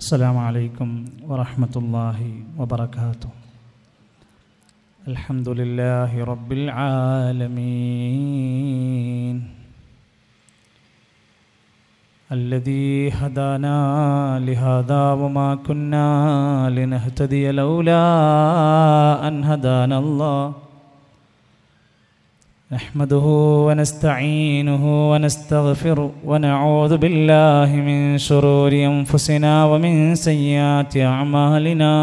السلام عليكم ورحمة الله وبركاته الحمد لله رب العالمين الذي هدانا لهذا وما كنا لنهتدي لولا أن هدانا الله نحمده ونستعينه ونستغفره ونعوذ بالله من شرور أنفسنا ومن سيئات أعمالنا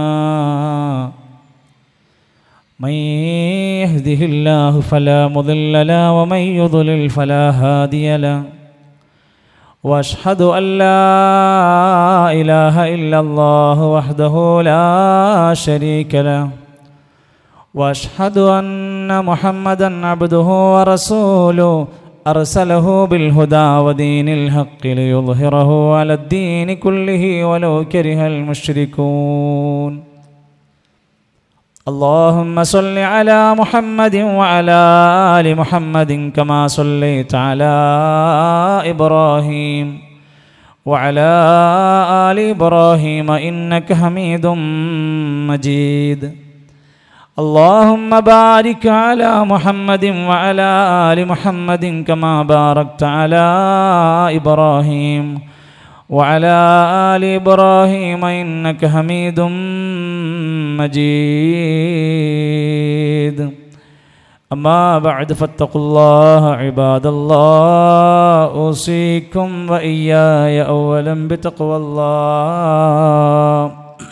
من يهده الله فلا مضل له ومن يضلل فلا هادي له واشهد ان لا اله الا الله وحده لا شريك له واشهد ان محمدا عبده ورسوله ارسله بالهدى ودين الحق ليظهره على الدين كله ولو كره المشركون اللهم صل على محمد وعلى ال محمد كما صليت على ابراهيم وعلى ال ابراهيم انك حميد مجيد اللهم بارك على محمد وعلى ال محمد كما باركت على ابراهيم وعلى ال ابراهيم انك حميد مجيد اما بعد فاتقوا الله عباد الله اوصيكم واياي اولا بتقوى الله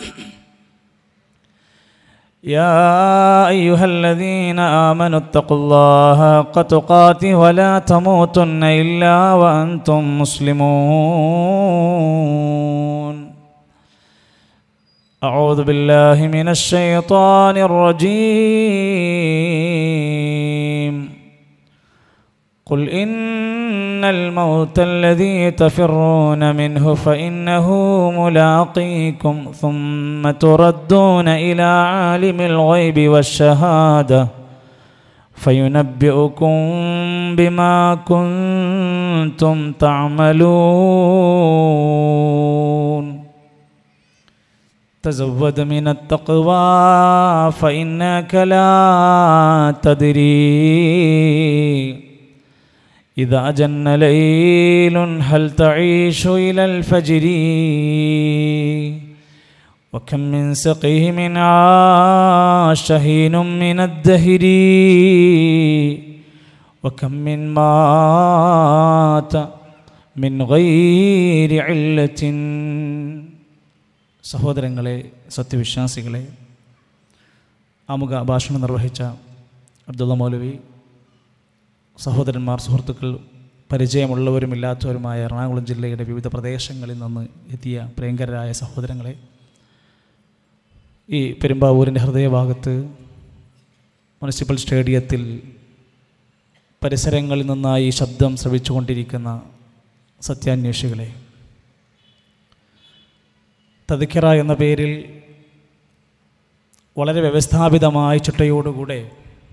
يا ايها الذين امنوا اتقوا الله حق تقاته ولا تموتن الا وانتم مسلمون أعوذ بالله من الشيطان الرجيم قل إن الموت الذي تفرون منه فإنه ملاقيكم ثم تردون إلى عالم الغيب والشهادة فينبئكم بما كنتم تعملون تزود من التقوى فإنك لا تدري إذا جن ليل هل تعيش إلى الفجر وكم من سقيه من عاشهين من الدهر وكم من مات من غير علة സഹോദരങ്ങളെ സത്യവിശ്വാസികളെ ആമുഖ ഭാഷണം നിർവഹിച്ച അബ്ദുള്ള മൗലവി സഹോദരന്മാർ സുഹൃത്തുക്കൾ പരിചയമുള്ളവരും ഇല്ലാത്തവരുമായ എറണാകുളം ജില്ലയുടെ വിവിധ പ്രദേശങ്ങളിൽ നിന്ന് എത്തിയ പ്രിയങ്കരായ സഹോദരങ്ങളെ ഈ പെരുമ്പാവൂരിൻ്റെ ഹൃദയഭാഗത്ത് മുനിസിപ്പൽ സ്റ്റേഡിയത്തിൽ പരിസരങ്ങളിൽ നിന്നായി ശബ്ദം ശ്രവിച്ചുകൊണ്ടിരിക്കുന്ന സത്യാന്വേഷികളെ തദിഖിറ എന്ന പേരിൽ വളരെ വ്യവസ്ഥാപിതമായ ചിട്ടയോടുകൂടെ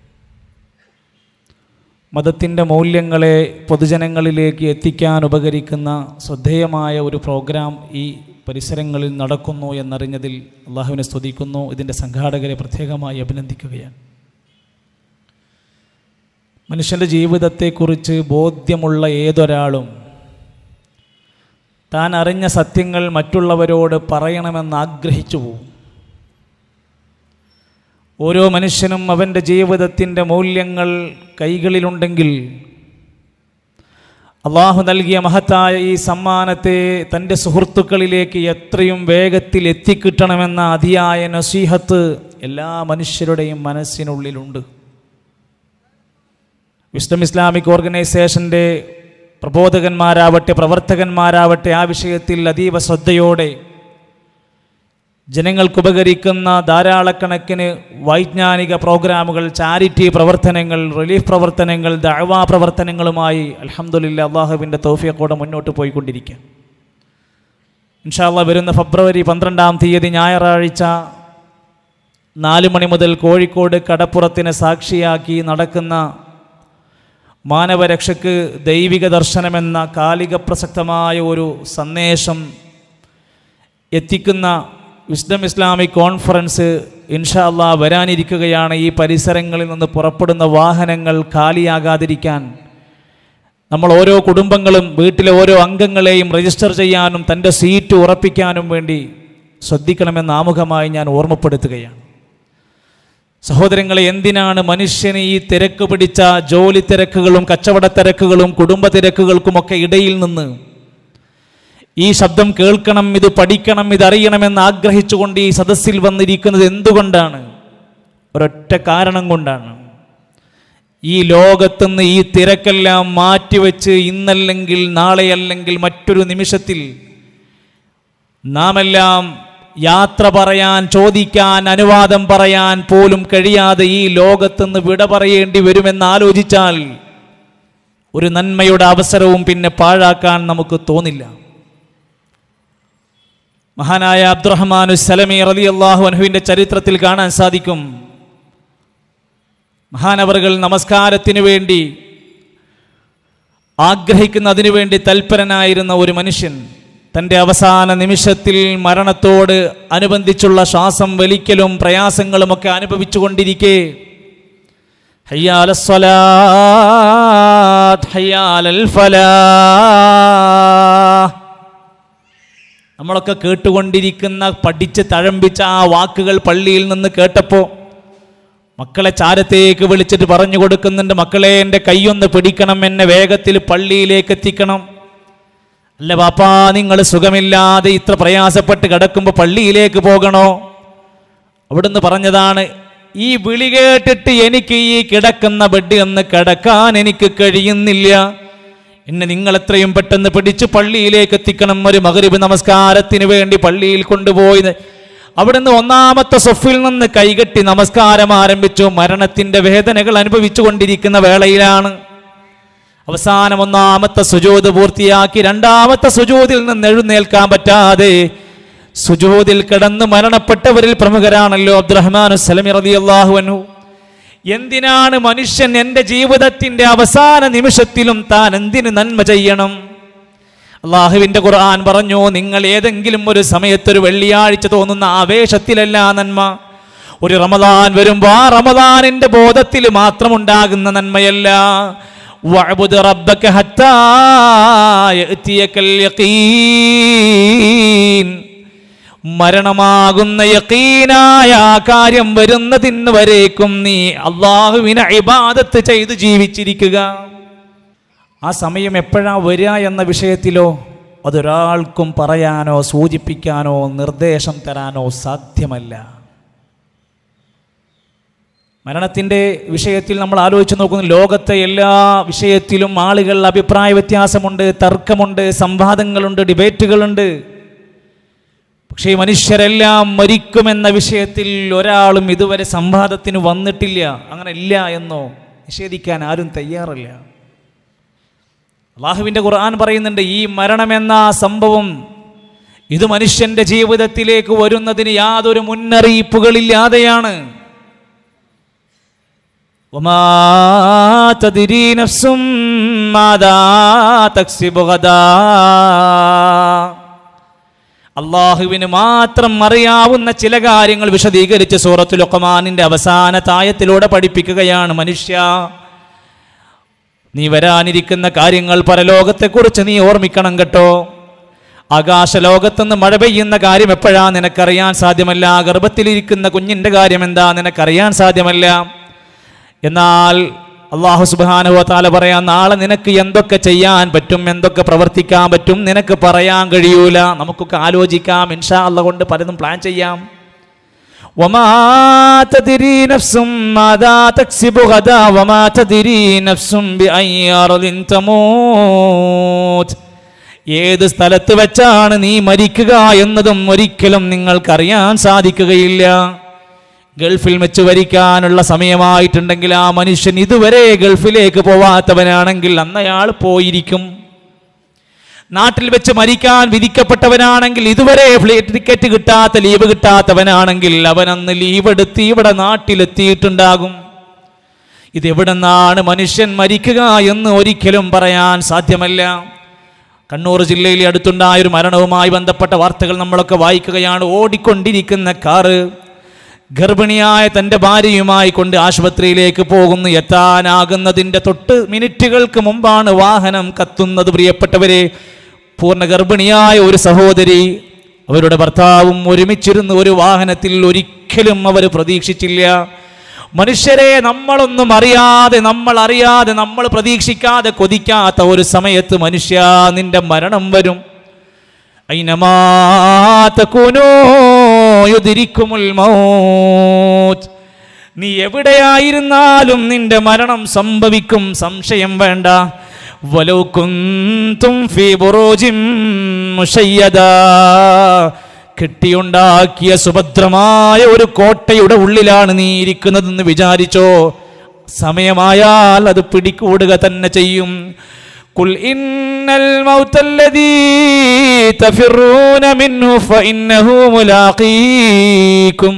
മതത്തിൻ്റെ മൂല്യങ്ങളെ പൊതുജനങ്ങളിലേക്ക് എത്തിക്കാൻ ഉപകരിക്കുന്ന ശ്രദ്ധേയമായ ഒരു പ്രോഗ്രാം ഈ പരിസരങ്ങളിൽ നടക്കുന്നു എന്നറിഞ്ഞതിൽ അള്ളാഹുവിനെ സ്തുതിക്കുന്നു ഇതിൻ്റെ സംഘാടകരെ പ്രത്യേകമായി അഭിനന്ദിക്കുകയാണ് മനുഷ്യൻ്റെ ജീവിതത്തെക്കുറിച്ച് ബോധ്യമുള്ള ഏതൊരാളും താൻ അറിഞ്ഞ സത്യങ്ങൾ മറ്റുള്ളവരോട് പറയണമെന്ന് ആഗ്രഹിച്ചു പോകും ഓരോ മനുഷ്യനും അവൻ്റെ ജീവിതത്തിൻ്റെ മൂല്യങ്ങൾ കൈകളിലുണ്ടെങ്കിൽ അള്ളാഹു നൽകിയ മഹത്തായ ഈ സമ്മാനത്തെ തൻ്റെ സുഹൃത്തുക്കളിലേക്ക് എത്രയും വേഗത്തിൽ എത്തിക്കിട്ടണമെന്ന അതിയായ നസീഹത്ത് എല്ലാ മനുഷ്യരുടെയും മനസ്സിനുള്ളിലുണ്ട് വിസ്ഡം ഇസ്ലാമിക് ഓർഗനൈസേഷൻ്റെ പ്രബോധകന്മാരാവട്ടെ പ്രവർത്തകന്മാരാവട്ടെ ആ വിഷയത്തിൽ അതീവ ശ്രദ്ധയോടെ ജനങ്ങൾക്ക് ഉപകരിക്കുന്ന ധാരാളക്കണക്കിന് വൈജ്ഞാനിക പ്രോഗ്രാമുകൾ ചാരിറ്റി പ്രവർത്തനങ്ങൾ റിലീഫ് പ്രവർത്തനങ്ങൾ ദഅവാ പ്രവർത്തനങ്ങളുമായി അലഹമുല്ല അള്ളാഹുവിൻ്റെ തൗഫിയക്കോടെ മുന്നോട്ട് പോയിക്കൊണ്ടിരിക്കുക ഇൻഷാല്ല വരുന്ന ഫെബ്രുവരി പന്ത്രണ്ടാം തീയതി ഞായറാഴ്ച നാല് മണി മുതൽ കോഴിക്കോട് കടപ്പുറത്തിന് സാക്ഷിയാക്കി നടക്കുന്ന മാനവരക്ഷയ്ക്ക് ദൈവിക ദർശനമെന്ന കാലിക പ്രസക്തമായ ഒരു സന്ദേശം എത്തിക്കുന്ന വിസ്ഡം ഇസ്ലാമിക് കോൺഫറൻസ് ഇൻഷാ അള്ളാ വരാനിരിക്കുകയാണ് ഈ പരിസരങ്ങളിൽ നിന്ന് പുറപ്പെടുന്ന വാഹനങ്ങൾ കാലിയാകാതിരിക്കാൻ നമ്മൾ ഓരോ കുടുംബങ്ങളും വീട്ടിലെ ഓരോ അംഗങ്ങളെയും രജിസ്റ്റർ ചെയ്യാനും തൻ്റെ സീറ്റ് ഉറപ്പിക്കാനും വേണ്ടി ശ്രദ്ധിക്കണമെന്ന് ആമുഖമായി ഞാൻ ഓർമ്മപ്പെടുത്തുകയാണ് സഹോദരങ്ങളെ എന്തിനാണ് മനുഷ്യന് ഈ തിരക്ക് പിടിച്ച ജോലി തിരക്കുകളും കച്ചവട തിരക്കുകളും കുടുംബ തിരക്കുകൾക്കുമൊക്കെ ഇടയിൽ നിന്ന് ഈ ശബ്ദം കേൾക്കണം ഇത് പഠിക്കണം ഇതറിയണമെന്ന് ആഗ്രഹിച്ചുകൊണ്ട് ഈ സദസ്സിൽ വന്നിരിക്കുന്നത് എന്തുകൊണ്ടാണ് ഒരൊറ്റ കാരണം കൊണ്ടാണ് ഈ ലോകത്തുനിന്ന് ഈ തിരക്കെല്ലാം മാറ്റിവെച്ച് ഇന്നല്ലെങ്കിൽ നാളെയല്ലെങ്കിൽ മറ്റൊരു നിമിഷത്തിൽ നാമെല്ലാം യാത്ര പറയാൻ ചോദിക്കാൻ അനുവാദം പറയാൻ പോലും കഴിയാതെ ഈ ലോകത്തുനിന്ന് വിട പറയേണ്ടി വരുമെന്ന് ആലോചിച്ചാൽ ഒരു നന്മയുടെ അവസരവും പിന്നെ പാഴാക്കാൻ നമുക്ക് തോന്നില്ല മഹാനായ അബ്ദുറഹ്മാനു സലമി റലി അള്ളാഹു അൻഹുവിൻ്റെ ചരിത്രത്തിൽ കാണാൻ സാധിക്കും മഹാനവറുകൾ നമസ്കാരത്തിന് വേണ്ടി ആഗ്രഹിക്കുന്നതിനു വേണ്ടി തൽപരനായിരുന്ന ഒരു മനുഷ്യൻ തൻ്റെ അവസാന നിമിഷത്തിൽ മരണത്തോട് അനുബന്ധിച്ചുള്ള ശ്വാസം വലിക്കലും പ്രയാസങ്ങളുമൊക്കെ അനുഭവിച്ചുകൊണ്ടിരിക്കെ ഹയ്യാല സ്വലാത്ത് ഹയ്യാലൽ ഫലാഹ് നമ്മളൊക്കെ കേട്ടുകൊണ്ടിരിക്കുന്ന പഠിച്ച് തഴമ്പിച്ച ആ വാക്കുകൾ പള്ളിയിൽ നിന്ന് കേട്ടപ്പോൾ മക്കളെ ചാരത്തേക്ക് വിളിച്ചിട്ട് പറഞ്ഞു കൊടുക്കുന്നുണ്ട് മക്കളെ എൻ്റെ കൈയൊന്ന് പിടിക്കണം എന്നെ വേഗത്തിൽ പള്ളിയിലേക്ക് എത്തിക്കണം അല്ല പാപ്പാ നിങ്ങൾ സുഖമില്ലാതെ ഇത്ര പ്രയാസപ്പെട്ട് കിടക്കുമ്പോൾ പള്ളിയിലേക്ക് പോകണോ അവിടുന്ന് പറഞ്ഞതാണ് ഈ വിളി കേട്ടിട്ട് എനിക്ക് ഈ കിടക്കുന്ന ബെഡ് ഒന്ന് കിടക്കാൻ എനിക്ക് കഴിയുന്നില്ല എന്നെ നിങ്ങൾ എത്രയും പെട്ടെന്ന് പിടിച്ച് പള്ളിയിലേക്ക് എത്തിക്കണം ഒരു മകരിബ് നമസ്കാരത്തിന് വേണ്ടി പള്ളിയിൽ കൊണ്ടുപോയി അവിടുന്ന് ഒന്നാമത്തെ സൊഫിൽ നിന്ന് കൈകെട്ടി നമസ്കാരം ആരംഭിച്ചു മരണത്തിന്റെ വേദനകൾ അനുഭവിച്ചു കൊണ്ടിരിക്കുന്ന വേളയിലാണ് അവസാനം ഒന്നാമത്തെ സുജൂത് പൂർത്തിയാക്കി രണ്ടാമത്തെ സുജൂതിൽ നിന്ന് എഴുന്നേൽക്കാൻ പറ്റാതെ സുജൂതിൽ കിടന്ന് മരണപ്പെട്ടവരിൽ പ്രമുഖരാണല്ലോ അബ്ദുറഹ്മാൻ സലമി റളിയല്ലാഹു അൻഹു എന്തിനാണ് മനുഷ്യൻ എൻ്റെ ജീവിതത്തിന്റെ അവസാന നിമിഷത്തിലും താൻ എന്തിന് നന്മ ചെയ്യണം അള്ളാഹുവിന്റെ ഖുർആൻ പറഞ്ഞു നിങ്ങൾ ഏതെങ്കിലും ഒരു സമയത്ത് ഒരു വെള്ളിയാഴ്ച തോന്നുന്ന ആവേശത്തിലല്ല നന്മ ഒരു റമദാൻ വരുമ്പോൾ ആ റമദാനിന്റെ ബോധത്തിൽ മാത്രം ഉണ്ടാകുന്ന നന്മയല്ല വഅ്ബുദ് റബ്ബക ഹത്താ യഅ്തിയകൽ യഖീൻ മരണമാകുന്ന യക്കീനായ ആ കാര്യം വരുന്നതിന് വരേക്കും നീ അള്ളാഹുവിനെ ഇബാദത്ത് ചെയ്ത് ജീവിച്ചിരിക്കുക ആ സമയം എപ്പോഴാ വരിക എന്ന വിഷയത്തിലോ അതൊരാൾക്കും പറയാനോ സൂചിപ്പിക്കാനോ നിർദ്ദേശം തരാനോ സാധ്യമല്ല മരണത്തിൻ്റെ വിഷയത്തിൽ നമ്മൾ ആലോചിച്ച് നോക്കുന്നു ലോകത്തെ എല്ലാ വിഷയത്തിലും ആളുകൾ അഭിപ്രായ വ്യത്യാസമുണ്ട് തർക്കമുണ്ട് സംവാദങ്ങളുണ്ട് ഡിബേറ്റുകളുണ്ട് പക്ഷേ ഈ മനുഷ്യരെല്ലാം മരിക്കുമെന്ന വിഷയത്തിൽ ഒരാളും ഇതുവരെ സംവാദത്തിന് വന്നിട്ടില്ല അങ്ങനെ ഇല്ല എന്നോ നിഷേധിക്കാൻ ആരും തയ്യാറല്ല അള്ളാഹുവിൻ്റെ ഖുർആൻ പറയുന്നുണ്ട് ഈ മരണമെന്ന ആ സംഭവം ഇത് മനുഷ്യന്റെ ജീവിതത്തിലേക്ക് വരുന്നതിന് യാതൊരു മുന്നറിയിപ്പുകളില്ലാതെയാണ് وما تدري نفس ماذا تكسب غدا അള്ളാഹുവിന് മാത്രം അറിയാവുന്ന ചില കാര്യങ്ങൾ വിശദീകരിച്ച് സൂറത്തുൽ ലുഖ്മാനിന്റെ അവസാന തായത്തിലൂടെ പഠിപ്പിക്കുകയാണ് മനുഷ്യ നീ വരാനിരിക്കുന്ന കാര്യങ്ങൾ പരലോകത്തെക്കുറിച്ച് നീ ഓർമ്മിക്കണം കേട്ടോ ആകാശലോകത്തുനിന്ന് മഴ പെയ്യുന്ന കാര്യം എപ്പോഴാ നിനക്കറിയാൻ സാധ്യമല്ല ഗർഭത്തിലിരിക്കുന്ന കുഞ്ഞിന്റെ കാര്യം എന്താ നിനക്കറിയാൻ സാധ്യമല്ല എന്നാൽ അള്ളാഹു സുബാനുവ താല പറയാം നാളെ നിനക്ക് എന്തൊക്കെ ചെയ്യാൻ പറ്റും എന്തൊക്കെ പ്രവർത്തിക്കാൻ പറ്റും നിനക്ക് പറയാൻ കഴിയൂല നമുക്കൊക്കെ ആലോചിക്കാം ഇൻഷാ അല്ല കൊണ്ട് പലതും പ്ലാൻ ചെയ്യാം وما تدري نفس ماذا تكسب غدا وما تدري نفس بأي أرض تموت ഏത് സ്ഥലത്ത് വെച്ചാണ് നീ മരിക്കുക എന്നതും ഒരിക്കലും നിങ്ങൾക്കറിയാൻ സാധിക്കുകയില്ല ഗൾഫിൽ വെച്ച് വരിക്കാനുള്ള സമയമായിട്ടുണ്ടെങ്കിൽ ആ മനുഷ്യൻ ഇതുവരെ ഗൾഫിലേക്ക് പോവാത്തവനാണെങ്കിൽ അന്നയാൾ പോയിരിക്കും നാട്ടിൽ വെച്ച് മരിക്കാൻ വിധിക്കപ്പെട്ടവനാണെങ്കിൽ ഇതുവരെ ഫ്ലൈറ്റ് ടിക്കറ്റ് കിട്ടാത്ത ലീവ് കിട്ടാത്തവനാണെങ്കിൽ അവൻ അന്ന് ലീവ് എടുത്ത് ഇവിടെ നാട്ടിലെത്തിയിട്ടുണ്ടാകും ഇതെവിടെ നിന്നാണ് മനുഷ്യൻ മരിക്കുക എന്ന് ഒരിക്കലും പറയാൻ സാധ്യമല്ല കണ്ണൂർ ജില്ലയിലെ അടുത്തുണ്ടായ ഒരു മരണവുമായി ബന്ധപ്പെട്ട വാർത്തകൾ നമ്മളൊക്കെ വായിക്കുകയാണ് ഓടിക്കൊണ്ടിരിക്കുന്ന കാറ് ഗർഭിണിയായ തൻ്റെ ഭാര്യയുമായി കൊണ്ട് ആശുപത്രിയിലേക്ക് പോകുന്നു എത്താനാകുന്നതിൻ്റെ തൊട്ട് മിനിറ്റുകൾക്ക് മുമ്പാണ് വാഹനം കത്തുന്നത് പ്രിയപ്പെട്ടവരെ പൂർണ്ണ ഗർഭിണിയായ ഒരു സഹോദരി അവരുടെ ഭർത്താവും ഒരുമിച്ചിരുന്ന് ഒരു വാഹനത്തിൽ ഒരിക്കലും അവർ പ്രതീക്ഷിച്ചില്ല മനുഷ്യരെ നമ്മളൊന്നും അറിയാതെ നമ്മൾ അറിയാതെ നമ്മൾ പ്രതീക്ഷിക്കാതെ കൊതിക്കാത്ത ഒരു സമയത്ത് മനുഷ്യ നിന്റെ മരണം വരും അയ്നമാ തകൂനൂ യുദ്രിക്കുമുൽ മൗത്ത്. നീ എവിടെയായിരുന്നാലും നിന്റെ മരണം സംഭവിക്കും സംശയം വേണ്ട വലൗ കുന്തും ഫീ ബുറൂജിൻ മുശയ്യദാ. കെട്ടിയുണ്ടാക്കിയ സുഭദ്രമായ ഒരു കോട്ടയുടെ ഉള്ളിലാണ് നീ ഇരിക്കുന്നതെന്ന് വിചാരിച്ചോ സമയമായാൽ അത് പിടികൂടുക തന്നെ ചെയ്യും قل إن الموت الذي تفرون منه فإنه ملاقيكم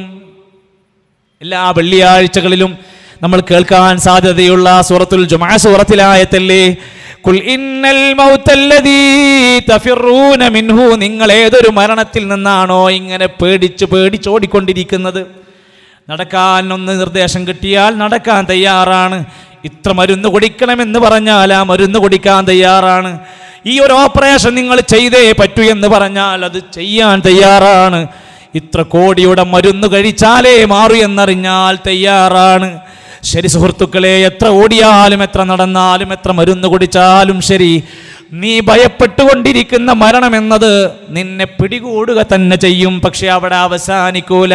എല്ലാ വെള്ളിയാഴ്ചകളിലും നമ്മൾ കേൾക്കാൻ സാധ്യതയുള്ള സൂറത്തുൽ ജുമാ സൂറത്തിലായത്തല്ലേ കുൽ ഇന്നൽ മൗത്തല്ലദീ തഫിറൂന മിൻഹു നിങ്ങൾ ഏതൊരു മരണത്തിൽ നിന്നാണോ ഇങ്ങനെ പേടിച്ച് പേടിച്ചോടിക്കൊണ്ടിരിക്കുന്നത് നടക്കാൻ ഒന്ന് നിർദ്ദേശം കിട്ടിയാൽ നടക്കാൻ തയ്യാറാണ് ഇത്ര മരുന്ന് കുടിക്കണമെന്ന് പറഞ്ഞാൽ ആ മരുന്ന് കുടിക്കാൻ തയ്യാറാണ് ഈ ഒരു ഓപ്പറേഷൻ നിങ്ങൾ ചെയ്തേ പറ്റൂ എന്ന് പറഞ്ഞാൽ അത് ചെയ്യാൻ തയ്യാറാണ് ഇത്ര കോടിയുടെ മരുന്ന് കഴിച്ചാലേ മാറൂ എന്നറിഞ്ഞാൽ തയ്യാറാണ് ശരി സുഹൃത്തുക്കളെ എത്ര ഓടിയാലും എത്ര നടന്നാലും എത്ര മരുന്ന് കുടിച്ചാലും ശരി നീ ഭയപ്പെട്ടുകൊണ്ടിരിക്കുന്ന മരണം എന്നത് നിന്നെ പിടികൂടുക തന്നെ ചെയ്യും പക്ഷെ അവിടെ അവസാനിക്കൂല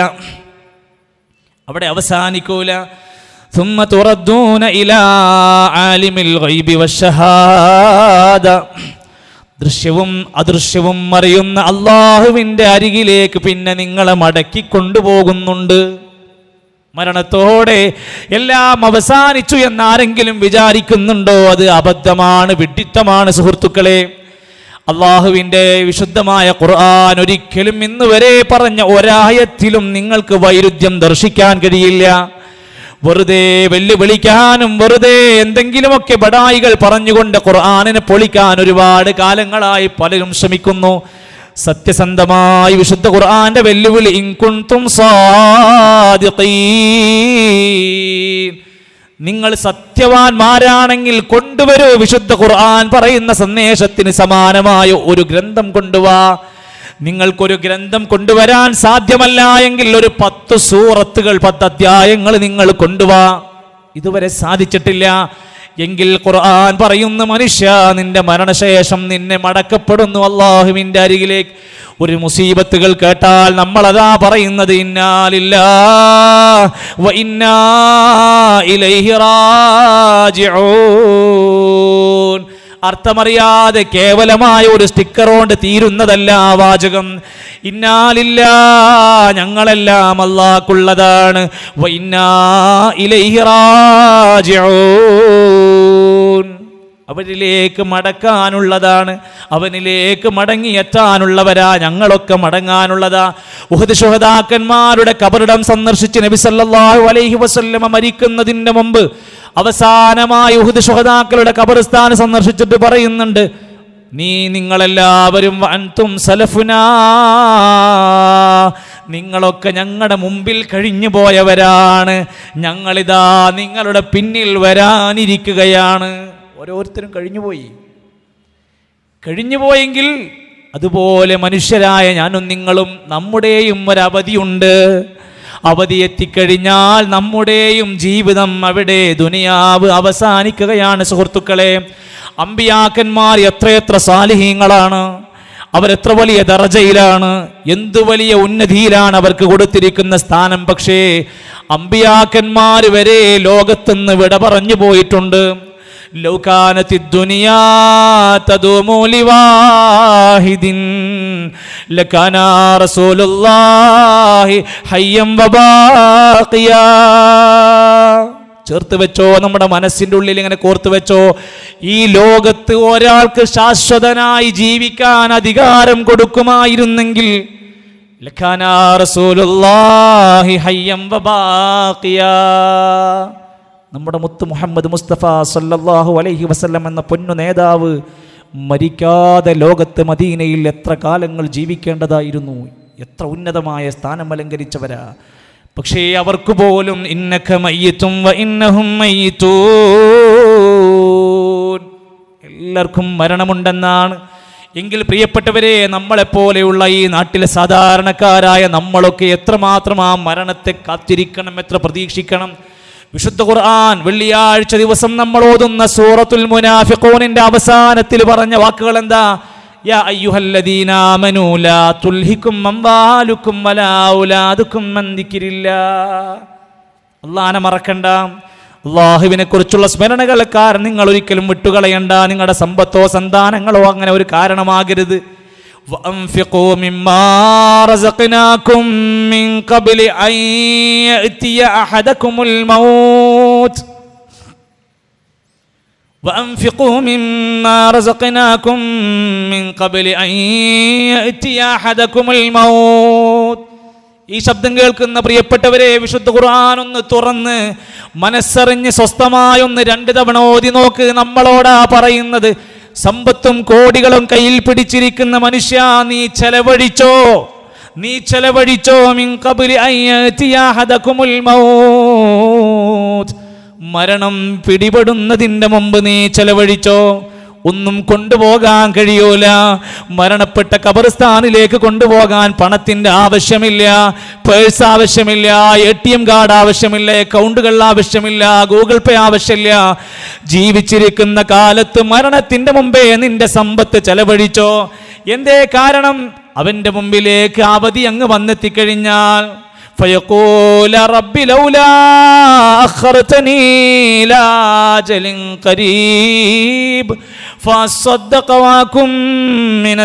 അവിടെ അവസാനിക്കൂല ثم تردون إلى عالم الغيب والشهادة ദൃശ്യവും അദൃശ്യവും അറിയുന്ന അള്ളാഹുവിൻ്റെ അരികിലേക്ക് പിന്നെ നിങ്ങളെ മടക്കി കൊണ്ടുപോകുന്നുണ്ട് മരണത്തോടെ എല്ലാം അവസാനിച്ചു എന്നാരെങ്കിലും വിചാരിക്കുന്നുണ്ടോ അത് അബദ്ധമാണ് വിഡിത്തമാണ് സുഹൃത്തുക്കളെ അള്ളാഹുവിൻ്റെ വിശുദ്ധമായ ഖുർആൻ ഒരിക്കലും ഇന്ന് വരെ പറഞ്ഞ ഒരായത്തിലും നിങ്ങൾക്ക് വൈരുദ്ധ്യം ദർശിക്കാൻ കഴിയില്ല വെറുതെ വെല്ലുവിളിക്കാനും വെറുതെ എന്തെങ്കിലുമൊക്കെ ബടായികൾ പറഞ്ഞുകൊണ്ട് ഖുർആാനിനെ പൊളിക്കാൻ ഒരുപാട് കാലങ്ങളായി പലരും ശ്രമിക്കുന്നു സത്യസന്ധമായി വിശുദ്ധ ഖുർആന്റെ വെല്ലുവിളി ഇൻകുന്തും സാദിഖീൻ നിങ്ങൾ സത്യവാൻമാരാണെങ്കിൽ കൊണ്ടുവരൂ വിശുദ്ധ ഖുർആൻ പറയുന്ന സന്ദേശത്തിന് സമാനമായ ഒരു ഗ്രന്ഥം കൊണ്ടുവാ നിങ്ങൾക്കൊരു ഗ്രന്ഥം കൊണ്ടുവരാൻ സാധ്യമല്ല എങ്കിൽ ഒരു പത്ത് സൂറത്തുകൾ പത്ത് അധ്യായങ്ങൾ നിങ്ങൾ കൊണ്ടുവാ ഇതുവരെ സാധിച്ചിട്ടില്ല എങ്കിൽ ഖുർആൻ പറയുന്ന മനുഷ്യ നിന്റെ മരണശേഷം നിന്നെ മടക്കപ്പെടുന്നു അള്ളാഹുവിൻ്റെ അരികിലേക്ക് ഒരു മുസീബത്തുകൾ കേട്ടാൽ നമ്മൾ അതാ പറയുന്നത് ഇന്നാലില്ല വ ഇന്നാ ഇലൈഹി റാജിഊൻ അർത്ഥമറിയാതെ കേവലമായ ഒരു സ്റ്റിക്കർ കൊണ്ട് തീരുന്നതല്ല ആ വാചകം ഇന്നാലില്ല ഞങ്ങളെല്ലാം അള്ളാഹ്ക്കുള്ളതാണ് വ ഇന്നാ ഇലൈഹി റാജിഊൻ അവരിലേക്ക് മടക്കാനുള്ളതാണ് അവനിലേക്ക് മടങ്ങിയെത്താനുള്ളവരാ ഞങ്ങളൊക്കെ മടങ്ങാനുള്ളതാ ഉഹദ് ശുഹദാക്കന്മാരുടെ കബറിടം സന്ദർശിച്ച് നബി സല്ലല്ലാഹു അലൈഹി വസല്ലമ മരിക്കുന്നതിന് മുമ്പ് അവസാനമായി ഉഹദ് ശുഹദാക്കളുടെ കബറിസ്ഥാൻ സന്ദർശിച്ചിട്ട് പറയുന്നുണ്ട് നീ നിങ്ങളെല്ലാവരും അൻതും സലഫുനാ നിങ്ങളൊക്കെ ഞങ്ങളുടെ മുമ്പിൽ കഴിഞ്ഞു പോയവരാണ് ഞങ്ങളിതാ നിങ്ങളുടെ പിന്നിൽ വരാനിരിക്കുകയാണ് ഓരോരുത്തരും കഴിഞ്ഞുപോയി കഴിഞ്ഞുപോയെങ്കിൽ അതുപോലെ മനുഷ്യരായ ഞാനും നിങ്ങളും നമ്മുടെയും ഒരവധിയുണ്ട് അവധി എത്തിക്കഴിഞ്ഞാൽ നമ്മുടെയും ജീവിതം അവിടെ ദുനിയാവ് അവസാനിക്കുകയാണ് സുഹൃത്തുക്കളെ അമ്പിയാക്കന്മാർ എത്രയെത്ര സാലിഹീങ്ങളാണ് അവരെത്ര വലിയ ദർജയിലാണ് എന്തു വലിയ ഉന്നതിയിലാണ് അവർക്ക് കൊടുത്തിരിക്കുന്ന സ്ഥാനം പക്ഷേ അമ്പിയാക്കന്മാർ വരെ ലോകത്തുനിന്ന് വിട പറഞ്ഞു പോയിട്ടുണ്ട് لو كانت الدنيا تدوم لواحد لكان رسول الله حيا وباقيا ചേർത്ത് വെച്ചോ നമ്മുടെ മനസ്സിൻ്റെ ഉള്ളിൽ ഇങ്ങനെ കോർത്ത് വെച്ചോ ഈ ലോകത്ത് ഒരാൾക്ക് ശാശ്വതനായി ജീവിക്കാൻ അധികാരം കൊടുക്കുമായിരുന്നെങ്കിൽ ലഖാനാ റസൂലുള്ളാഹി ഹയ്യം വബാഖിയാ നമ്മുടെ മുത്ത് മുഹമ്മദ് മുസ്തഫ സല്ലല്ലാഹു അലൈഹി വസല്ലം എന്ന പൊന്നു നേതാവ് മരിക്കാതെ ലോകത്ത് മദീനയിൽ എത്ര കാലങ്ങൾ ജീവിക്കേണ്ടതായിരുന്നു എത്ര ഉന്നതമായ സ്ഥാനം അലങ്കരിച്ചവരാ പക്ഷേ അവർക്ക് പോലും ഇന്നക്ക മയ്യത്തും വ ഇന്നഹും മയ്യത്തൂൻ എല്ലാവർക്കും മരണമുണ്ടെന്നാണ് എങ്കിൽ പ്രിയപ്പെട്ടവരെ നമ്മളെപ്പോലെയുള്ള ഈ നാട്ടിലെ സാധാരണക്കാരായ നമ്മളൊക്കെ എത്രമാത്രം ആ മരണത്തെ കാത്തിരിക്കണം എത്ര പ്രതീക്ഷിക്കണം വിശുദ്ധ ഖുർആൻ വെള്ളിയാഴ്ച ദിവസം നമ്മൾ ഓതുന്ന സൂറത്തുൽ മുനാഫിഖൂനിന്റെ അവസാനത്തിൽ പറഞ്ഞ വാക്കുകൾ എന്താ യാ അയ്യുഹല്ലദീന ആമനൂ ലാ തുൽഹിക്കും അംവാലുക്കും വലാ ഔലാദുക്കും അൻ ദിക്രില്ലാഹ് അള്ളാനെ മറക്കണ്ട അള്ളാഹുവിനെ കുറിച്ചുള്ള സ്മരണകൾ കാരണം നിങ്ങൾ ഒരിക്കലും വിട്ടുകളയണ്ട നിങ്ങളുടെ സമ്പത്തോ സന്താനങ്ങളോ അങ്ങനെ ഒരു കാരണമാകരുത് وأنفقوا مما رزقناكم من قبل أن يأتي أحدكم الموت وأنفقوا مما رزقناكم من قبل أن يأتي أحدكم الموت ഈ ശബ്ദം കേൾക്കുന്ന പ്രിയപ്പെട്ടവരെ വിശുദ്ധ ഖുർആൻ ഒന്ന് തുറന്ന് മനസ്സറിഞ്ഞ് സ്വസ്ഥമായൊന്ന് രണ്ട് തവണ ഓതി നോക്ക് നമ്മളോടാ പറയുന്നത് സമ്പത്തും കോടികളും കയ്യിൽ പിടിച്ചിരിക്കുന്ന മനുഷ്യ നീ ചെലവഴിച്ചോ നീ ചെലവഴിച്ചോ മിൻ ഖബ്ലി അൻ യഅതിയ അഹദകുമുൽ മൗത്ത് മരണം പിടിപെടുന്നതിൻ്റെ മുമ്പ് നീ ചെലവഴിച്ചോ ഒന്നും കൊണ്ടുപോകാൻ കഴിയൂല മരണപ്പെട്ട കബർസ്ഥാനിലേക്ക് കൊണ്ടുപോകാൻ പണത്തിൻ്റെ ആവശ്യമില്ല പേഴ്സ് ആവശ്യമില്ല എ ടി എം കാർഡ് ആവശ്യമില്ല അക്കൗണ്ടുകൾ ആവശ്യമില്ല ഗൂഗിൾ പേ ആവശ്യമില്ല ജീവിച്ചിരിക്കുന്ന കാലത്ത് മരണത്തിൻ്റെ മുമ്പേ നിന്റെ സമ്പത്ത് ചെലവഴിച്ചോ എന്തേ കാരണം അവൻ്റെ മുമ്പിലേക്ക് അവധി അങ്ങ് വന്നെത്തിക്കഴിഞ്ഞാൽ فيقول رب لولا أخرتني إلى أجل قريب فأصدق وأكن من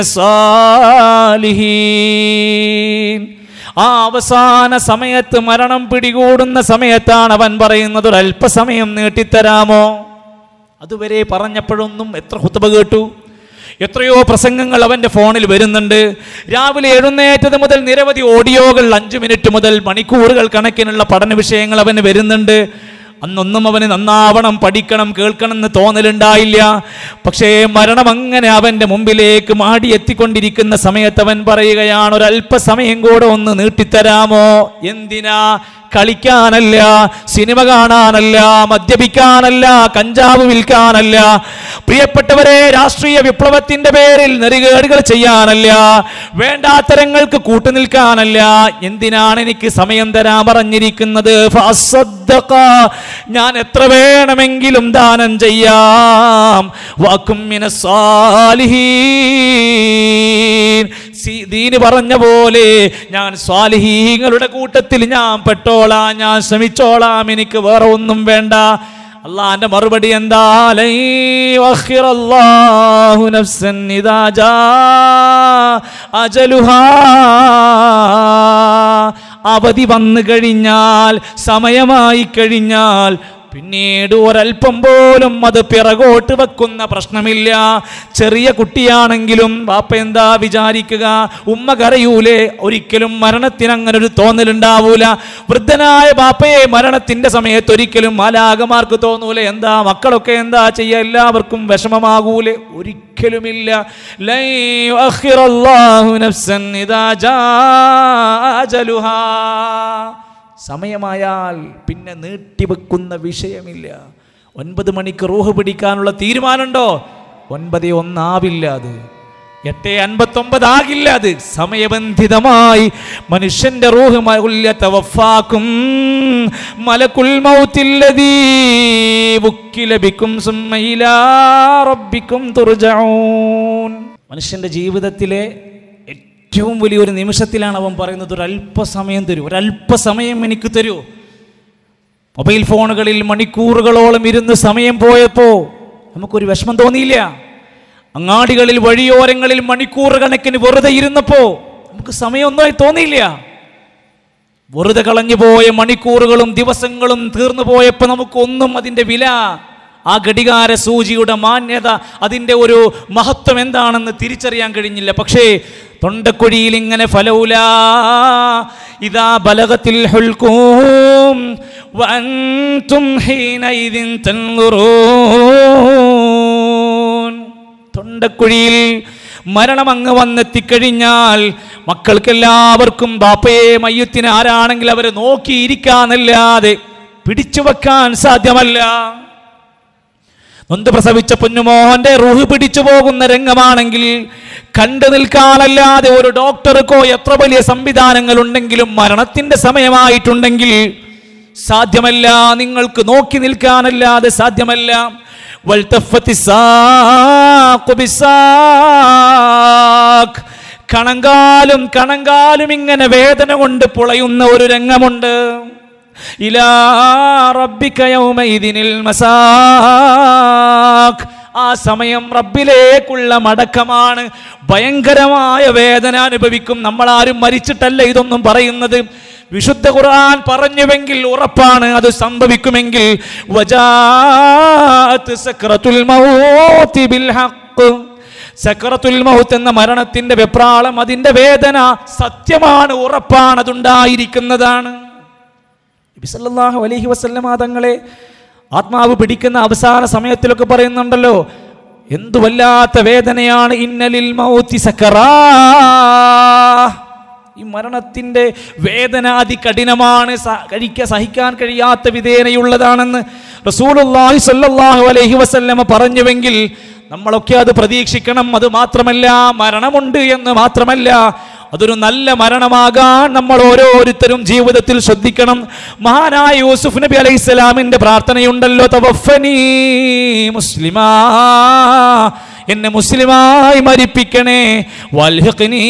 الصالحين ആ അവസാന സമയത്ത് മരണം പിടികൂടുന്ന സമയത്താണ് അവൻ പറയുന്നത് ഒരു അല്പസമയം നീട്ടിത്തരാമോ അതുവരെ പറഞ്ഞപ്പോഴൊന്നും എത്ര ഹുത്തബ കേട്ടു എത്രയോ പ്രസംഗങ്ങൾ അവൻ്റെ ഫോണിൽ വരുന്നുണ്ട് രാവിലെ എഴുന്നേറ്റത് മുതൽ നിരവധി ഓഡിയോകൾ അഞ്ച് മിനിറ്റ് മുതൽ മണിക്കൂറുകൾ കണക്കിനുള്ള പഠന വിഷയങ്ങൾ അവന് വരുന്നുണ്ട് അന്നൊന്നും അവന് നന്നാവണം പഠിക്കണം കേൾക്കണം എന്ന് തോന്നലുണ്ടായില്ല പക്ഷേ മരണം അങ്ങനെ അവൻ്റെ മുമ്പിലേക്ക് മാടി എത്തിക്കൊണ്ടിരിക്കുന്ന സമയത്ത് അവൻ പറയുകയാണ് ഒരല്പസമയം കൂടെ ഒന്ന് നീട്ടിത്തരാമോ എന്തിനാ കളിക്കാനല്ല സിനിമ കാണാനല്ല മദ്യപിക്കാനല്ല കഞ്ചാവ് വിൽക്കാനല്ല പ്രിയപ്പെട്ടവരെ രാഷ്ട്രീയ വിപ്ലവത്തിന്റെ പേരിൽ നെറികേടുകൾ ചെയ്യാനല്ല വേണ്ടാത്തരങ്ങൾക്ക് കൂട്ടുനിൽക്കാനല്ല എന്തിനാണ് എനിക്ക് സമയം തരാൻ പറഞ്ഞിരിക്കുന്നത് ഫഅസ്സദ്ദഖ. ഞാൻ എത്ര വേണമെങ്കിലും ദാനം ചെയ്യാം വാക്കും ദീന് പറഞ്ഞ പോലെ ഞാൻ സ്വാലിഹീങ്ങളുടെ കൂട്ടത്തിൽ ഞാൻ പെട്ടോളാം ഞാൻ ശ്രമിച്ചോളാം എനിക്ക് വേറെ ഒന്നും വേണ്ട അള്ളാന്റെ മറുപടി എന്താ ലൈ വഖിറല്ലാഹു നഫ്സൻ ഇദാ ജാ അജലുഹാ അവധി വന്നു കഴിഞ്ഞാൽ സമയമായി കഴിഞ്ഞാൽ പിന്നീട് ഒരല്പം പോലും അത് പിറകോട്ട് വെക്കുന്ന പ്രശ്നമില്ല ചെറിയ കുട്ടിയാണെങ്കിലും ബാപ്പ എന്താ വിചാരിക്കുക ഉമ്മ കരയൂലേ ഒരിക്കലും മരണത്തിന് അങ്ങനെ ഒരു തോന്നലുണ്ടാവൂല വൃദ്ധനായ ബാപ്പയെ മരണത്തിന്റെ സമയത്ത് ഒരിക്കലും മാലാകമാർക്ക് തോന്നൂലേ എന്താ മക്കളൊക്കെ എന്താ ചെയ്യുക എല്ലാവർക്കും വിഷമമാകൂലേ ഒരിക്കലുമില്ല ലൈ യുഅഖിറല്ലാഹു നഫ്സൻ ഇദാ ജാ അജലുഹാ സമയമായാൽ പിന്നെ നീട്ടിവെക്കുന്ന വിഷയമില്ല ഒൻപത് മണിക്ക് റൂഹ് പിടിക്കാനുള്ള തീരുമാനമുണ്ടോ ഒൻപത് ഒന്നാവില്ല അത് എട്ട് അൻപത്തൊമ്പത് ആകില്ല അത് സമയബന്ധിതമായി മനുഷ്യന്റെ റൂഹ് മൗല്യത്തവഫാക്കും മലക്കുൽ മൗത്തില്ലതീ ബുക്കിലബിക്കും സുമ്മയിലാ റബ്ബിക്കും തുർജഊൻ മനുഷ്യന്റെ ജീവിതത്തിലെ ഏറ്റവും വലിയൊരു നിമിഷത്തിലാണ് അവൻ പറയുന്നത് ഒരു അല്പസമയം തരൂ ഒരു അല്പസമയം എനിക്ക് തരൂ മൊബൈൽ ഫോണുകളിൽ മണിക്കൂറുകളോളം ഇരുന്ന് സമയം പോയപ്പോൾ നമുക്കൊരു വിഷമം തോന്നിയില്ല അങ്ങാടികളിൽ വഴിയോരങ്ങളിൽ മണിക്കൂർ കണക്കിന് വെറുതെ ഇരുന്നപ്പോൾ നമുക്ക് സമയമൊന്നും തോന്നിയില്ല വെറുതെ കളഞ്ഞു പോയ മണിക്കൂറുകളും ദിവസങ്ങളും തീർന്നു പോയപ്പോൾ നമുക്കൊന്നും അതിൻ്റെ വില ആ ഘടികാര സൂചിയുടെ മാന്യത അതിൻ്റെ ഒരു മഹത്വം എന്താണെന്ന് തിരിച്ചറിയാൻ കഴിഞ്ഞില്ല പക്ഷേ തൊണ്ടക്കുഴിയിൽ ഇങ്ങനെ ഫലൗല ഇതാ ബലകത്തിൽ ഹുൽക്കൂം വഅൻതും ഹീനഇദിൻ തൻളുറൂൻ തൊണ്ടക്കുഴിയിൽ മരണം അങ്ങ് വന്നെത്തിക്കഴിഞ്ഞാൽ മക്കൾക്കെല്ലാവർക്കും ബാപ്പയെ മയ്യത്തിന് ആരാണെങ്കിൽ അവരെ നോക്കിയിരിക്കാന്നല്ലാതെ പിടിച്ചു വെക്കാൻ സാധ്യമല്ല നൊന്ത് പ്രസവിച്ച പൊന്നുമോഹന്റെ റൂഹ് പിടിച്ചു പോകുന്ന രംഗമാണെങ്കിൽ കണ്ടു നിൽക്കാനല്ലാതെ ഒരു ഡോക്ടർക്കോ എത്ര വലിയ സംവിധാനങ്ങൾ ഉണ്ടെങ്കിലും മരണത്തിന്റെ സമയമായിട്ടുണ്ടെങ്കിൽ സാധ്യമല്ല നിങ്ങൾക്ക് നോക്കി നിൽക്കാനല്ലാതെ സാധ്യമല്ല വൽത്തഫത്തി സാഖു ബിസാഖ്. കണങ്കാലും കണങ്കാലും ഇങ്ങനെ വേദന കൊണ്ട് പുളയുന്ന ഒരു രംഗമുണ്ട് ഇലാ റബ്ബിക യൗമഇദിനിൽ മസാഖ് ആ സമയം റബ്ബിലേക്കുള്ള മടക്കമാണ് ഭയങ്കരമായ വേദന അനുഭവിക്കും നമ്മൾ ആരും മരിച്ചിട്ടല്ല ഇതൊന്നും പറയുന്നത് വിശുദ്ധ ഖുർആൻ പറഞ്ഞുവെങ്കിൽ ഉറപ്പാണ് അത് സംഭവിക്കുമെങ്കിൽ വജാഅത്ത് സക്രത്തുൽ മൗത്തി ബിൽ ഹഖ് സക്കറത്തുൽ മൗത്ത് എന്ന മരണത്തിന്റെ വെപ്രാളം അതിന്റെ വേദന സത്യമാണ് ഉറപ്പാണ് അതുണ്ടായിരിക്കുന്നതാണ് നബി സല്ലല്ലാഹു അലൈഹി വസല്ലമ തങ്ങളെ ആത്മാവ് പിടിക്കുന്ന അവസാന സമയത്തിലൊക്കെ പറയുന്നുണ്ടല്ലോ എന്തു വല്ലാത്ത വേദനയാണ് ഇന്നലിൽ മൗത്തി സക്കറാ ഈ മരണത്തിന്റെ വേദന അതികഠിനമാണ് സ- കഴിക്ക സഹിക്കാൻ കഴിയാത്ത വിധേനയുള്ളതാണെന്ന് റസൂലുള്ളാഹി സ്വല്ലല്ലാഹു അലൈഹി വസല്ലമ പറഞ്ഞുവെങ്കിൽ നമ്മളൊക്കെ അത് പ്രതീക്ഷിക്കണം അത് മാത്രമല്ല മരണമുണ്ട് എന്ന് മാത്രമല്ല അതൊരു നല്ല മരണമാകാൻ നമ്മൾ ഓരോരുത്തരും ജീവിതത്തിൽ ശ്രദ്ധിക്കണം മഹാനായ യൂസുഫ് നബി അലൈഹി സ്വലാമിന്റെ പ്രാർത്ഥനയുണ്ടല്ലോ തവഫനി മുസ്ലിമാ എന്നെ മുസ്ലിമായി മരിപ്പിക്കണേ വൽഹിഖ്നി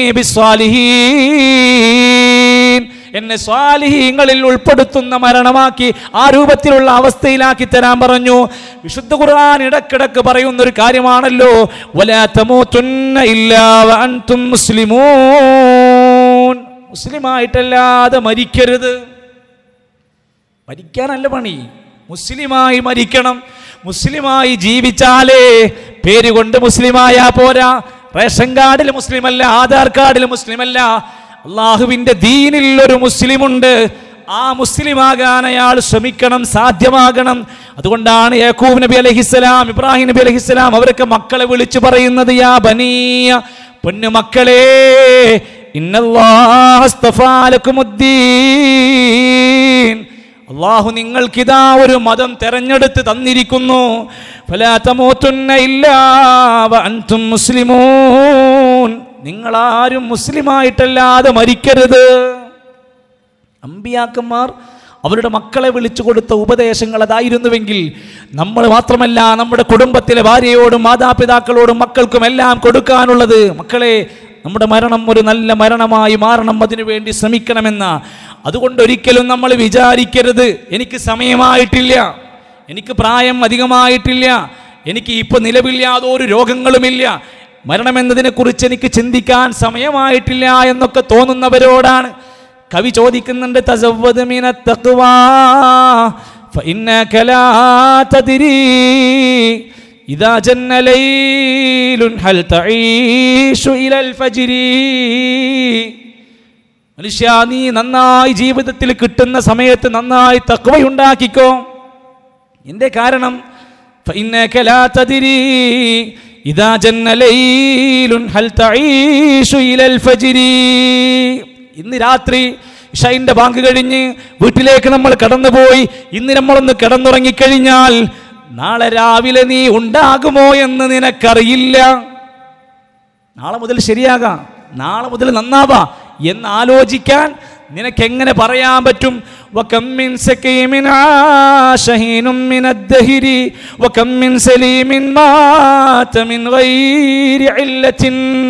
ബിസ്സാലിഹീൻ എന്നെ സ്വാലിഹീങ്ങളിൽ ഉൾപ്പെടുത്തുന്ന മരണമാക്കി ആ രൂപത്തിലുള്ള അവസ്ഥയിലാക്കി തരാൻ പറഞ്ഞു വിശുദ്ധ ഖുർആൻ ഇടക്കിടക്ക് പറയുന്ന ഒരു കാര്യമാണല്ലോ വലാ തമൂതുന്ന ഇല്ലാ വഅൻതും മുസ്ലിമൂൻ മുസ്ലിമായിട്ടല്ലാതെ മരിക്കരുത് മരിക്കാനല്ല പണി മുസ്ലിമായി മരിക്കണം മുസ്ലിമായി ജീവിച്ചാലേ പേര് കൊണ്ട് മുസ്ലിമായാ പോരാ റേഷൻ കാർഡിൽ മുസ്ലിമല്ല ആധാർ കാർഡിൽ മുസ്ലിമല്ല അള്ളാഹുവിന്റെ ദീനിൽ ഒരു മുസ്ലിമുണ്ട് ആ മുസ്ലിമാകാൻ അയാൾ ശ്രമിക്കണം സാധ്യമാകണം അതുകൊണ്ടാണ് യാക്കൂബ് നബി അലഹിസ്സലാം ഇബ്രാഹിം നബി അലഹിസ്സലാം അവരൊക്കെ മക്കളെ വിളിച്ചു പറയുന്നത് യാ ബനീയ പൊന്നു മക്കളെ ഇന്നല്ലാഹുദ്ദീൻ അള്ളാഹു നിങ്ങൾക്കിതാ ഒരു മതം തെരഞ്ഞെടുത്ത് തന്നിരിക്കുന്നു ഫലാ തമൂത്തുന്ന ഇല്ലാ വഅൻതും മുസ്ലിമൂൻ നിങ്ങളാരും മുസ്ലിമായിട്ടല്ലാതെ മരിക്കരുത് അമ്പിയാക്കന്മാർ അവരുടെ മക്കളെ വിളിച്ചു കൊടുത്ത ഉപദേശങ്ങൾ അതായിരുന്നുവെങ്കിൽ നമ്മൾ മാത്രമല്ല നമ്മുടെ കുടുംബത്തിലെ ഭാര്യയോടും മാതാപിതാക്കളോടും മക്കൾക്കും എല്ലാം കൊടുക്കാനുള്ളത് മക്കളെ നമ്മുടെ മരണം ഒരു നല്ല മരണമായി മാറണം അതിനു വേണ്ടി ശ്രമിക്കണമെന്ന അതുകൊണ്ട് ഒരിക്കലും നമ്മൾ വിചാരിക്കരുത് എനിക്ക് സമയമായിട്ടില്ല എനിക്ക് പ്രായം അധികമായിട്ടില്ല എനിക്ക് ഇപ്പൊ നിലവിൽ യാതൊരു രോഗങ്ങളുമില്ല മരണമെന്നതിനെ കുറിച്ച് എനിക്ക് ചിന്തിക്കാൻ സമയമായിട്ടില്ല എന്നൊക്കെ തോന്നുന്നവരോടാണ് കവി ചോദിക്കുന്നുണ്ട് തസവ്വദ് മിന തഖ്വാ فإنك لا تدري إذا جن ليل هل تعيش إلى الفجر മനുഷ്യ നീ നന്നായി ജീവിതത്തിൽ കിട്ടുന്ന സമയത്ത് നന്നായി തക്വയുണ്ടാക്കിക്കോ എന്റെ കാരണം فإنك لا تدري إذا جن ليل هل تعيش إلى الفجر ഇന്ന് രാത്രി ഇഷൈന്റെ ബാങ്ക് കഴിഞ്ഞ് വീട്ടിലേക്ക് നമ്മൾ കടന്നുപോയി ഇന്ന് നമ്മളൊന്ന് കിടന്നുറങ്ങിക്കഴിഞ്ഞാൽ നാളെ രാവിലെ നീ ഉണ്ടാകുമോ എന്ന് നിനക്കറിയില്ല നാളെ മുതൽ ശരിയാകാം നാളെ മുതൽ നന്നാവാ എന്ന് ആലോചിക്കാൻ നിനക്ക് എങ്ങനെ പറയാൻ പറ്റും وكم من سكيم عاش حين من الدهر وكم من سليم مات من غير علة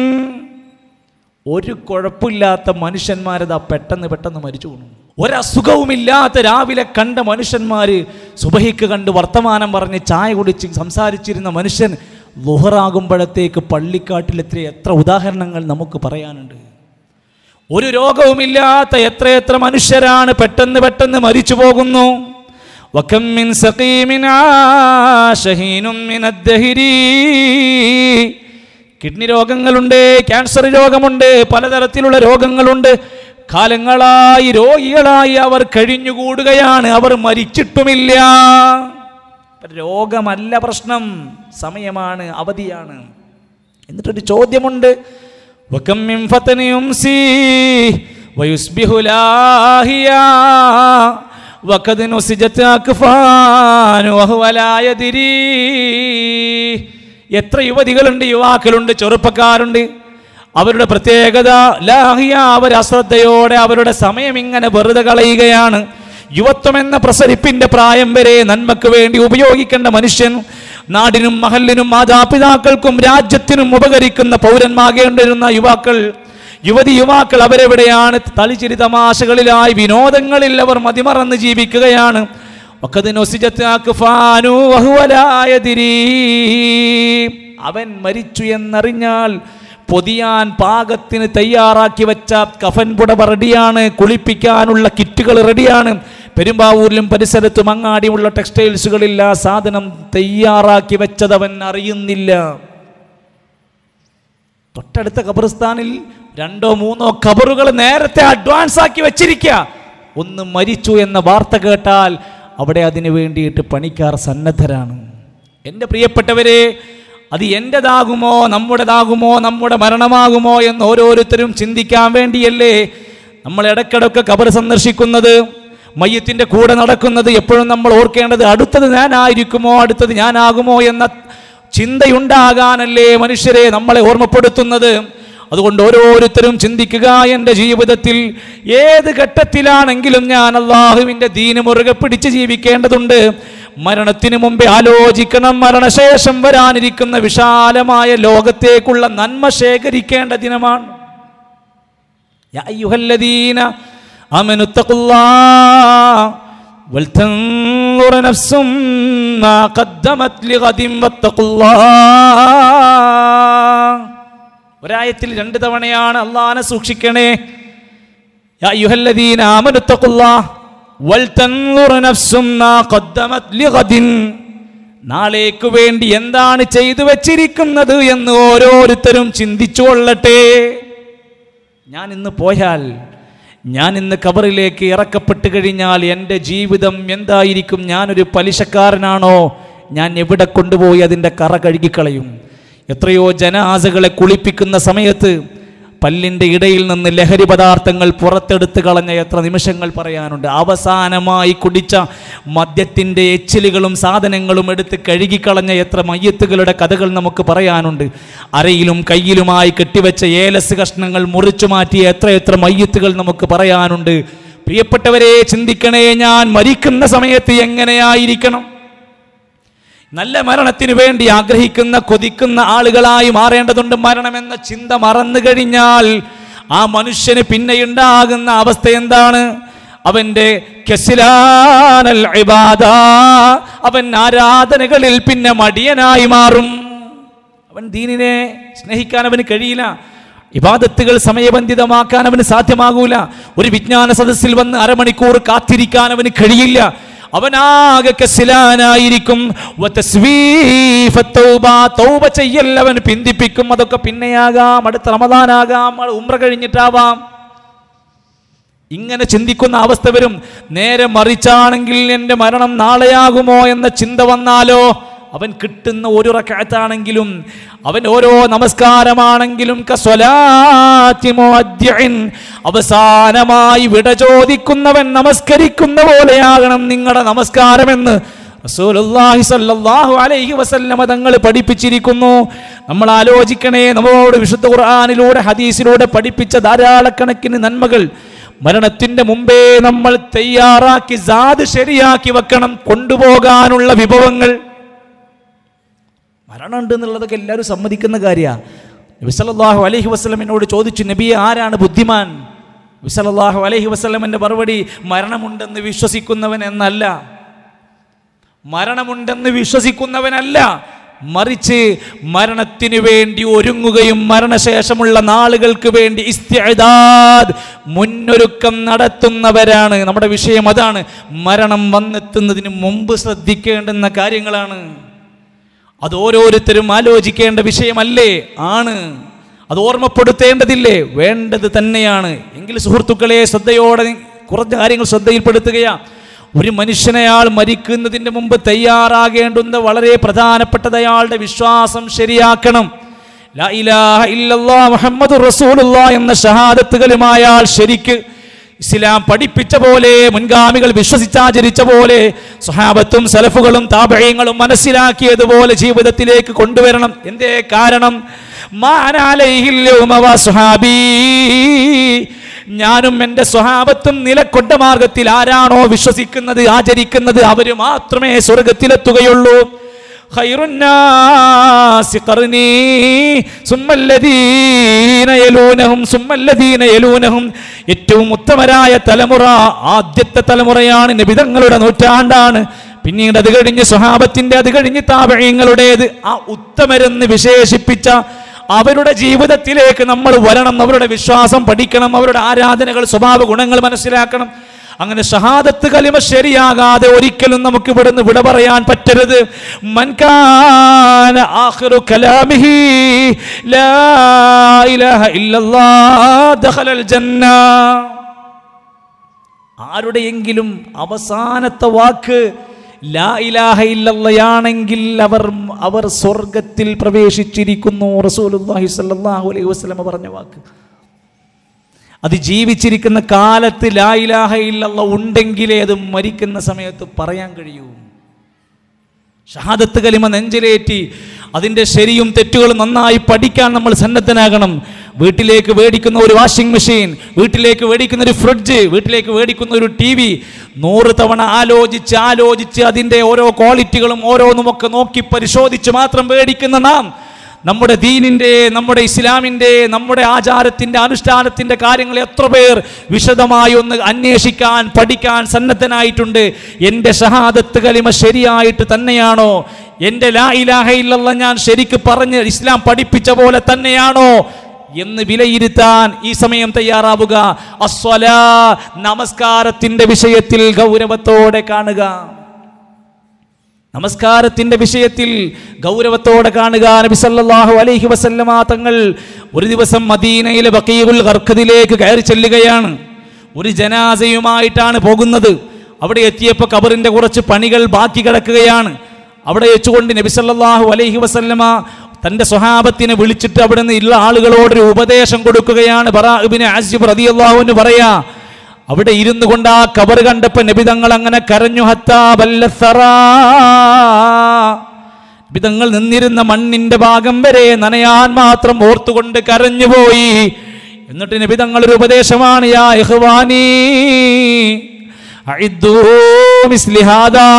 ഒരു കുഴപ്പമില്ലാത്ത മനുഷ്യന്മാരതാ പെട്ടെന്ന് പെട്ടെന്ന് മരിച്ചു പോകുന്നു ഒരസുഖവുമില്ലാത്ത രാവിലെ കണ്ട മനുഷ്യന്മാര് സുബഹിക്ക് കണ്ട് വർത്തമാനം പറഞ്ഞ് ചായ കുടിച്ച് സംസാരിച്ചിരുന്ന മനുഷ്യൻ ലുഹറാകുമ്പോഴത്തേക്ക് പള്ളിക്കാട്ടിലെത്തിയ എത്ര ഉദാഹരണങ്ങൾ നമുക്ക് പറയാനുണ്ട് ഒരു രോഗവുമില്ലാത്ത എത്രയെത്ര മനുഷ്യരാണ് പെട്ടെന്ന് പെട്ടെന്ന് മരിച്ചു പോകുന്നു വകം മിൻ സഖീമിൻ ആശ ഹീനും മിൻ അദ്ദഹിരി. കിഡ്നി രോഗങ്ങളുണ്ട് ക്യാൻസർ രോഗമുണ്ട് പലതരത്തിലുള്ള രോഗങ്ങളുണ്ട് കാലങ്ങളായി രോഗികളായി അവർ കഴിഞ്ഞുകൂടുകയാണ് അവർ മരിച്ചിട്ടുമില്ല രോഗമല്ല പ്രശ്നം സമയമാണ് അവധിയാണ് എന്നിട്ടൊരു ചോദ്യമുണ്ട് വകം മിൻ ഫതനി യുംസി വയുസ്ബിഹു ലാഹിയാ വഖദ് നുസിജത് അക്ഫാനു വഹുവ ലാ യദ്രി എത്ര യുവതികളുണ്ട് യുവാക്കളുണ്ട് ചെറുപ്പക്കാരുണ്ട് അവരുടെ പ്രത്യേകത ലാഹിയ അവർ അശ്രദ്ധയോടെ അവരുടെ സമയം ഇങ്ങനെ വെറുതെ കളയുകയാണ് യുവത്വം എന്ന പ്രസരിപ്പിന്റെ പ്രായം വരെ നന്മക്ക് വേണ്ടി ഉപയോഗിക്കേണ്ട മനുഷ്യൻ നാടിനും മഹലിനും മാതാപിതാക്കൾക്കും രാജ്യത്തിനും ഉപകരിക്കുന്ന പൗരന്മാകേണ്ടിരുന്ന യുവാക്കൾ യുവതി യുവാക്കൾ അവരെവിടെയാണ് തളിച്ചിരി തമാശകളിലായി വിനോദങ്ങളിൽ അവർ മതിമറന്ന് ജീവിക്കുകയാണ് വഖദ് നുസിജത്ത് അക്ഫാനു വഹുവ ലാ യദ്രി. അവൻ മരിച്ചു എന്നറിഞ്ഞാൽ പൊതിയാൻ പാകത്തിന് തയ്യാറാക്കി വെച്ച കഫൻ പുടവ റെഡിയാണ് കുളിപ്പിക്കാനുള്ള കിറ്റുകൾ റെഡിയാണ് പെരുമ്പാവൂരിലും പരിസരത്തും അങ്ങാടിയുള്ള ടെക്സ്റ്റൈൽസുകളിൽ ആ സാധനം തയ്യാറാക്കി വെച്ചതവൻ അറിയുന്നില്ല തൊട്ടടുത്ത ഖബർസ്ഥാനിൽ രണ്ടോ മൂന്നോ ഖബറുകൾ നേരത്തെ അഡ്വാൻസ് ആക്കി വെച്ചിരിക്കുക ഒന്ന് മരിച്ചു എന്ന വാർത്ത കേട്ടാൽ അവിടെ അതിനു വേണ്ടിയിട്ട് പണിക്കാർ സന്നദ്ധരാണ് എൻ്റെ പ്രിയപ്പെട്ടവരെ അത് എൻ്റെതാകുമോ നമ്മുടേതാകുമോ നമ്മുടെ മരണമാകുമോ എന്ന് ഓരോരുത്തരും ചിന്തിക്കാൻ വേണ്ടിയല്ലേ നമ്മൾ ഇടയ്ക്കിടയ്ക്ക് ഖബർ സന്ദർശിക്കുന്നത് മയ്യത്തിൻ്റെ കൂടെ നടക്കുന്നത് എപ്പോഴും നമ്മൾ ഓർക്കേണ്ടത് അടുത്തത് ഞാനായിരിക്കുമോ അടുത്തത് ഞാനാകുമോ എന്ന ചിന്തയുണ്ടാകാനല്ലേ മനുഷ്യരെ നമ്മളെ ഓർമ്മപ്പെടുത്തുന്നത് അതുകൊണ്ട് ഓരോരുത്തരും ചിന്തിക്കുക എൻ്റെ ജീവിതത്തിൽ ഏത് ഘട്ടത്തിലാണെങ്കിലും ഞാൻ അള്ളാഹുവിൻ്റെ ദീന് മുറുകെ പിടിച്ച് ജീവിക്കേണ്ടതുണ്ട് മരണത്തിന് മുമ്പേ ആലോചിക്കണം മരണശേഷം വരാനിരിക്കുന്ന വിശാലമായ ലോകത്തേക്കുള്ള നന്മ ശേഖരിക്കേണ്ട ദിനമാണ് يا أيها الذين آمنوا اتقوا الله ولتنظر نفس ما قدمت لغد واتقوا الله ഒരായത്തിൽ രണ്ട് തവണയാണ് അള്ളാനെ സൂക്ഷിക്കണേ യാ അയ്യുഹല്ലദീന ആമനു തഖുല്ലാഹ് വൽതൻദുർ നഫ്സും മാ ഖദ്ദമത് ലിഗദിൻ നാളേക്ക് വേണ്ടി എന്താണ് ചെയ്തു വെച്ചിരിക്കുന്നത് എന്ന് ഓരോരുത്തരും ചിന്തിച്ചു കൊള്ളട്ടെ ഞാൻ ഇന്ന് പോയാൽ ഞാൻ ഇന്ന് കബറിലേക്ക് ഇറക്കപ്പെട്ട് കഴിഞ്ഞാൽ എൻ്റെ ജീവിതം എന്തായിരിക്കും ഞാനൊരു പലിശക്കാരനാണോ ഞാൻ എവിടെ കൊണ്ടുപോയി അതിൻ്റെ കറ കഴുകിക്കളയും എത്രയോ ജനാസകളെ കുളിപ്പിക്കുന്ന സമയത്ത് പല്ലിൻ്റെ ഇടയിൽ നിന്ന് ലഹരി പദാർത്ഥങ്ങൾ പുറത്തെടുത്ത് കളഞ്ഞ എത്ര നിമിഷങ്ങൾ പറയാനുണ്ട് അവസാനമായി കുടിച്ച മദ്യത്തിൻ്റെ എച്ചിലുകളും സാധനങ്ങളും എടുത്ത് കഴുകിക്കളഞ്ഞ എത്ര മയ്യത്തുകളുടെ കഥകൾ നമുക്ക് പറയാനുണ്ട് അരയിലും കയ്യിലുമായി കെട്ടിവെച്ച ഏലസ് കഷ്ണങ്ങൾ മുറിച്ചു മാറ്റിയ എത്ര എത്ര മയ്യത്തുകൾ നമുക്ക് പറയാനുണ്ട് പ്രിയപ്പെട്ടവരെ ചിന്തിക്കണേ ഞാൻ മരിക്കുന്ന സമയത്ത് എങ്ങനെയായിരിക്കണം നല്ല മരണത്തിന് വേണ്ടി ആഗ്രഹിക്കുന്ന കൊതിക്കുന്ന ആളുകളായി മാറേണ്ടതുണ്ട് മരണമെന്ന ചിന്ത മറന്നു കഴിഞ്ഞാൽ ആ മനുഷ്യന് പിന്നെയുണ്ടാകുന്ന അവസ്ഥ എന്താണ് അവന്റെ കെസിലാനൽ ഇബാദ അവൻ ആരാധനകളിൽ പിന്നെ മടിയനായി മാറും അവൻ ദീനിനെ സ്നേഹിക്കാൻ അവന് കഴിയില്ല ഇബാദത്തുകൾ സമയബന്ധിതമാക്കാൻ അവന് സാധ്യമാകൂല ഒരു വിജ്ഞാന സദസ്സിൽ വന്ന് അരമണിക്കൂർ കാത്തിരിക്കാൻ അവന് കഴിയില്ല അവനാകെ കസിലാനായിരിക്കും വതസ്വീഫ തൗബ, തൗബ ചെയ്യൽ അവൻ പിന്തിപ്പിക്കും അതൊക്കെ പിന്നെയാകാം അടുത്ത റമദാനാകാം അത് ഉംറ കഴിഞ്ഞിട്ടാവാം ഇങ്ങനെ ചിന്തിക്കുന്ന അവസ്ഥ വരും നേരെ മറിച്ചാണെങ്കിൽ എൻ്റെ മരണം നാളെയാകുമോ എന്ന ചിന്ത വന്നാലോ അവൻ കിട്ടുന്ന ഒരു റക്കാത്താണെങ്കിലും അവൻ ഓരോ നമസ്കാരമാണെങ്കിലും കസ്വലാത്തി മുഅദ്ദിഇൻ. അവസാനമായി വിട ചോദിക്കുന്നവൻ നമസ്കരിക്കുന്ന പോലെയാകണം നിങ്ങളുടെ നമസ്കാരമെന്ന് റസൂലുള്ളാഹി സ്വല്ലല്ലാഹു അലൈഹി വസല്ലമ തങ്ങൾ പഠിപ്പിച്ചിരിക്കുന്നു നമ്മൾ ആലോചിക്കണേ നമ്മളോട് വിശുദ്ധ ഖുർആനിലൂടെ ഹദീസിലൂടെ പഠിപ്പിച്ച ധാരാളക്കണക്കിന് നന്മകൾ മരണത്തിന്റെ മുമ്പേ നമ്മൾ തയ്യാറാക്കി സാത് ശരിയാക്കി വെക്കണം കൊണ്ടുപോകാനുള്ള വിഭവങ്ങൾ മരണമുണ്ട് എന്നുള്ളതൊക്കെ എല്ലാവരും സമ്മതിക്കുന്ന കാര്യമാണ് നബിസല്ലാഹു അലൈഹി വസ്ലമിനോട് ചോദിച്ചു നബിയെ ആരാണ് ബുദ്ധിമാൻ നബിസല്ലാഹു അലൈഹി വസ്ലമിൻ്റെ മറുപടി മരണമുണ്ടെന്ന് വിശ്വസിക്കുന്നവൻ എന്നല്ല മരണമുണ്ടെന്ന് വിശ്വസിക്കുന്നവനല്ല മറിച്ച് മരണത്തിന് വേണ്ടി ഒരുങ്ങുകയും മരണശേഷമുള്ള നാളുകൾക്ക് വേണ്ടി ഇസ്തിഅദാദ് മുന്നൊരുക്കം നടത്തുന്നവരാണ് നമ്മുടെ വിഷയം അതാണ് മരണം വന്നെത്തുന്നതിന് മുമ്പ് ശ്രദ്ധിക്കേണ്ടുന്ന കാര്യങ്ങളാണ് അത് ഓരോരുത്തരും ആലോചിക്കേണ്ട വിഷയമല്ലേ ആണ് അത് ഓർമ്മപ്പെടുത്തേണ്ടതില്ലേ വേണ്ടത് തന്നെയാണ് എങ്കിൽ സുഹൃത്തുക്കളെ ശ്രദ്ധയോടെ കുറച്ച് കാര്യങ്ങൾ ശ്രദ്ധയിൽപ്പെടുത്തുകയാ ഒരു മനുഷ്യനയാൾ മരിക്കുന്നതിന് മുമ്പ് തയ്യാറാകേണ്ടുന്ന വളരെ പ്രധാനപ്പെട്ടത് അയാളുടെ വിശ്വാസം ശരിയാക്കണം ലാ ഇലാഹ ഇല്ലല്ലാ മുഹമ്മദ് റസൂലുള്ള എന്ന ഷഹാദത്തുകളുമായി അയാൾ ശരിക്ക് ഇസ്ലാം പഠിപ്പിച്ച പോലെ മുൻഗാമികൾ വിശ്വസിച്ചാചരിച്ച പോലെ സ്വഹാബത്തും സലഫുകളും താപഴയങ്ങളും മനസ്സിലാക്കിയതുപോലെ ജീവിതത്തിലേക്ക് കൊണ്ടുവരണം എന്തേ കാരണം മാനാലൈഹിൽ യൗമ വസ്ഹാബീ. ഞാനും എൻ്റെ സ്വഹാബത്തും നിലക്കൊണ്ട മാർഗത്തിൽ ആരാണോ വിശ്വസിക്കുന്നത് ആചരിക്കുന്നത് അവര് മാത്രമേ സ്വർഗത്തിലെത്തുകയുള്ളൂ خير الناس قرني ثم الذين يلونهم ثم الذين يلونهم ഏറ്റവും ഉത്തമരായ തലമുറ ആദ്യത്തെ തലമുറയാണ് നബിതങ്ങളുടെ നൂറ്റാണ്ടാണ് പിന്നീട് അത് കഴിഞ്ഞ് സ്വഹാബത്തിന്റെ അത് കഴിഞ്ഞ് താപഴയങ്ങളുടേത് ആ ഉത്തമരെന്ന് വിശേഷിപ്പിച്ച അവരുടെ ജീവിതത്തിലേക്ക് നമ്മൾ വരണം അവരുടെ വിശ്വാസം പഠിക്കണം അവരുടെ ആരാധനകൾ സ്വഭാവ ഗുണങ്ങൾ മനസ്സിലാക്കണം അങ്ങനെ ഷഹാദത്ത് കലിമ ശരിയാകാതെ ഒരിക്കലും നമുക്ക് ഇവിടുന്ന് വിട പറയാൻ പറ്റരുത് മൻകാന ആഖിറു കലാമിഹി ലാ ഇലാഹ ഇല്ലല്ലാഹ് ദഖലൽ ജന്ന ആരുടെയെങ്കിലും അവസാനത്തെ വാക്ക് ലാ ഇലാഹ ഇല്ലല്ലയാണെങ്കിൽ അവർ അവർ സ്വർഗത്തിൽ പ്രവേശിച്ചിരിക്കുന്നു റസൂലുള്ളാഹി സ്വല്ലല്ലാഹു അലൈഹി വസല്ലമ പറഞ്ഞ വാക്ക് അത് ജീവിച്ചിരിക്കുന്ന കാലത്ത് ലാ ഇലാഹ ഇല്ലല്ല ഉണ്ടെങ്കിലേ അത് മരിക്കുന്ന സമയത്ത് പറയാൻ കഴിയൂ ഷഹാദത്ത് കലിമ നെഞ്ചിലേറ്റി അതിൻ്റെ ശരിയും തെറ്റുകളും നന്നായി പഠിക്കാൻ നമ്മൾ സന്നദ്ധനാകണം വീട്ടിലേക്ക് മേടിക്കുന്ന ഒരു വാഷിംഗ് മെഷീൻ വീട്ടിലേക്ക് മേടിക്കുന്ന ഒരു ഫ്രിഡ്ജ് വീട്ടിലേക്ക് മേടിക്കുന്ന ഒരു ടി വി നൂറ് തവണ ആലോചിച്ച് ആലോചിച്ച് അതിൻ്റെ ഓരോ ക്വാളിറ്റികളും ഓരോന്നുമൊക്കെ നോക്കി പരിശോധിച്ച് മാത്രം മേടിക്കുന്ന നാം നമ്മുടെ ദീനിൻ്റെ നമ്മുടെ ഇസ്ലാമിൻ്റെ നമ്മുടെ ആചാരത്തിൻ്റെ അനുഷ്ഠാനത്തിൻ്റെ കാര്യങ്ങൾ എത്ര പേർ വിശദമായി ഒന്ന് അന്വേഷിക്കാൻ പഠിക്കാൻ സന്നദ്ധനായിട്ടുണ്ട് എൻ്റെ ഷഹാദത്ത് കലിമ ശരിയായിട്ട് തന്നെയാണോ എൻ്റെ ലാ ഇലാഹ ഇല്ലല്ല ഞാൻ ശരിക്ക് പറഞ്ഞ് ഇസ്ലാം പഠിപ്പിച്ച പോലെ തന്നെയാണോ എന്ന് വിലയിരുത്താൻ ഈ സമയം തയ്യാറാവുക അസ്വലാ നമസ്കാരത്തിൻ്റെ വിഷയത്തിൽ ഗൗരവത്തോടെ കാണുക നമസ്കാരത്തിന്റെ വിഷയത്തിൽ ഗൗരവത്തോടെ കാണുക നബി സല്ലല്ലാഹു അലൈഹി വസല്ലമ തങ്ങൾ ഒരു ദിവസം മദീനയിലെ ബക്കീഉൽ ഖർഖദിലേക്ക് കയറി ചെല്ലുകയാണ് ഒരു ജനാസയുമായിട്ടാണ് പോകുന്നത് അവിടെ എത്തിയപ്പോൾ കബറിന്റെ കുറച്ച് പണികൾ ബാക്കി കിടക്കുകയാണ് അവിടെ വെച്ചുകൊണ്ട് നബി സല്ലല്ലാഹു അലൈഹി വസല്ലമ തന്റെ സ്വഹാബത്തിനെ വിളിച്ചിട്ട് അവിടെ നിന്ന് ഉള്ള ആളുകളോടൊരു ഉപദേശം കൊടുക്കുകയാണ് ബറാ ഇബ്നു ആസിബ് റളിയല്ലാഹു അൻഹു പറയാ അവിടെ ഇരുന്നു കൊണ്ട് ആ കബർ കണ്ടപ്പോ നബിതങ്ങൾ അങ്ങനെ കരഞ്ഞു ഹത്താ ബല്ലസറാ. നബിതങ്ങൾ നിന്നിരുന്ന മണ്ണിന്റെ ഭാഗം വരെ നനയാൻ മാത്രം ഓർത്തുകൊണ്ട് കരഞ്ഞുപോയി എന്നിട്ട് നബിതങ്ങൾ ഒരു ഉപദേശമാണ് യാ ഇഖ്വാനീ അഇദ്ദൂ മിസ്ലി ഹാദാ.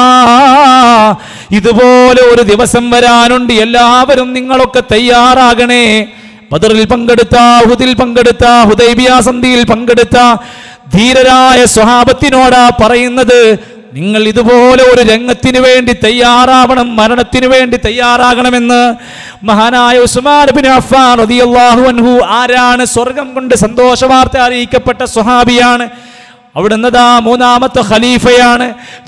ഇതുപോലെ ഒരു ദിവസം വരാനുണ്ട് എല്ലാവരും നിങ്ങളൊക്കെ തയ്യാറാകണേ ബദറിൽ പങ്കെടുത്ത ഹുദിൽ പങ്കെടുത്ത ഹുദൈബിയ സന്ധിയിൽ പങ്കെടുത്ത ധീരരായ സ്വഹാബത്തിനോടാ പറയുന്നത് നിങ്ങൾ ഇതുപോലെ ഒരു രംഗത്തിന് വേണ്ടി തയ്യാറാവണം മരണത്തിന് വേണ്ടി തയ്യാറാകണമെന്ന് മഹാനായ ഉസ്മാൻ ബിൻ അഫ്ഫാൻ റളിയല്ലാഹു അൻഹു ആരാണ് സ്വർഗം കൊണ്ട് സന്തോഷ വാർത്ത അറിയിക്കപ്പെട്ട സ്വഹാബിയാണ് അവിടുന്നതാ മൂന്നാമത്തെ ഖലീഫയാണ്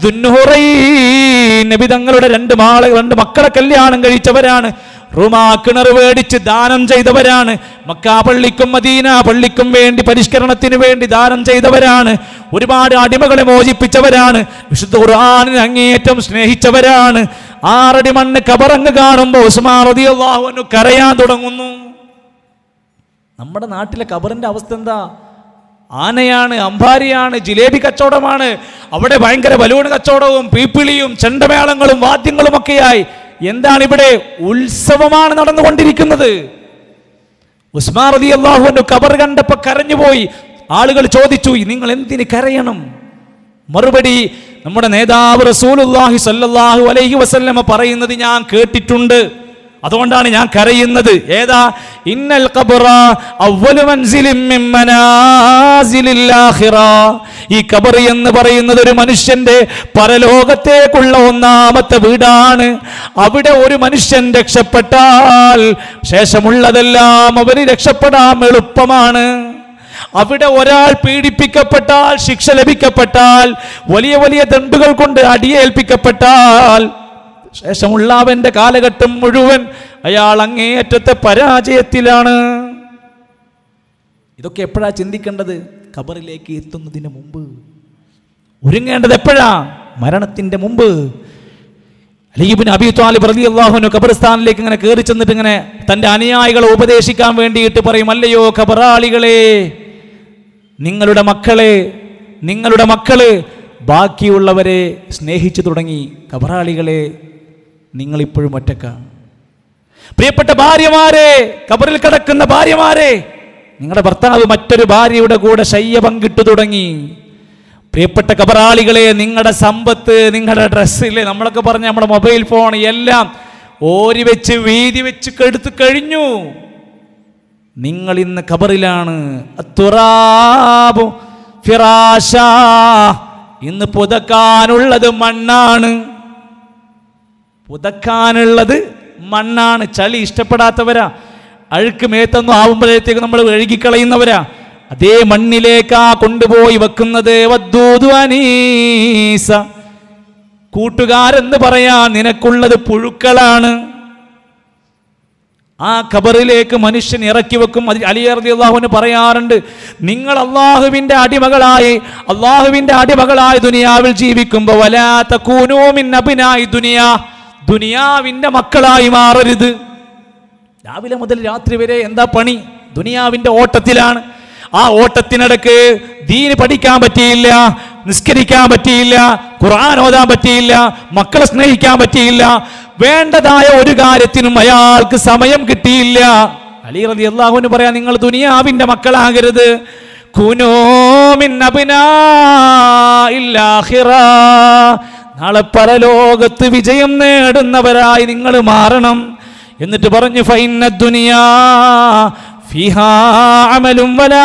ദുന്നുഹുറൈൻ നബി തങ്ങളുടെ രണ്ട് മാളെ രണ്ട് മക്കളെ കല്യാണം കഴിച്ചവരാണ് റുമാ കിണർ മേടിച്ച് ദാനം ചെയ്തവരാണ് മക്കാ പള്ളിക്കും മദീന പള്ളിക്കും വേണ്ടി പരിഷ്കരണത്തിന് വേണ്ടി ദാനം ചെയ്തവരാണ് ഒരുപാട് അടിമകളെ മോചിപ്പിച്ചവരാണ് വിശുദ്ധ ഖുർആാനിനെ അങ്ങേയറ്റം സ്നേഹിച്ചവരാണ് ആറടി മണ്ണ് കബറങ്ങ് കാണുമ്പോൾ ഉസ്മാൻ റളിയല്ലാഹു അൻഹു കരയാൻ തുടങ്ങുന്നു നമ്മുടെ നാട്ടിലെ കബറിന്റെ അവസ്ഥ എന്താ ആനയാണ് അമ്പാരിയാണ് ജിലേബി കച്ചവടമാണ് അവിടെ ഭയങ്കര ബലൂൺ കച്ചവടവും പീപ്പിളിയും ചെണ്ടമേളങ്ങളും വാദ്യങ്ങളും ഒക്കെയായി എന്താണ് ഇവിടെ ഉത്സവമാണ് നടന്നുകൊണ്ടിരിക്കുന്നത് ഉസ്മാൻ റതി അള്ളാഹുവിന്റെ കബർ കണ്ടപ്പോ കരഞ്ഞുപോയി ആളുകൾ ചോദിച്ചു നിങ്ങൾ എന്തിന് കരയണം മറുപടി നമ്മുടെ നേതാവ് റസൂലുല്ലാഹി സല്ലല്ലാഹു അലൈഹി വസല്ലമ പറയുന്നത് ഞാൻ കേട്ടിട്ടുണ്ട് അതുകൊണ്ടാണ് ഞാൻ കരയുന്നത് ഏതാ ഇന്നൽ ഖബറ അവ്വലു മൻസിലിൻ മിൻ മനാസിലിൽ ആഖിറ ഈ ഖബർ എന്ന് പറയുന്നത് ഒരു മനുഷ്യന്റെ പരലോകത്തേക്കുള്ള ഒന്നാമത്തെ വീടാണ് അവിടെ ഒരു മനുഷ്യൻ രക്ഷപ്പെട്ടാൽ ശേഷമുള്ളതെല്ലാം അവന് രക്ഷപ്പെടാൻ എളുപ്പമാണ് അവിടെ ഒരാൾ പീഡിപ്പിക്കപ്പെട്ടാൽ ശിക്ഷ ലഭിക്കപ്പെട്ടാൽ വലിയ വലിയ ദണ്ടുകൾ കൊണ്ട് അടിയേൽപ്പിക്കപ്പെട്ടാൽ ശേഷമുള്ള അവന്റെ കാലഘട്ടം മുഴുവൻ അയാൾ അങ്ങേയറ്റത്തെ പരാജയത്തിലാണ് ഇതൊക്കെ എപ്പോഴാ ചിന്തിക്കേണ്ടത് ഖബറിലേക്ക് എത്തുന്നതിന് മുമ്പ് ഒരുങ്ങേണ്ടത് എപ്പോഴാ മരണത്തിന്റെ മുമ്പ് അലീബിൻ അബി താലിബ് റലി അള്ളാഹുനു ഖബർസ്ഥാനിലേക്ക് ഇങ്ങനെ കയറി ചെന്നിട്ട് ഇങ്ങനെ തൻ്റെ അനുയായികളെ ഉപദേശിക്കാൻ വേണ്ടിയിട്ട് പറയും അല്ലയോ ഖബറാളികളെ നിങ്ങളുടെ മക്കളെ നിങ്ങളുടെ മക്കള് ബാക്കിയുള്ളവരെ സ്നേഹിച്ചു തുടങ്ങി ഖബറാളികളെ നിങ്ങളിപ്പോഴും ഒറ്റക്കാണ് പ്രിയപ്പെട്ട ഭാര്യമാരെ കബറിൽ കിടക്കുന്ന ഭാര്യമാരെ നിങ്ങളുടെ ഭർത്താവ് മറ്റൊരു ഭാര്യയുടെ കൂടെ ശയ്യ പങ്കിട്ടു തുടങ്ങി പ്രിയപ്പെട്ട കബറാളികളെ നിങ്ങളുടെ സമ്പത്ത് നിങ്ങളുടെ ഡ്രസ്സില് നമ്മളൊക്കെ പറഞ്ഞ നമ്മുടെ മൊബൈൽ ഫോൺ എല്ലാം ഓരി വെച്ച് വീതി വെച്ച് എടുത്തു കഴിഞ്ഞു നിങ്ങൾ ഇന്ന് ഖബറിലാണ് അത്തുറാബു ഫിറാശ ഇന്ന് പുതക്കാനുള്ളത് മണ്ണാണ് പുതക്കാനുള്ളത് മണ്ണാണ് ചളി ഇഷ്ടപ്പെടാത്തവരാ അഴുക്ക് മേത്തൊന്നും ആവുമ്പോഴത്തേക്ക് നമ്മൾ കഴുകിക്കളയുന്നവരാ അതേ മണ്ണിലേക്കാ കൊണ്ടുപോയി വെക്കുന്നത് വദ്ദൂദു അനീസ കൂട്ടുകാരെന്ന് പറയാ നിനക്കുള്ളത് പുഴുക്കളാണ് ആ ഖബറിലേക്ക് മനുഷ്യൻ ഇറക്കി വെക്കും അത് അലിയർദി അള്ളാഹുവിന് പറയാറുണ്ട് നിങ്ങൾ അള്ളാഹുവിന്റെ അടിമകളായി അള്ളാഹുവിന്റെ അടിമകളായി ദുനിയാവിൽ ജീവിക്കുമ്പോൾ വലാത്ത കൂനോമിൻ അഭിനായി ദുനിയാ ദുനിയാവിന്റെ മക്കളായി മാറരുത് രാവിലെ മുതൽ രാത്രി വരെ എന്താ പണി ദുനിയാവിന്റെ ഓട്ടത്തിലാണ് ആ ഓട്ടത്തിനിടക്ക് ദീന് പഠിക്കാൻ പറ്റിയില്ല നിസ്കരിക്കാൻ പറ്റിയില്ല ഖുർആൻ ഓതാൻ പറ്റിയില്ല മക്കളെ സ്നേഹിക്കാൻ പറ്റിയില്ല വേണ്ടതായ ഒരു കാര്യത്തിനും അയാൾക്ക് സമയം കിട്ടിയില്ല അലി റതി അള്ളാഹുവിന് പറയാം നിങ്ങൾ ദുനിയാവിന്റെ മക്കളാകരുത് കുനോമിൻ അഭിനാഹിറ നാളെ പരലോകത്ത് വിജയം നേടുന്നവരായി നിങ്ങൾ മാറണം എന്നിട്ട് പറഞ്ഞു ഫൈന ദുനിയാ ഫിഹാ അമലും വലാ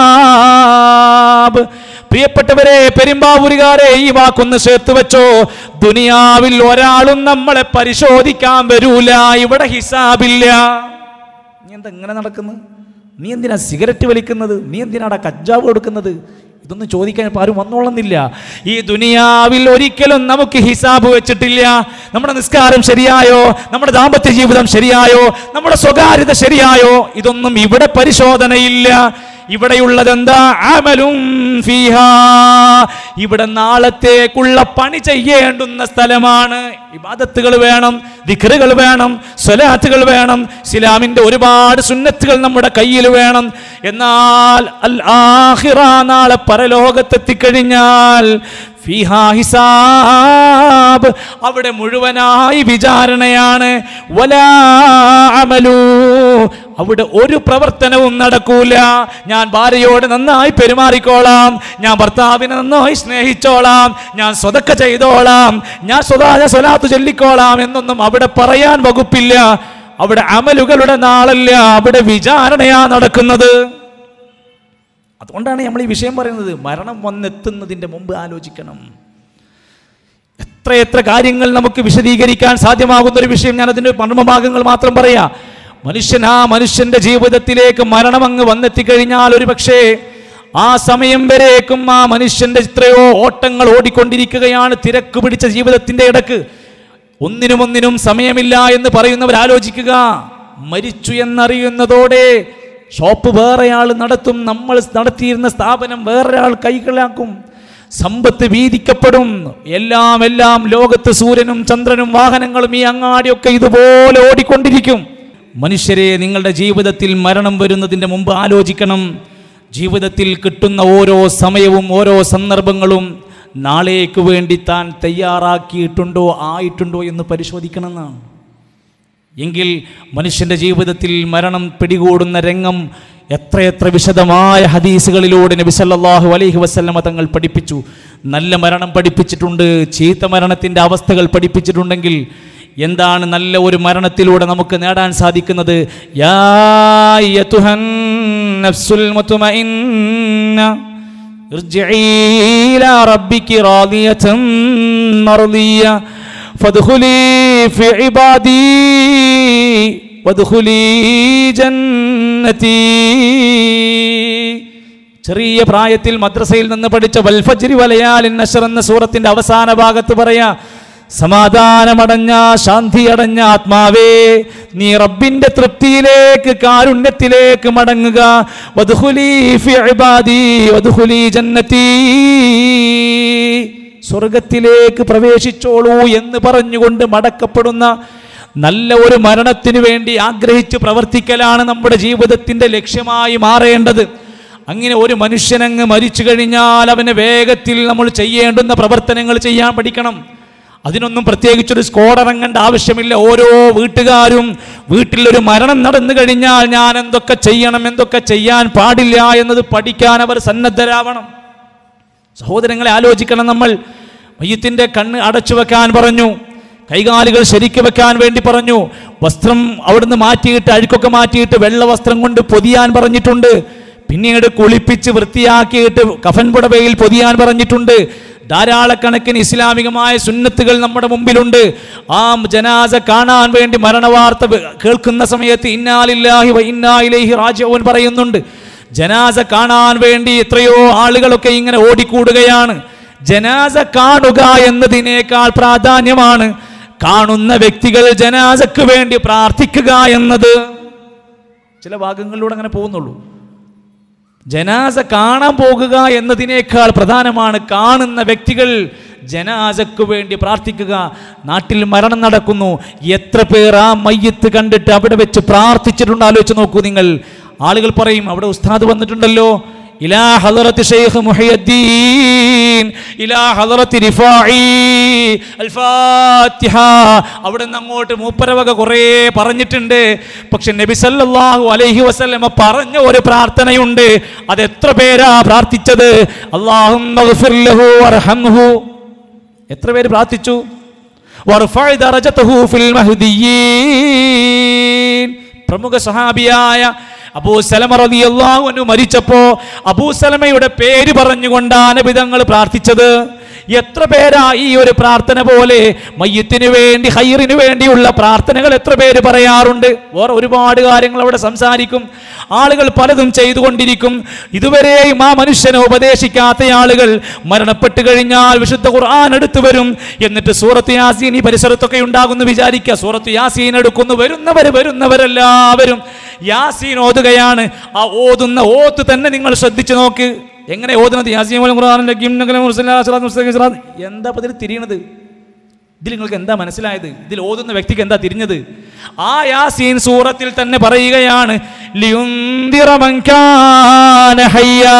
ഹിസാബ് പ്രിയപ്പെട്ടവരെ പെരുമ്പാവൂരുകാരെ ഈ വാക്കൊന്ന് ചേർത്ത് വെച്ചോ ദുനിയാവിൽ ഒരാളും നമ്മളെ പരിശോധിക്കാൻ വരൂല ഇവിടെ ഹിസാബില്ല നീ എന്താ ഇങ്ങനെ നടക്കുന്നത് നീ എന്തിനാ സിഗരറ്റ് വലിക്കുന്നത് നീ എന്തിനാടാ കജ്ജാവ് കൊടുക്കുന്നത് ഇതൊന്നും ചോദിക്കാൻ ഇപ്പൊ ആരും വന്നോളുന്നില്ല ഈ ദുനിയാവിൽ ഒരിക്കലും നമുക്ക് ഹിസാബ് വെച്ചിട്ടില്ല നമ്മുടെ നിസ്കാരം ശരിയായോ നമ്മുടെ ദാമ്പത്യ ജീവിതം ശരിയായോ നമ്മുടെ സ്വകാര്യത ശരിയായോ ഇതൊന്നും ഇവിടെ പരിശോധനയില്ല ഇവിടെയുള്ളത് എന്താ അമലും ഫീഹാ ഇവിടെ നാളത്തേക്കുള്ള പണി ചെയ്യേണ്ടുന്ന സ്ഥലമാണ് ഇബാദത്തുകൾ വേണം ദിക്റുകൾ വേണം സ്വലാത്തുകൾ വേണം ഇസ്ലാമിന്റെ ഒരുപാട് സുന്നത്തുകൾ നമ്മുടെ കയ്യിൽ വേണം എന്നാൽ അൽ ആഹിറ നാളെ പരലോകത്തെത്തിക്കഴിഞ്ഞാൽ ഫീഹാ ഹിസാബ് അവിടെ മുഴുവനായി വിചാരണയാണ് വലാ അമലൂ അവിടെ ഒരു പ്രവർത്തനവും നടക്കൂല ഞാൻ ഭാര്യയോട് നന്നായി പെരുമാറിക്കോളാം ഞാൻ ഭർത്താവിനെ നന്നായി സ്നേഹിച്ചോളാം ഞാൻ സ്വതക്ക ചെയ്തോളാം ഞാൻ സ്വതാജ സ്വലാത്ത് ചൊല്ലിക്കോളാം എന്നൊന്നും അവിടെ പറയാൻ വകുപ്പില്ല അവിടെ അമലുകളുടെ നാളല്ല അവിടെ വിചാരണയാ നടക്കുന്നത് അതുകൊണ്ടാണ് നമ്മൾ ഈ വിഷയം പറയുന്നത് മരണം വന്നെത്തുന്നതിൻ്റെ മുമ്പ് ആലോചിക്കണം എത്ര എത്ര കാര്യങ്ങൾ നമുക്ക് വിശദീകരിക്കാൻ സാധ്യമാകുന്ന ഒരു വിഷയം ഞാൻ അതിൻ്റെ മർമ്മഭാഗങ്ങൾ മാത്രം പറയാം മനുഷ്യൻ ആ മനുഷ്യന്റെ ജീവിതത്തിലേക്ക് മരണം അങ്ങ് വന്നെത്തിക്കഴിഞ്ഞാൽ ഒരു പക്ഷേ ആ സമയം വരേക്കും ആ മനുഷ്യന്റെ എത്രയോ ഓട്ടങ്ങൾ ഓടിക്കൊണ്ടിരിക്കുകയാണ് തിരക്ക് പിടിച്ച ജീവിതത്തിന്റെ ഇടക്ക് ഒന്നിനും ഒന്നിനും സമയമില്ല എന്ന് പറയുന്നവർ ആലോചിക്കുക മരിച്ചു എന്നറിയുന്നതോടെ ഷോപ്പ് വേറെയാൾ നടത്തും നമ്മൾ നടത്തിയിരുന്ന സ്ഥാപനം വേറൊരാൾ കൈകളാക്കും സമ്പത്ത് വീതിക്കപ്പെടും എല്ലാം എല്ലാം ലോകത്ത് സൂര്യനും ചന്ദ്രനും വാഹനങ്ങളും ഈ അങ്ങാടിയൊക്കെ ഇതുപോലെ ഓടിക്കൊണ്ടിരിക്കും മനുഷ്യരെ നിങ്ങളുടെ ജീവിതത്തിൽ മരണം വരുന്നതിൻ്റെ മുമ്പ് ആലോചിക്കണം ജീവിതത്തിൽ കിട്ടുന്ന ഓരോ സമയവും ഓരോ സന്ദർഭങ്ങളും നാളേക്ക് വേണ്ടി താൻ തയ്യാറാക്കിയിട്ടുണ്ടോ ആയിട്ടുണ്ടോ എന്ന് പരിശോധിക്കണം എന്നാണ് എങ്കിൽ മനുഷ്യന്റെ ജീവിതത്തിൽ മരണം പിടികൂടുന്ന രംഗം എത്രയെത്ര വിശദമായ ഹദീസുകളിലൂടെ നബി സല്ലല്ലാഹു അലൈഹി വസല്ലമ തങ്ങൾ പഠിപ്പിച്ചു നല്ല മരണം പഠിപ്പിച്ചിട്ടുണ്ട് ചീത്ത മരണത്തിൻ്റെ അവസ്ഥകൾ പഠിപ്പിച്ചിട്ടുണ്ടെങ്കിൽ എന്താണ് നല്ല ഒരു മരണത്തിലൂടെ നമുക്ക് നേടാൻ സാധിക്കുന്നത് യാ അയ്യത്തുഹൻ നഫ്സുൽ മുത്മഇന്ന ارجعي إلى ربك راضية مرضية فادخلي في عبادي وادخلي جنتي ചെറിയ പ്രായത്തിൽ മദ്രസയിൽ നിന്ന് പഠിച്ച വൽഫജ്രി വലയാലിൻ നഷർ എന്ന സൂറത്തിന്റെ അവസാന ഭാഗത്ത് പറയാ സമാധാനമടഞ്ഞ ശാന്തിയടഞ്ഞ ആത്മാവേ നീ റബ്ബിന്റെ തൃപ്തിയിലേക്ക് കാരുണ്യത്തിലേക്ക് മടങ്ങുക വദ്ഖുലീ ഫി ഇബാദി വദ്ഖുലീ ജന്നതീ സ്വർഗത്തിലേക്ക് പ്രവേശിച്ചോളൂ എന്ന് പറഞ്ഞുകൊണ്ട് മടക്കപ്പെടുന്ന നല്ല ഒരു മരണത്തിന് വേണ്ടി ആഗ്രഹിച്ച് പ്രവർത്തിക്കലാണ് നമ്മുടെ ജീവിതത്തിന്റെ ലക്ഷ്യമായി മാറേണ്ടത് അങ്ങനെ ഒരു മനുഷ്യനങ്ങ് മരിച്ചു കഴിഞ്ഞാൽ അവന് വേഗത്തിൽ നമ്മൾ ചെയ്യേണ്ടുന്ന പ്രവർത്തനങ്ങൾ ചെയ്യാൻ പഠിക്കണം അതിനൊന്നും പ്രത്യേകിച്ചൊരു സ്കോഡ് ഇറങ്ങേണ്ട ആവശ്യമില്ല ഓരോ വീട്ടുകാരും വീട്ടിലൊരു മരണം നടന്നു കഴിഞ്ഞാൽ ഞാൻ എന്തൊക്കെ ചെയ്യണം എന്തൊക്കെ ചെയ്യാൻ പാടില്ല എന്നത് പഠിക്കാൻ അവർ സന്നദ്ധരാവണം സഹോദരങ്ങളെ ആലോചിക്കണം നമ്മൾ മയ്യത്തിന്റെ കണ്ണ് അടച്ചു വെക്കാൻ പറഞ്ഞു കൈകാലുകൾ ശരിക്ക് വെക്കാൻ വേണ്ടി പറഞ്ഞു വസ്ത്രം അവിടുന്ന് മാറ്റിയിട്ട് അഴുക്കൊക്കെ മാറ്റിയിട്ട് വെള്ള വസ്ത്രം കൊണ്ട് പൊതിയാൻ പറഞ്ഞിട്ടുണ്ട് പിന്നീട് കുളിപ്പിച്ച് വൃത്തിയാക്കിയിട്ട് കഫൻ പുടവയിൽ പൊതിയാൻ പറഞ്ഞിട്ടുണ്ട് ധാരാളക്കണക്കിന് ഇസ്ലാമികമായ സുന്നത്തുകൾ നമ്മുടെ മുമ്പിലുണ്ട് ആ ജനാസ കാണാൻ വേണ്ടി മരണവാർത്ത വ- കേൾക്കുന്ന സമയത്ത് ഇന്നാലില്ലാഹി വ ഇന്നാ ഇലൈഹി റാജിഊൻ പറയുന്നുണ്ട് ജനാസ കാണാൻ വേണ്ടി എത്രയോ ആളുകളൊക്കെ ഇങ്ങനെ ഓടിക്കൂടുകയാണ് ജനാസ കാണുക എന്നതിനേക്കാൾ പ്രാധാന്യമാണ് കാണുന്ന വ്യക്തികൾ ജനാസക്ക് വേണ്ടി പ്രാർത്ഥിക്കുക എന്നത് ചില ഭാഗങ്ങളിലൂടെ അങ്ങനെ പോകുന്നുള്ളൂ ജനാസ കാണാൻ പോകുക എന്നതിനേക്കാൾ പ്രധാനമാണ് കാണുന്ന വ്യക്തികൾ ജനാസക്ക് വേണ്ടി പ്രാർത്ഥിക്കുക നാട്ടിൽ മരണം നടക്കുന്നു എത്ര പേർ ആ മയ്യത്ത് കണ്ടിട്ട് അവിടെ വെച്ച് പ്രാർത്ഥിച്ചിട്ടുണ്ട് ആലോചിച്ച് നോക്കൂ നിങ്ങൾ ആളുകൾ പറയും അവിടെ ഉസ്താദ് വന്നിട്ടുണ്ടല്ലോ ഇലാ ഹദറത്ത് ഷെയ്ഖ് മുഹയ്യദ്ദീൻ ഇലാ ഹദറത്ത് റിഫാഇ അൽ ഫാത്തിഹ അവിടെ നിന്ന് അങ്ങോട്ട് മൂപ്പരവക കുറേ പറഞ്ഞിട്ടുണ്ട് പക്ഷെ നബി സല്ലല്ലാഹു അലൈഹി വസല്ലമ പറഞ്ഞ ഒരു പ്രാർത്ഥനയുണ്ട് അത് എത്ര പേരാ പ്രാർത്ഥിച്ചത് അല്ലാഹും വർഹംഹു എത്ര പേര് പ്രാർത്ഥിച്ചു വർഫഅ ദറജതഹു ഫിൽ മഹ്ദിയീൻ പ്രമുഖ സഹാബിയായ അബൂ സലമ റളിയല്ലാഹു അൻഹു മരിച്ചപ്പോ അബൂ സലമയുടെ പേര് പറഞ്ഞുകൊണ്ടാണ് വിധങ്ങൾ പ്രാർത്ഥിച്ചത് എത്ര പേരാ ഈ ഒരു പ്രാർത്ഥന പോലെ മയ്യത്തിന് വേണ്ടി ഹൈറിന് വേണ്ടിയുള്ള പ്രാർത്ഥനകൾ എത്ര പേര് പറയാറുണ്ട് വേറെ ഒരുപാട് കാര്യങ്ങൾ അവിടെ സംസാരിക്കും ആളുകൾ പലതും ചെയ്തുകൊണ്ടിരിക്കും ഇതുവരെയും ആ മനുഷ്യനെ ഉപദേശിക്കാത്ത ആളുകൾ മരണപ്പെട്ട് കഴിഞ്ഞാൽ വിശുദ്ധ ഖുർആൻ എടുത്തു വരും എന്നിട്ട് സൂറത്ത് യാസീൻ ഈ പരിസരത്തൊക്കെ ഉണ്ടാകുന്നു വിചാരിക്കുക സൂറത്ത് യാസീൻ എടുക്കുന്നു വരുന്നവർ വരുന്നവരെല്ലാവരും യാസീൻ ഓതുകയാണ് ആ ഓതുന്ന ഓത്ത് തന്നെ നിങ്ങൾ ശ്രദ്ധിച്ചു നോക്ക് എങ്ങനെ ഓതുന്നത് യാസീൻ പോലും ഖുർആനിലെ ഗിം നഗലം മുർസലാ സിറാത്ത് മുസ്തഖീം സിറാത്ത് എന്താ ഇപ്പൊ ഇതിൽ തിരിയണത് ഇതിൽ നിങ്ങൾക്ക് എന്താ മനസ്സിലായത് ഇതിൽ ഓതുന്ന വ്യക്തിക്ക് എന്താ തിരിഞ്ഞത് ആ യാസീൻ സൂറത്തിൽ തന്നെ പറയുകയാണ് ലിയുന്ദിറ മൻ കാന ഹയ്യാ.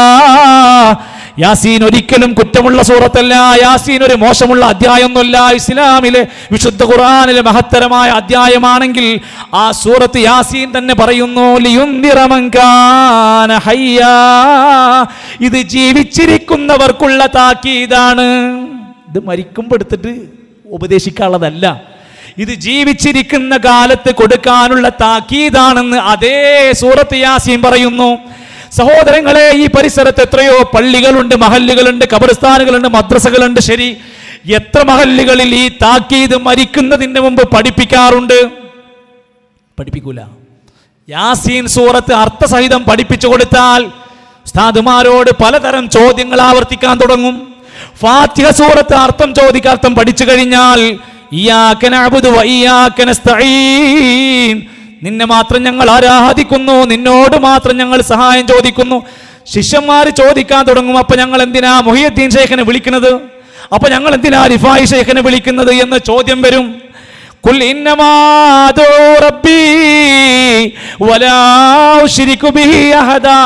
യാസീൻ ഒരിക്കലും കുറ്റമുള്ള സൂറത്തല്ല യാസീൻ ഒരു മോശമുള്ള അധ്യായമൊന്നുമല്ല ഇസ്ലാമിലെ വിശുദ്ധ ഖുർആനിലെ മഹത്തരമായ അധ്യായമാണെങ്കിൽ ആ സൂറത്ത് യാസീൻ തന്നെ പറയുന്നു ലിയുന്ദിറ മൻ കാന ഹയ്യാ. ഇത് ജീവിച്ചിരിക്കുന്നവർക്കുള്ള താക്കീതാണ് ഇത് മരിക്കുമ്പോൾ എടുത്തിട്ട് ഉപദേശിക്കാനുള്ളതല്ല ഇത് ജീവിച്ചിരിക്കുന്ന കാലത്ത് കൊടുക്കാനുള്ള താക്കീതാണെന്ന് അതേ സൂറത്ത് യാസീൻ പറയുന്നു സഹോദരങ്ങളെ ഈ പരിസരത്ത് എത്രയോ പള്ളികളുണ്ട് മഹല്ലുകളുണ്ട് കബർസ്ഥാനുകളുണ്ട് മദ്രസകളുണ്ട് ശരി എത്ര മഹല്ലുകളിൽ ഈ താക്കീത് മരിക്കുന്നതിന് മുമ്പ് പഠിപ്പിക്കാറുണ്ട് പഠിപ്പിക്കൂല യാസീൻ സൂറത്ത് അർത്ഥസഹിതം പഠിപ്പിച്ചു കൊടുത്താൽ ഉസ്താദുമാരോട് പലതരം ചോദ്യങ്ങൾ ആവർത്തിക്കാൻ തുടങ്ങും ഫാത്തിഹ സൂറത്ത് അർത്ഥം ചോദിക്കാൻ അർത്ഥം പഠിച്ചു കഴിഞ്ഞാൽ ഇയ്യാക നഅ്ബുദു വ ഇയ്യാക നസ്തഈൻ നിന്നെ മാത്രം ഞങ്ങൾ ആരാധിക്കുന്നു നിന്നോട് മാത്രം ഞങ്ങൾ സഹായം ചോദിക്കുന്നു ശിഷ്യന്മാർ ചോദിക്കാൻ തുടങ്ങും അപ്പൊ ഞങ്ങൾ എന്തിനാ മൊഹിയദ്ദീൻ ഷെയ്ഖിനെ വിളിക്കുന്നത് അപ്പൊ ഞങ്ങൾ എന്തിനാ റിഫായി ഷെയ്ഖിനെ വിളിക്കുന്നത് എന്ന ചോദ്യം വരും قل إنما أدعو ربي ولا أشرك به أحدا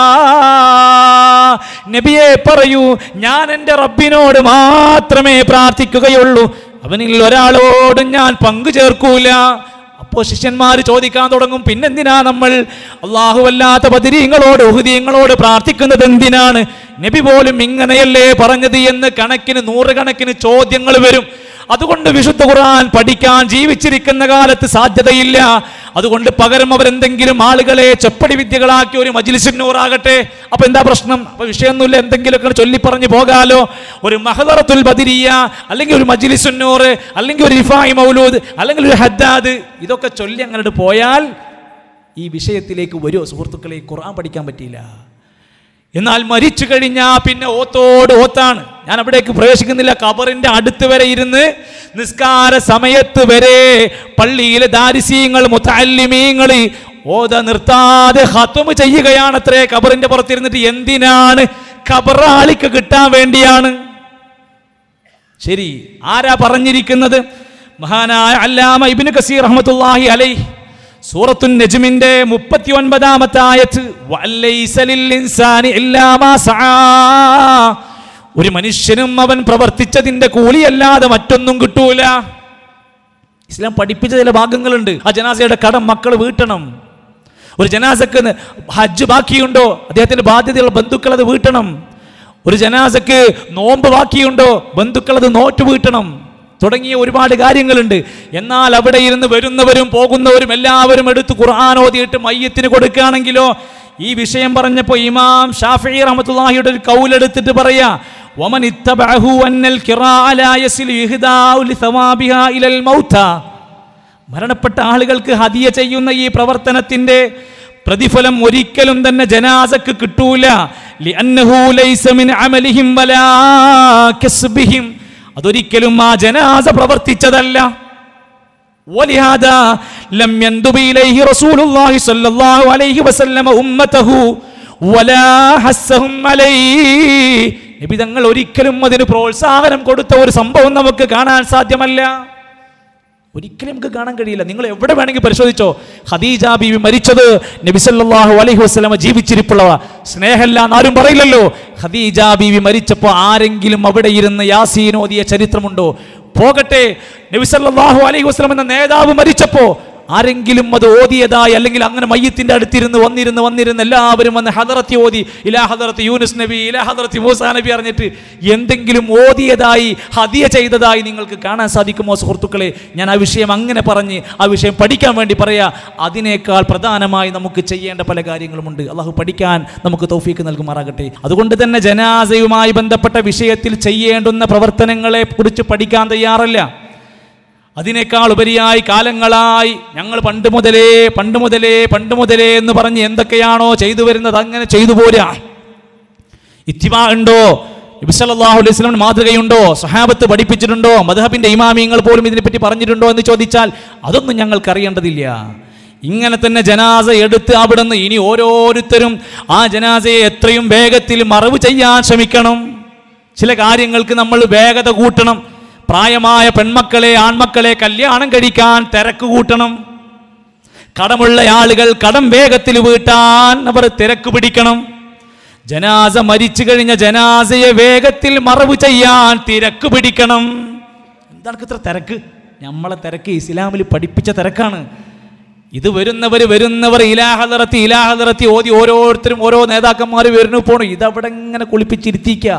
നബിയെ പറയൂ ഞാൻ എൻ്റെ റബ്ബിനോട് മാത്രമേ പ്രാർത്ഥിക്കുകയുള്ളൂ അവനിൽ ഒരാളോടും ഞാൻ പങ്കു ചേർക്കൂല അപ്പോൾ ശിഷ്യന്മാർ ചോദിക്കാൻ തുടങ്ങും പിന്നെന്തിനാ നമ്മൾ അള്ളാഹുവല്ലാത്ത ബദിരീങ്ങളോട് ഉഹുദീങ്ങളോട് പ്രാർത്ഥിക്കുന്നത് എന്തിനാണ് നബി പോലും ഇങ്ങനെയല്ലേ പറഞ്ഞത് എന്ന് കണക്കിന് നൂറുകണക്കിന് ചോദ്യങ്ങൾ വരും അതുകൊണ്ട് വിശുദ്ധ ഖുർആൻ പഠിക്കാൻ ജീവിച്ചിരിക്കുന്ന കാലത്ത് സാധ്യതയില്ല അതുകൊണ്ട് പകരം അവരെന്തെങ്കിലും ആളുകളെ ചെപ്പടി വിദ്യകളാക്കി ഒരു മജിലിസിനൂറാകട്ടെ അപ്പൊ എന്താ പ്രശ്നം അപ്പൊ വിഷയമൊന്നുമില്ല എന്തെങ്കിലുമൊക്കെ ചൊല്ലി പറഞ്ഞു പോകാലോ ഒരു മഹദറത്തുൽ ബദിരിയ അല്ലെങ്കിൽ ഒരു മജിലിസുന്നൂർ അല്ലെങ്കിൽ ഒരു റിഫായി മൗലൂദ് അല്ലെങ്കിൽ ഒരു ഹദ്ദാദ് ഇതൊക്കെ ചൊല്ലി അങ്ങോട്ട് പോയാൽ ഈ വിഷയത്തിലേക്ക് വരുമോ സുഹൃത്തുക്കളെ ഖുർആൻ പഠിക്കാൻ പറ്റിയില്ല എന്നാൽ മരിച്ചു കഴിഞ്ഞാൽ പിന്നെ ഓത്തോട് ഓത്താണ് ഞാൻ അവിടേക്ക് പ്രവേശിക്കുന്നില്ല കബറിന്റെ അടുത്ത് വരെ ഇരുന്ന് നിസ്കാര സമയത്ത് വരെ പള്ളിയിലെ ദാരിസീങ്ങൾ മുത്തല്ലിമീങ്ങൾ ഓത നിർത്താതെ ഹത്തുമ് ചെയ്യുകയാണ് അത്രേ കബറിന്റെ പുറത്തിരുന്നിട്ട് എന്തിനാണ് കബറാളിക്ക് കിട്ടാൻ വേണ്ടിയാണ് ശരി ആരാ പറഞ്ഞിരിക്കുന്നത് മഹാനായ അല്ലാമ ഇബ്നു കസീർ റഹ്മത്തുള്ളാഹി അലൈഹി സൂറത്തു നജ്മിന്റെ മുപ്പത്തി ഒൻപതാമത്തെ ആയത്ത് വലൈസ ലിൽ ഇൻസാനി ഇല്ലാ മാ സആ. ഒരു മനുഷ്യനും അവൻ പ്രവർത്തിച്ചതിന്റെ കൂലിയല്ലാതെ മറ്റൊന്നും കിട്ടൂല ഇസ്ലാം പഠിപ്പിച്ച ചില ഭാഗങ്ങളുണ്ട് ആ ജനാസയുടെ കടം മക്കൾ വീട്ടണം ഒരു ജനാസക്ക് ന- ഹജ്ജ് ബാക്കിയുണ്ടോ അദ്ദേഹത്തിന്റെ ബാധ്യതയുള്ള ബന്ധുക്കൾ അത് വീട്ടണം ഒരു ജനാസക്ക് നോമ്പ് ബാക്കിയുണ്ടോ ബന്ധുക്കൾ അത് നോറ്റ് വീട്ടണം തുടങ്ങിയ ഒരുപാട് കാര്യങ്ങളുണ്ട് എന്നാൽ അവിടെ ഇരുന്ന് വരുന്നവരും പോകുന്നവരും എല്ലാവരും എടുത്ത് ഖുർആൻ ഓതിയിട്ട് മയ്യത്തിന് കൊടുക്കുകയാണെങ്കിലോ ഈ വിഷയം പറഞ്ഞപ്പോൾ ഇമാം ഷാഫി റഹ്മത്തുള്ളാഹിയുടെ ഒരു കൗലെടുത്തിട്ട് പറയാ വമൻ ഇത്തബഅഹു അന്നൽ ഖിറാഅ ലാ യസിലു ഇഹ്ദാഉ ലിസവാബിഹാ ഇലൽ മൗതാ മരണപ്പെട്ട ആളുകൾക്ക് ഹദിയ ചെയ്യുന്ന ഈ പ്രവർത്തനത്തിന്റെ പ്രതിഫലം ഒരിക്കലും തന്നെ ജനാസക്ക് കിട്ടൂല ലിഅന്നഹു ലൈസ മിൻ അമലിഹിം വലാ കസ്ബിഹിം അതൊരിക്കലും ആ ജനാസ പ്രവർത്തിച്ചതല്ല ولهذا لم يندب إليه رسول الله صلى الله عليه وسلم أمته ولا حسهم عليه നബി തങ്ങൾ ഒരിക്കലും അതിന് പ്രോത്സാഹനം കൊടുത്ത ഒരു സംഭവം നമുക്ക് കാണാൻ സാധ്യമല്ല ഒരിക്കലും നമുക്ക് കാണാൻ കഴിയില്ല നിങ്ങൾ എവിടെ വേണമെങ്കിൽ പരിശോധിച്ചോ ഖദീജ ബീവി മരിച്ചത് നബിസല്ലാഹു അലൈഹി വസ്ലമ ജീവിച്ചിരിപ്പുള്ളവ സ്നേഹമല്ല എന്നാരും പറയില്ലല്ലോ ഖദീജ ബീവി മരിച്ചപ്പോൾ ആരെങ്കിലും അവിടെ ഇരുന്ന് യാസീൻ ഓതിയ ചരിത്രമുണ്ടോ പോകട്ടെ നബിസല്ലാഹു അലൈഹി വസ്ലം എന്ന നേതാവ് മരിച്ചപ്പോ ആരെങ്കിലും അത് ഓതിയതായി അല്ലെങ്കിൽ അങ്ങനെ മയ്യത്തിന്റെ അടുത്തിരുന്ന് വന്നിരുന്ന് വന്നിരുന്ന് എല്ലാവരും വന്ന് ഹദറത്തി ഓതി ഇലാ ഹദറത്ത് യൂനുസ് നബി ഇലാ ഹദറത്തി മൂസാ നബി അറിഞ്ഞിട്ട് എന്തെങ്കിലും ഓതിയതായി ഹദിയ ചെയ്തതായി നിങ്ങൾക്ക് കാണാൻ സാധിക്കുമോ സുഹൃത്തുക്കളെ ഞാൻ ആ വിഷയം അങ്ങനെ പറഞ്ഞ് ആ വിഷയം പഠിക്കാൻ വേണ്ടി പറയാ അതിനേക്കാൾ പ്രധാനമായി നമുക്ക് ചെയ്യേണ്ട പല കാര്യങ്ങളുമുണ്ട് അള്ളാഹു പഠിക്കാൻ നമുക്ക് തൗഫീക്ക് നൽകുമാറാകട്ടെ അതുകൊണ്ട് തന്നെ ജനാസയുമായി ബന്ധപ്പെട്ട വിഷയത്തിൽ ചെയ്യേണ്ടുന്ന പ്രവർത്തനങ്ങളെ കുറിച്ച് പഠിക്കാൻ തയ്യാറല്ല അതിനേക്കാൾ ഉപരിയായി കാലങ്ങളായി ഞങ്ങൾ പണ്ട് മുതലേ പണ്ട് മുതലേ പണ്ട് മുതലേ എന്ന് പറഞ്ഞ് എന്തൊക്കെയാണോ ചെയ്തു വരുന്നത് അങ്ങനെ ചെയ്തു പോരാ ഇത്തിമാ ഉണ്ടോ നബിസല്ലാഹു അലൈഹി സ്വലം മാതൃകയുണ്ടോ സഹാബത്ത് പഠിപ്പിച്ചിട്ടുണ്ടോ മധബിന്റെ ഇമാമിയങ്ങൾ പോലും ഇതിനെപ്പറ്റി പറഞ്ഞിട്ടുണ്ടോ എന്ന് ചോദിച്ചാൽ അതൊന്നും ഞങ്ങൾക്ക് അറിയേണ്ടതില്ല ഇങ്ങനെ തന്നെ ജനാസ എടുത്ത് അവിടുന്ന് ഇനി ഓരോരുത്തരും ആ ജനാസയെ എത്രയും വേഗത്തിൽ മറവ് ചെയ്യാൻ ശ്രമിക്കണം ചില കാര്യങ്ങൾക്ക് നമ്മൾ വേഗത കൂട്ടണം പ്രായമായ പെൺമക്കളെ ആൺമക്കളെ കല്യാണം കഴിക്കാൻ തിരക്ക് കൂട്ടണം കടമുള്ള ആളുകൾ കടം വേഗത്തിൽ വീട്ടാൻ അവർ തിരക്ക് പിടിക്കണം ജനാസ മരിച്ചു കഴിഞ്ഞ ജനാസയെ വേഗത്തിൽ മറവ് ചെയ്യാൻ തിരക്ക് പിടിക്കണം എന്താണ് ഇത്ര തിരക്ക് നമ്മളെ തിരക്ക് ഇസ്ലാമിൽ പഠിപ്പിച്ച തിരക്കാണ് ഇത് വരുന്നവർ വരുന്നവർ ഇലാഹദറത്തി ഇലാഹദറത്തി ഓതി ഓരോരുത്തരും ഓരോ നേതാക്കന്മാർ വരുന്നു പോണു ഇതവിടെ ഇങ്ങനെ കുളിപ്പിച്ചിരുത്തിക്കുക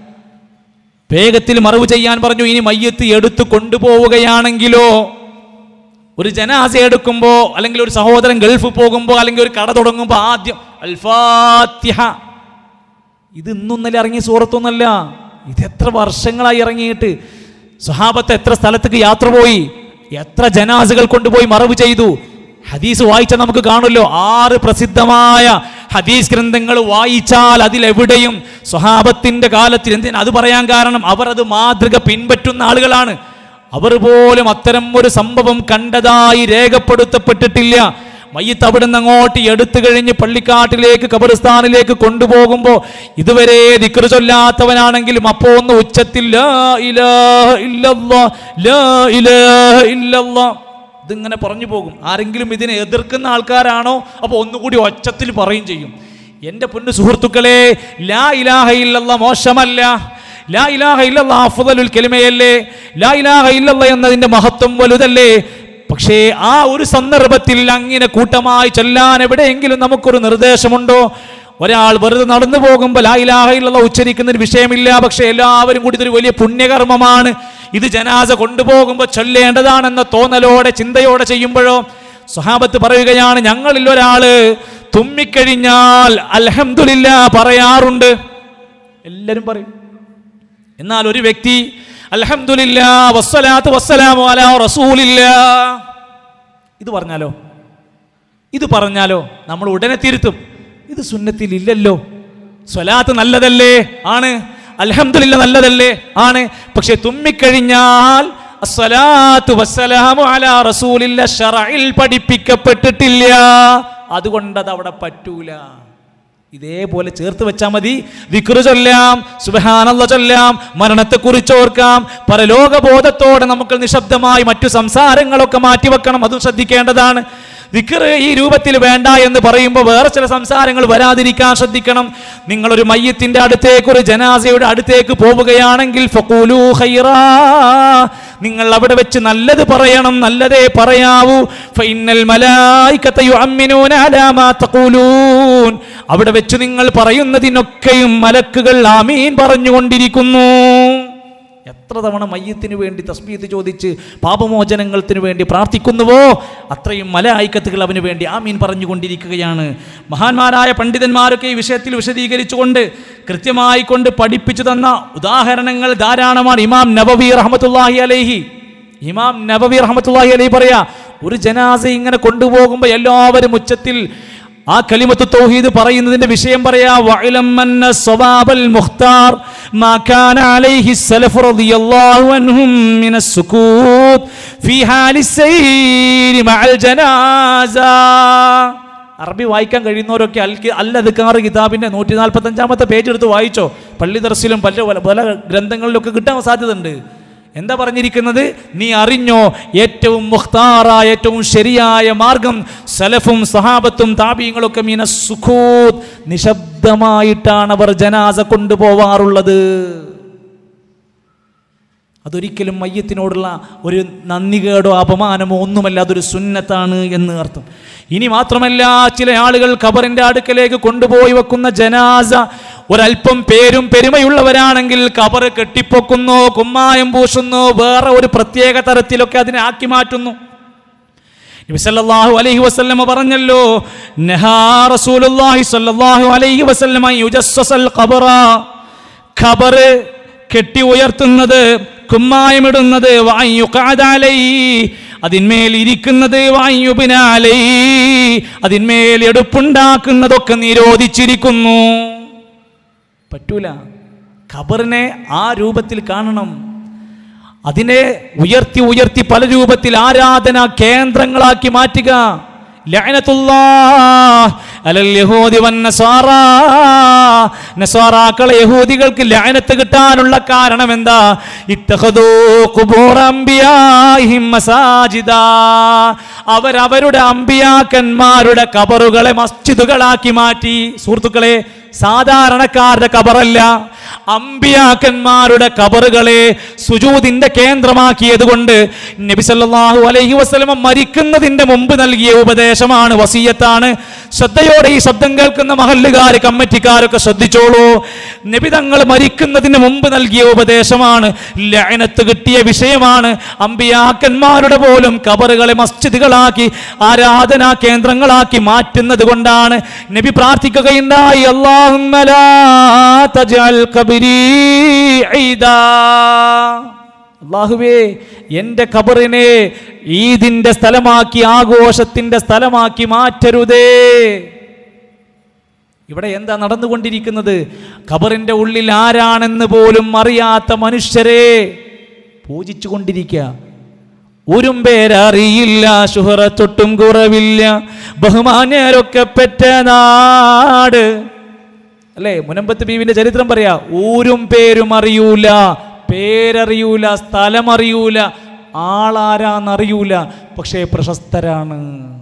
വേഗത്തിൽ മറവ് ചെയ്യാൻ പറഞ്ഞു ഇനി മയ്യത്ത് എടുത്തു കൊണ്ടുപോവുകയാണെങ്കിലോ ഒരു ജനാസ എടുക്കുമ്പോൾ അല്ലെങ്കിൽ ഒരു സഹോദരൻ ഗൾഫ് പോകുമ്പോൾ അല്ലെങ്കിൽ ഒരു കട തുടങ്ങുമ്പോൾ ആദ്യം അൽഫാത്തിഹ ഇത് ഇന്നൊന്നല്ല ഇറങ്ങിയ സൂറത്തൊന്നല്ല ഇത് എത്ര വർഷങ്ങളായി ഇറങ്ങിയിട്ട് സ്വഹാബത്ത് എത്ര സ്ഥലത്തേക്ക് യാത്ര പോയി എത്ര ജനാസകൾ കൊണ്ടുപോയി മറവ് ചെയ്തു ഹദീസ് വായിച്ചാൽ നമുക്ക് കാണുമല്ലോ ആറ് പ്രസിദ്ധമായ ഹദീസ് ഗ്രന്ഥങ്ങൾ വായിച്ചാൽ അതിലെവിടെയും സ്വഹാബത്തിന്റെ കാലത്തിൽ എന്തിനാ അത് പറയാൻ കാരണം അവർ അത് മാതൃക പിൻപറ്റുന്ന ആളുകളാണ് അവർ പോലും അത്തരം ഒരു സംഭവം കണ്ടതായി രേഖപ്പെടുത്തപ്പെട്ടിട്ടില്ല മയ്യത്ത് അവിടുന്ന് അങ്ങോട്ട് എടുത്തു കഴിഞ്ഞ് പള്ളിക്കാട്ടിലേക്ക് കബറിസ്ഥാനിലേക്ക് കൊണ്ടുപോകുമ്പോൾ ഇതുവരെ ദിക്റ് ചൊല്ലാത്തവനാണെങ്കിലും അപ്പോ ഒന്ന് ഉച്ചത്തിൽ ലാ ഇലാഹ ഇല്ലല്ലാ, ലാ ഇലാഹ ഇല്ലല്ലാ. ഇതിങ്ങനെ പറഞ്ഞു പോകും ആരെങ്കിലും ഇതിനെ എതിർക്കുന്ന ആൾക്കാരാണോ അപ്പോൾ ഒന്നുകൂടി ഒച്ചത്തിൽ പറയും ചെയ്യും എൻ്റെ പൊന്നു സുഹൃത്തുക്കളെ ലാ ഇലാഹ ഇല്ലല്ല മോശമല്ല ലാ ഇലാഹ ഇല്ലല്ല അഫ്ദലുൽ കലിമയല്ലേ ലാ ഇലാഹ ഇല്ലല്ല എന്നതിൻ്റെ മഹത്വം വലുതല്ലേ പക്ഷേ ആ ഒരു സന്ദർഭത്തിൽ അങ്ങനെ കൂട്ടമായി ചൊല്ലാൻ എവിടെയെങ്കിലും നമുക്കൊരു നിർദ്ദേശമുണ്ടോ ഒരാൾ വെറുതെ നടന്നു പോകുമ്പോൾ ലാ ഇലാഹ ഇല്ലല്ല ഉച്ചരിക്കുന്നതിന് വിഷയമില്ല പക്ഷേ എല്ലാവരും കൂടി ഇതൊരു വലിയ പുണ്യകർമ്മമാണ് ഇത് ജനാസ കൊണ്ടുപോകുമ്പോൾ ചൊല്ലേണ്ടതാണെന്ന തോന്നലോടെ ചിന്തയോടെ ചെയ്യുമ്പോഴോ സ്വഹാബത്ത് പറയുകയാണ് ഞങ്ങളിൽ ഒരാള് തുമ്മിക്കഴിഞ്ഞാൽ അൽഹംദുലില്ല പറയാറുണ്ട് എല്ലാവരും പറയും എന്നാൽ ഒരു വ്യക്തി അൽഹംദുലില്ല വസ്സലാത്തു വസ്സലാമു അലാ റസൂലില്ല ഇത് പറഞ്ഞാലോ ഇത് പറഞ്ഞാലോ നമ്മൾ ഉടനെ തിരുത്തും ഇത് സുന്നത്തിൽ ഇല്ലല്ലോ സ്വലാത്ത് നല്ലതല്ലേ ആണ് അൽഹംദുലില്ല നല്ലതല്ലേ ആണ് പക്ഷെ തുമ്മിക്കഴിഞ്ഞാൽ അസ്സലാത്തു വസ്സലാമു അലാ റസൂലില്ല ഷറയിൽ പഠിപ്പിക്കപ്പെട്ടിട്ടില്ല അതുകൊണ്ട് അത് അവിടെ പറ്റൂല ഇതേപോലെ ചേർത്ത് വെച്ചാൽ മതി വിക്രു ചൊല്ലാം സുബഹാനല്ല ചൊല്ലാം മരണത്തെക്കുറിച്ച് ഓർക്കാം പരലോകബോധത്തോടെ നമുക്ക് നിശബ്ദമായി മറ്റു സംസാരങ്ങളൊക്കെ മാറ്റിവെക്കണം അതും ശ്രദ്ധിക്കേണ്ടതാണ് വിക്ർ ഈ രൂപത്തിൽ വേണ്ട എന്ന് പറയുമ്പോൾ വേറെ ചില സംസാരങ്ങൾ വരാതിരിക്കാൻ ശ്രദ്ധിക്കണം നിങ്ങളൊരു മയ്യത്തിന്റെ അടുത്തേക്ക് ഒരു ജനാസയുടെ അടുത്തേക്ക് പോവുകയാണെങ്കിൽ ഫഖൂലൂ ഖൈറാ നിങ്ങൾ അവിടെ വെച്ച് നല്ലത് പറയണം നല്ലതേ പറയാവൂ ഫൈനൽ മലായികത യുഅമ്മിനൂന അലാ മാ തഖൂലൂൻ അവിടെ വെച്ച് നിങ്ങൾ പറയുന്നതിനൊക്കെയും മലക്കുകൾ ആമീൻ പറഞ്ഞുകൊണ്ടിരിക്കുന്നു എത്ര തവണ മയ്യത്തിന് വേണ്ടി തസ്ബീത്ത് ചോദിച്ച് പാപമോചനങ്ങൾക്ക് വേണ്ടി പ്രാർത്ഥിക്കുന്നുവോ അത്രയും മല ഐക്കത്തുകൾ അവന് വേണ്ടി ആമീൻ പറഞ്ഞുകൊണ്ടിരിക്കുകയാണ് മഹാന്മാരായ പണ്ഡിതന്മാരൊക്കെ ഈ വിഷയത്തിൽ വിശദീകരിച്ചുകൊണ്ട് കൃത്യമായി കൊണ്ട് പഠിപ്പിച്ചു തന്ന ഉദാഹരണങ്ങൾ ധാരാളമാണ് ഇമാം നബവി റഹമത്തുല്ലാഹി അലൈഹി ഇമാം നബവി റഹമത്തുല്ലാഹി അലൈഹി പറയാ ഒരു ജനാസ ഇങ്ങനെ കൊണ്ടുപോകുമ്പോൾ എല്ലാവരും ഉച്ചത്തിൽ ആ കലിമത്ത് തൗഹീദ് പറയുന്നതിന്റെ വിഷയം പറയാ വഅലം അന്ന സ്വവാബൽ മുഖ്താർ മാ കാന അലൈഹി സലഫ് റളിയല്ലാഹു അൻഹും മിന സുകൂത് ഫീ ഹാലി സൈരി മഅൽ ജനാസ അറബി വായിക്കാൻ കഴിയുന്നവരൊക്കെ അൽ അല്ലദ്ക്കാർ കിതാബിന്റെ നൂറ്റി നാൽപ്പത്തി അഞ്ചാമത്തെ പേജ് എടുത്ത് വായിച്ചോ പള്ളി ദർസിലും പല പല ഗ്രന്ഥങ്ങളിലൊക്കെ കിട്ടാൻ സാധ്യതയുണ്ട് എന്താ പറഞ്ഞിരിക്കുന്നത് നീ അറിഞ്ഞോ ഏറ്റവും മുഖ്താറായ ഏറ്റവും ശരിയായ മാർഗം സലഫും സഹാബത്തും താപീങ്ങളൊക്കെ മീന സുഖൂത് നിശബ്ദമായിട്ടാണ് അവർ ജനാസ കൊണ്ടുപോവാറുള്ളത് അതൊരിക്കലും മയ്യത്തിനോടുള്ള ഒരു നന്ദികേടോ അപമാനമോ ഒന്നുമല്ല അതൊരു സുന്നത്താണ് എന്ന് അർത്ഥം ഇനി മാത്രമല്ല ചില ആളുകൾ ഖബറിന്റെ അടുക്കലേക്ക് കൊണ്ടുപോയി വെക്കുന്ന ജനാസ ഒരല്പം പേരും പെരുമയുള്ളവരാണെങ്കിൽ ഖബർ കെട്ടിപ്പൊക്കുന്നു കുമ്മായം പൂശുന്നു വേറെ ഒരു പ്രത്യേക തരത്തിലൊക്കെ അതിനെ ആക്കി മാറ്റുന്നു നബി സല്ലല്ലാഹു അലൈഹി വസല്ലമ പറഞ്ഞല്ലോ നഹാ റസൂലുള്ളാഹി സല്ലല്ലാഹു അലൈഹി വസല്ലമ യുജസ്സസൽ ഖബറ ഖബർ കെട്ടി ഉയർത്തുന്നത് കുമ്മായമിടുന്നത് വായുക്കാതാലൈ അതിന്മേൽ ഇരിക്കുന്നത് വായുബിനാലൈ അതിന്മേൽ എടുപ്പുണ്ടാക്കുന്നതൊക്കെ നിരോധിച്ചിരിക്കുന്നു പറ്റൂല ഖബറിനെ ആ രൂപത്തിൽ കാണണം അതിനെ ഉയർത്തി ഉയർത്തി പല രൂപത്തിൽ ആരാധന കേന്ദ്രങ്ങളാക്കി മാറ്റുക ലഅനത്തുല്ലാഹ് അലൽ യഹൂദി വന്നസാറാ നസാറാക്കളെ യഹൂദികൾക്ക് ലഅനത്ത് കിട്ടാനുള്ള കാരണം എന്താ ഇത്തഖദൂ ഖുബൂർ അംബിയാഹിം മസാജിദാ അവരവരുടെ അമ്പിയാക്കന്മാരുടെ കബറുകളെ മസ്ജിദുകളാക്കി മാറ്റി സുഹൃത്തുക്കളെ സാധാരണക്കാരുടെ കബറല്ല അമ്പിയാക്കന്മാരുടെ കബറുകളെ സുജൂദിന്റെ കേന്ദ്രമാക്കിയത് കൊണ്ട് നബി സല്ലല്ലാഹു അലൈഹി വസല്ലമ മരിക്കുന്നതിന്റെ മുമ്പ് നൽകിയ ഉപദേശമാണ് വസീയത്താണ് ശ്രദ്ധയോടെ ഈ ശബ്ദം കേൾക്കുന്ന മഹല്ലുകാർ കമ്മിറ്റിക്കാരൊക്കെ ശ്രദ്ധിച്ചോളൂ നബി തങ്ങൾ മരിക്കുന്നതിന് മുമ്പ് നൽകിയ ഉപദേശമാണ് ലഅനത്ത് കിട്ടിയ വിഷയമാണ് അമ്പിയാക്കന്മാരുടെ പോലും കബറുകളെ മസ്ജിദുകളാക്കി ആരാധനാ കേന്ദ്രങ്ങളാക്കി മാറ്റുന്നത് കൊണ്ടാണ് നബി പ്രാർത്ഥിക്കുകയുണ്ടായി അല്ലാഹുമ്മ ലാ തജഅൽ ഖബരി ഈദാ അള്ളാഹുവേ എൻ്റെ ഖബറിനെ ഈദിന്റെ സ്ഥലമാക്കി ആഘോഷത്തിന്റെ സ്ഥലമാക്കി മാറ്റരുതേ ഇവിടെ എന്താ നടന്നുകൊണ്ടിരിക്കുന്നത് ഖബറിന്റെ ഉള്ളിൽ ആരാണെന്ന് പോലും അറിയാത്ത മനുഷ്യരെ പൂജിച്ചു കൊണ്ടിരിക്കുക ഒരു പേരറിയില്ല ശുഹറത്തൊട്ടും കുറവില്ല ബഹുമാന്യരൊക്കെ പെറ്റ നാട് അല്ലേ മുനമ്പത്ത് ബീവിന്റെ ചരിത്രം പറയാ ഊരും പേരും അറിയൂല പേരറിയൂല സ്ഥലം അറിയൂല ആളാരാന്നറിയൂല പക്ഷേ പ്രശസ്തരാണ്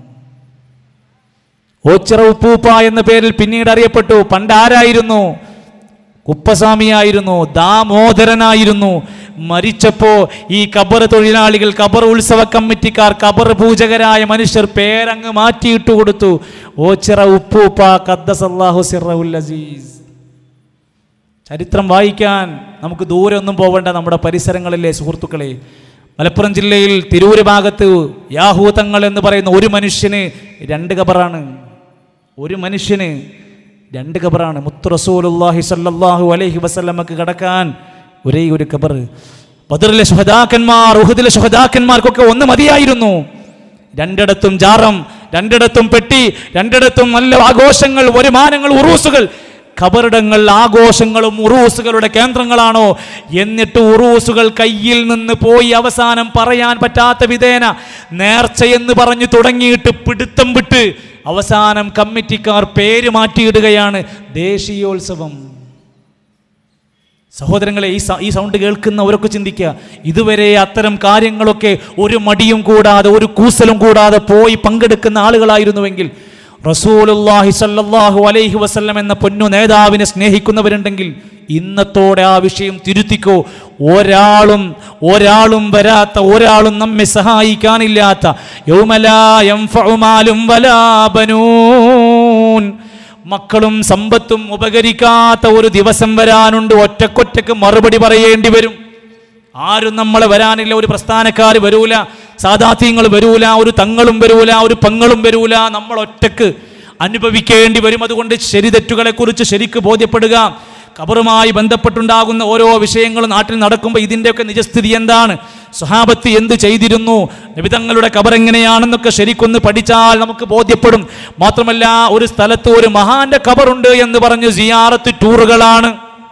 ഓച്ചിറ ഉപ്പൂപ്പ എന്ന പേരിൽ പിന്നീട് അറിയപ്പെട്ടു പണ്ട് ആരായിരുന്നു കുപ്പസ്വാമിയായിരുന്നു ദാമോദരനായിരുന്നു മരിച്ചപ്പോ ഈ കബർ തൊഴിലാളികൾ കബർ ഉത്സവ കമ്മിറ്റിക്കാർ കബർ പൂജകരായ മനുഷ്യർ പേരങ്ങ് മാറ്റിയിട്ട് കൊടുത്തു ഓച്ചിറ ഉപ്പൂപ്പ ഖദ്ദസല്ലാഹു സിറഉൽ അസീസ് ചരിത്രം വായിക്കാൻ നമുക്ക് ദൂരെ ഒന്നും പോവേണ്ട നമ്മുടെ പരിസരങ്ങളിലെ സുഹൃത്തുക്കളെ മലപ്പുറം ജില്ലയിൽ തിരൂര് ഭാഗത്ത് യാഹൂതങ്ങൾ എന്ന് പറയുന്ന ഒരു മനുഷ്യന് രണ്ട് കബറാണ് ഒരു മനുഷ്യന് രണ്ട് കബറാണ് മുത്തു റസൂലുള്ളാഹി സല്ലല്ലാഹു അലൈഹി വസല്ലമക്ക് കടക്കാൻ ഒരേ ഒരു കബർ ബദറിലെ ശുഹദാക്കന്മാർ ഉഹദിലെ ശുഹദാക്കന്മാർക്കൊക്കെ ഒന്ന് മതിയായിരുന്നു രണ്ടിടത്തും ജാറം രണ്ടിടത്തും പെട്ടി രണ്ടിടത്തും നല്ല ആഘോഷങ്ങൾ വരുമാനങ്ങൾ ഉറൂസുകൾ ഖബറിടങ്ങൾ ആഘോഷങ്ങളും ഉറൂസുകളുടെ കേന്ദ്രങ്ങളാണോ എന്നിട്ട് ഉറൂസുകൾ കയ്യിൽ നിന്ന് പോയി അവസാനം പറയാൻ പറ്റാത്ത വിധേന നേർച്ചയെന്ന് പറഞ്ഞു തുടങ്ങിയിട്ട് പിടുത്തം വിട്ട് അവസാനം കമ്മിറ്റിക്കാർ പേര് മാറ്റിയിടുകയാണ് ദേശീയോത്സവം സഹോദരങ്ങളെ ഈ സ- ഈ സൗണ്ട് കേൾക്കുന്നവരൊക്കെ ചിന്തിക്കുക ഇതുവരെ അത്തരം കാര്യങ്ങളൊക്കെ ഒരു മടിയും കൂടാതെ ഒരു കൂസലും കൂടാതെ പോയി പങ്കെടുക്കുന്ന ആളുകളായിരുന്നുവെങ്കിൽ റസൂലുള്ളാഹി സല്ലല്ലാഹു അലൈഹി വസല്ലം എന്ന പൊന്നു നേതാവിനെ സ്നേഹിക്കുന്നവരുണ്ടെങ്കിൽ ഇന്നത്തോടെ ആ വിഷയം തിരുത്തിക്കോ ഒരാളും ഒരാളും വരാത്ത ഒരാളും നമ്മെ സഹായിക്കാനില്ലാത്ത യൗമലാ യൻഫഉ മാലും വലാ ബനൂൻ മക്കളും സമ്പത്തും ഉപകരിക്കാത്ത ഒരു ദിവസം വരാനുണ്ട് ഒറ്റക്കൊറ്റക്ക് മറുപടി പറയേണ്ടി വരും ആരും നമ്മളെ വരാനില്ല ഒരു പ്രസ്ഥാനക്കാർ വരൂല സാധാത്യങ്ങൾ വരൂല ഒരു തങ്ങളും വരൂല ഒരു പങ്ങളും വരൂല നമ്മൾ ഒറ്റക്ക് അനുഭവിക്കേണ്ടി വരും അതുകൊണ്ട് ശരി തെറ്റുകളെ കുറിച്ച് ശരിക്ക് ബോധ്യപ്പെടുക ഖബറുമായി ബന്ധപ്പെട്ടുണ്ടാകുന്ന ഓരോ വിഷയങ്ങളും നാട്ടിൽ നടക്കുമ്പോൾ ഇതിൻ്റെയൊക്കെ നിജസ്ഥിതി എന്താണ് സ്വഹാബത്ത് എന്ത് ചെയ്തിരുന്നു നബിതങ്ങളുടെ ഖബർ എങ്ങനെയാണെന്നൊക്കെ ശരിക്കൊന്ന് പഠിച്ചാൽ നമുക്ക് ബോധ്യപ്പെടും മാത്രമല്ല ഒരു സ്ഥലത്ത് ഒരു മഹാന്റെ ഖബറുണ്ട് എന്ന് പറഞ്ഞ് സിയാറത്ത് ടൂറുകളാണ്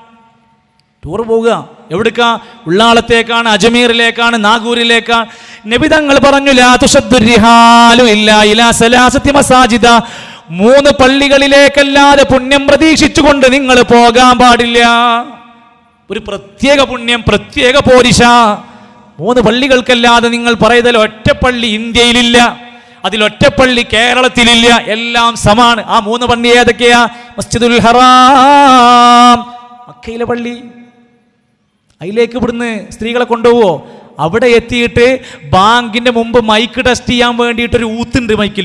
ടൂർ പോവുക എവിടുക്ക ഉള്ളാളത്തേക്കാണ് അജ്മീറിലേക്കാണ് നാഗൂരിലേക്കാണ് നബിതങ്ങൾ പറഞ്ഞു ലാ തുഷദ്ദു റിഹാലു ഇല്ലാ ഇലാ സലാസത്തി മസാജിദ മൂന്ന് പള്ളികളിലേക്കല്ലാതെ പുണ്യം പ്രതീക്ഷിച്ചുകൊണ്ട് നിങ്ങൾ പോകാൻ പാടില്ല ഒരു പ്രത്യേക പുണ്യം പ്രത്യേക പോരിശ മൂന്ന് പള്ളികൾക്കല്ലാതെ നിങ്ങൾ പറയുന്നതിൽ ഒറ്റപ്പള്ളി ഇന്ത്യയിലില്ല അതിലൊറ്റപ്പള്ളി കേരളത്തിലില്ല എല്ലാം സമാണ് ആ മൂന്ന് പള്ളി ഏതൊക്കെയാ മസ്ജിദുൽ ഹറാം മക്കയിലെ പള്ളി അതിലേക്ക് ഇവിടുന്ന് സ്ത്രീകളെ കൊണ്ടുപോവോ അവിടെ എത്തിയിട്ട് ബാങ്കിന്റെ മുമ്പ് മൈക്ക് ടെസ്റ്റ് ചെയ്യാൻ വേണ്ടിയിട്ടൊരു ഊത്തുണ്ട് മൈക്കിൽ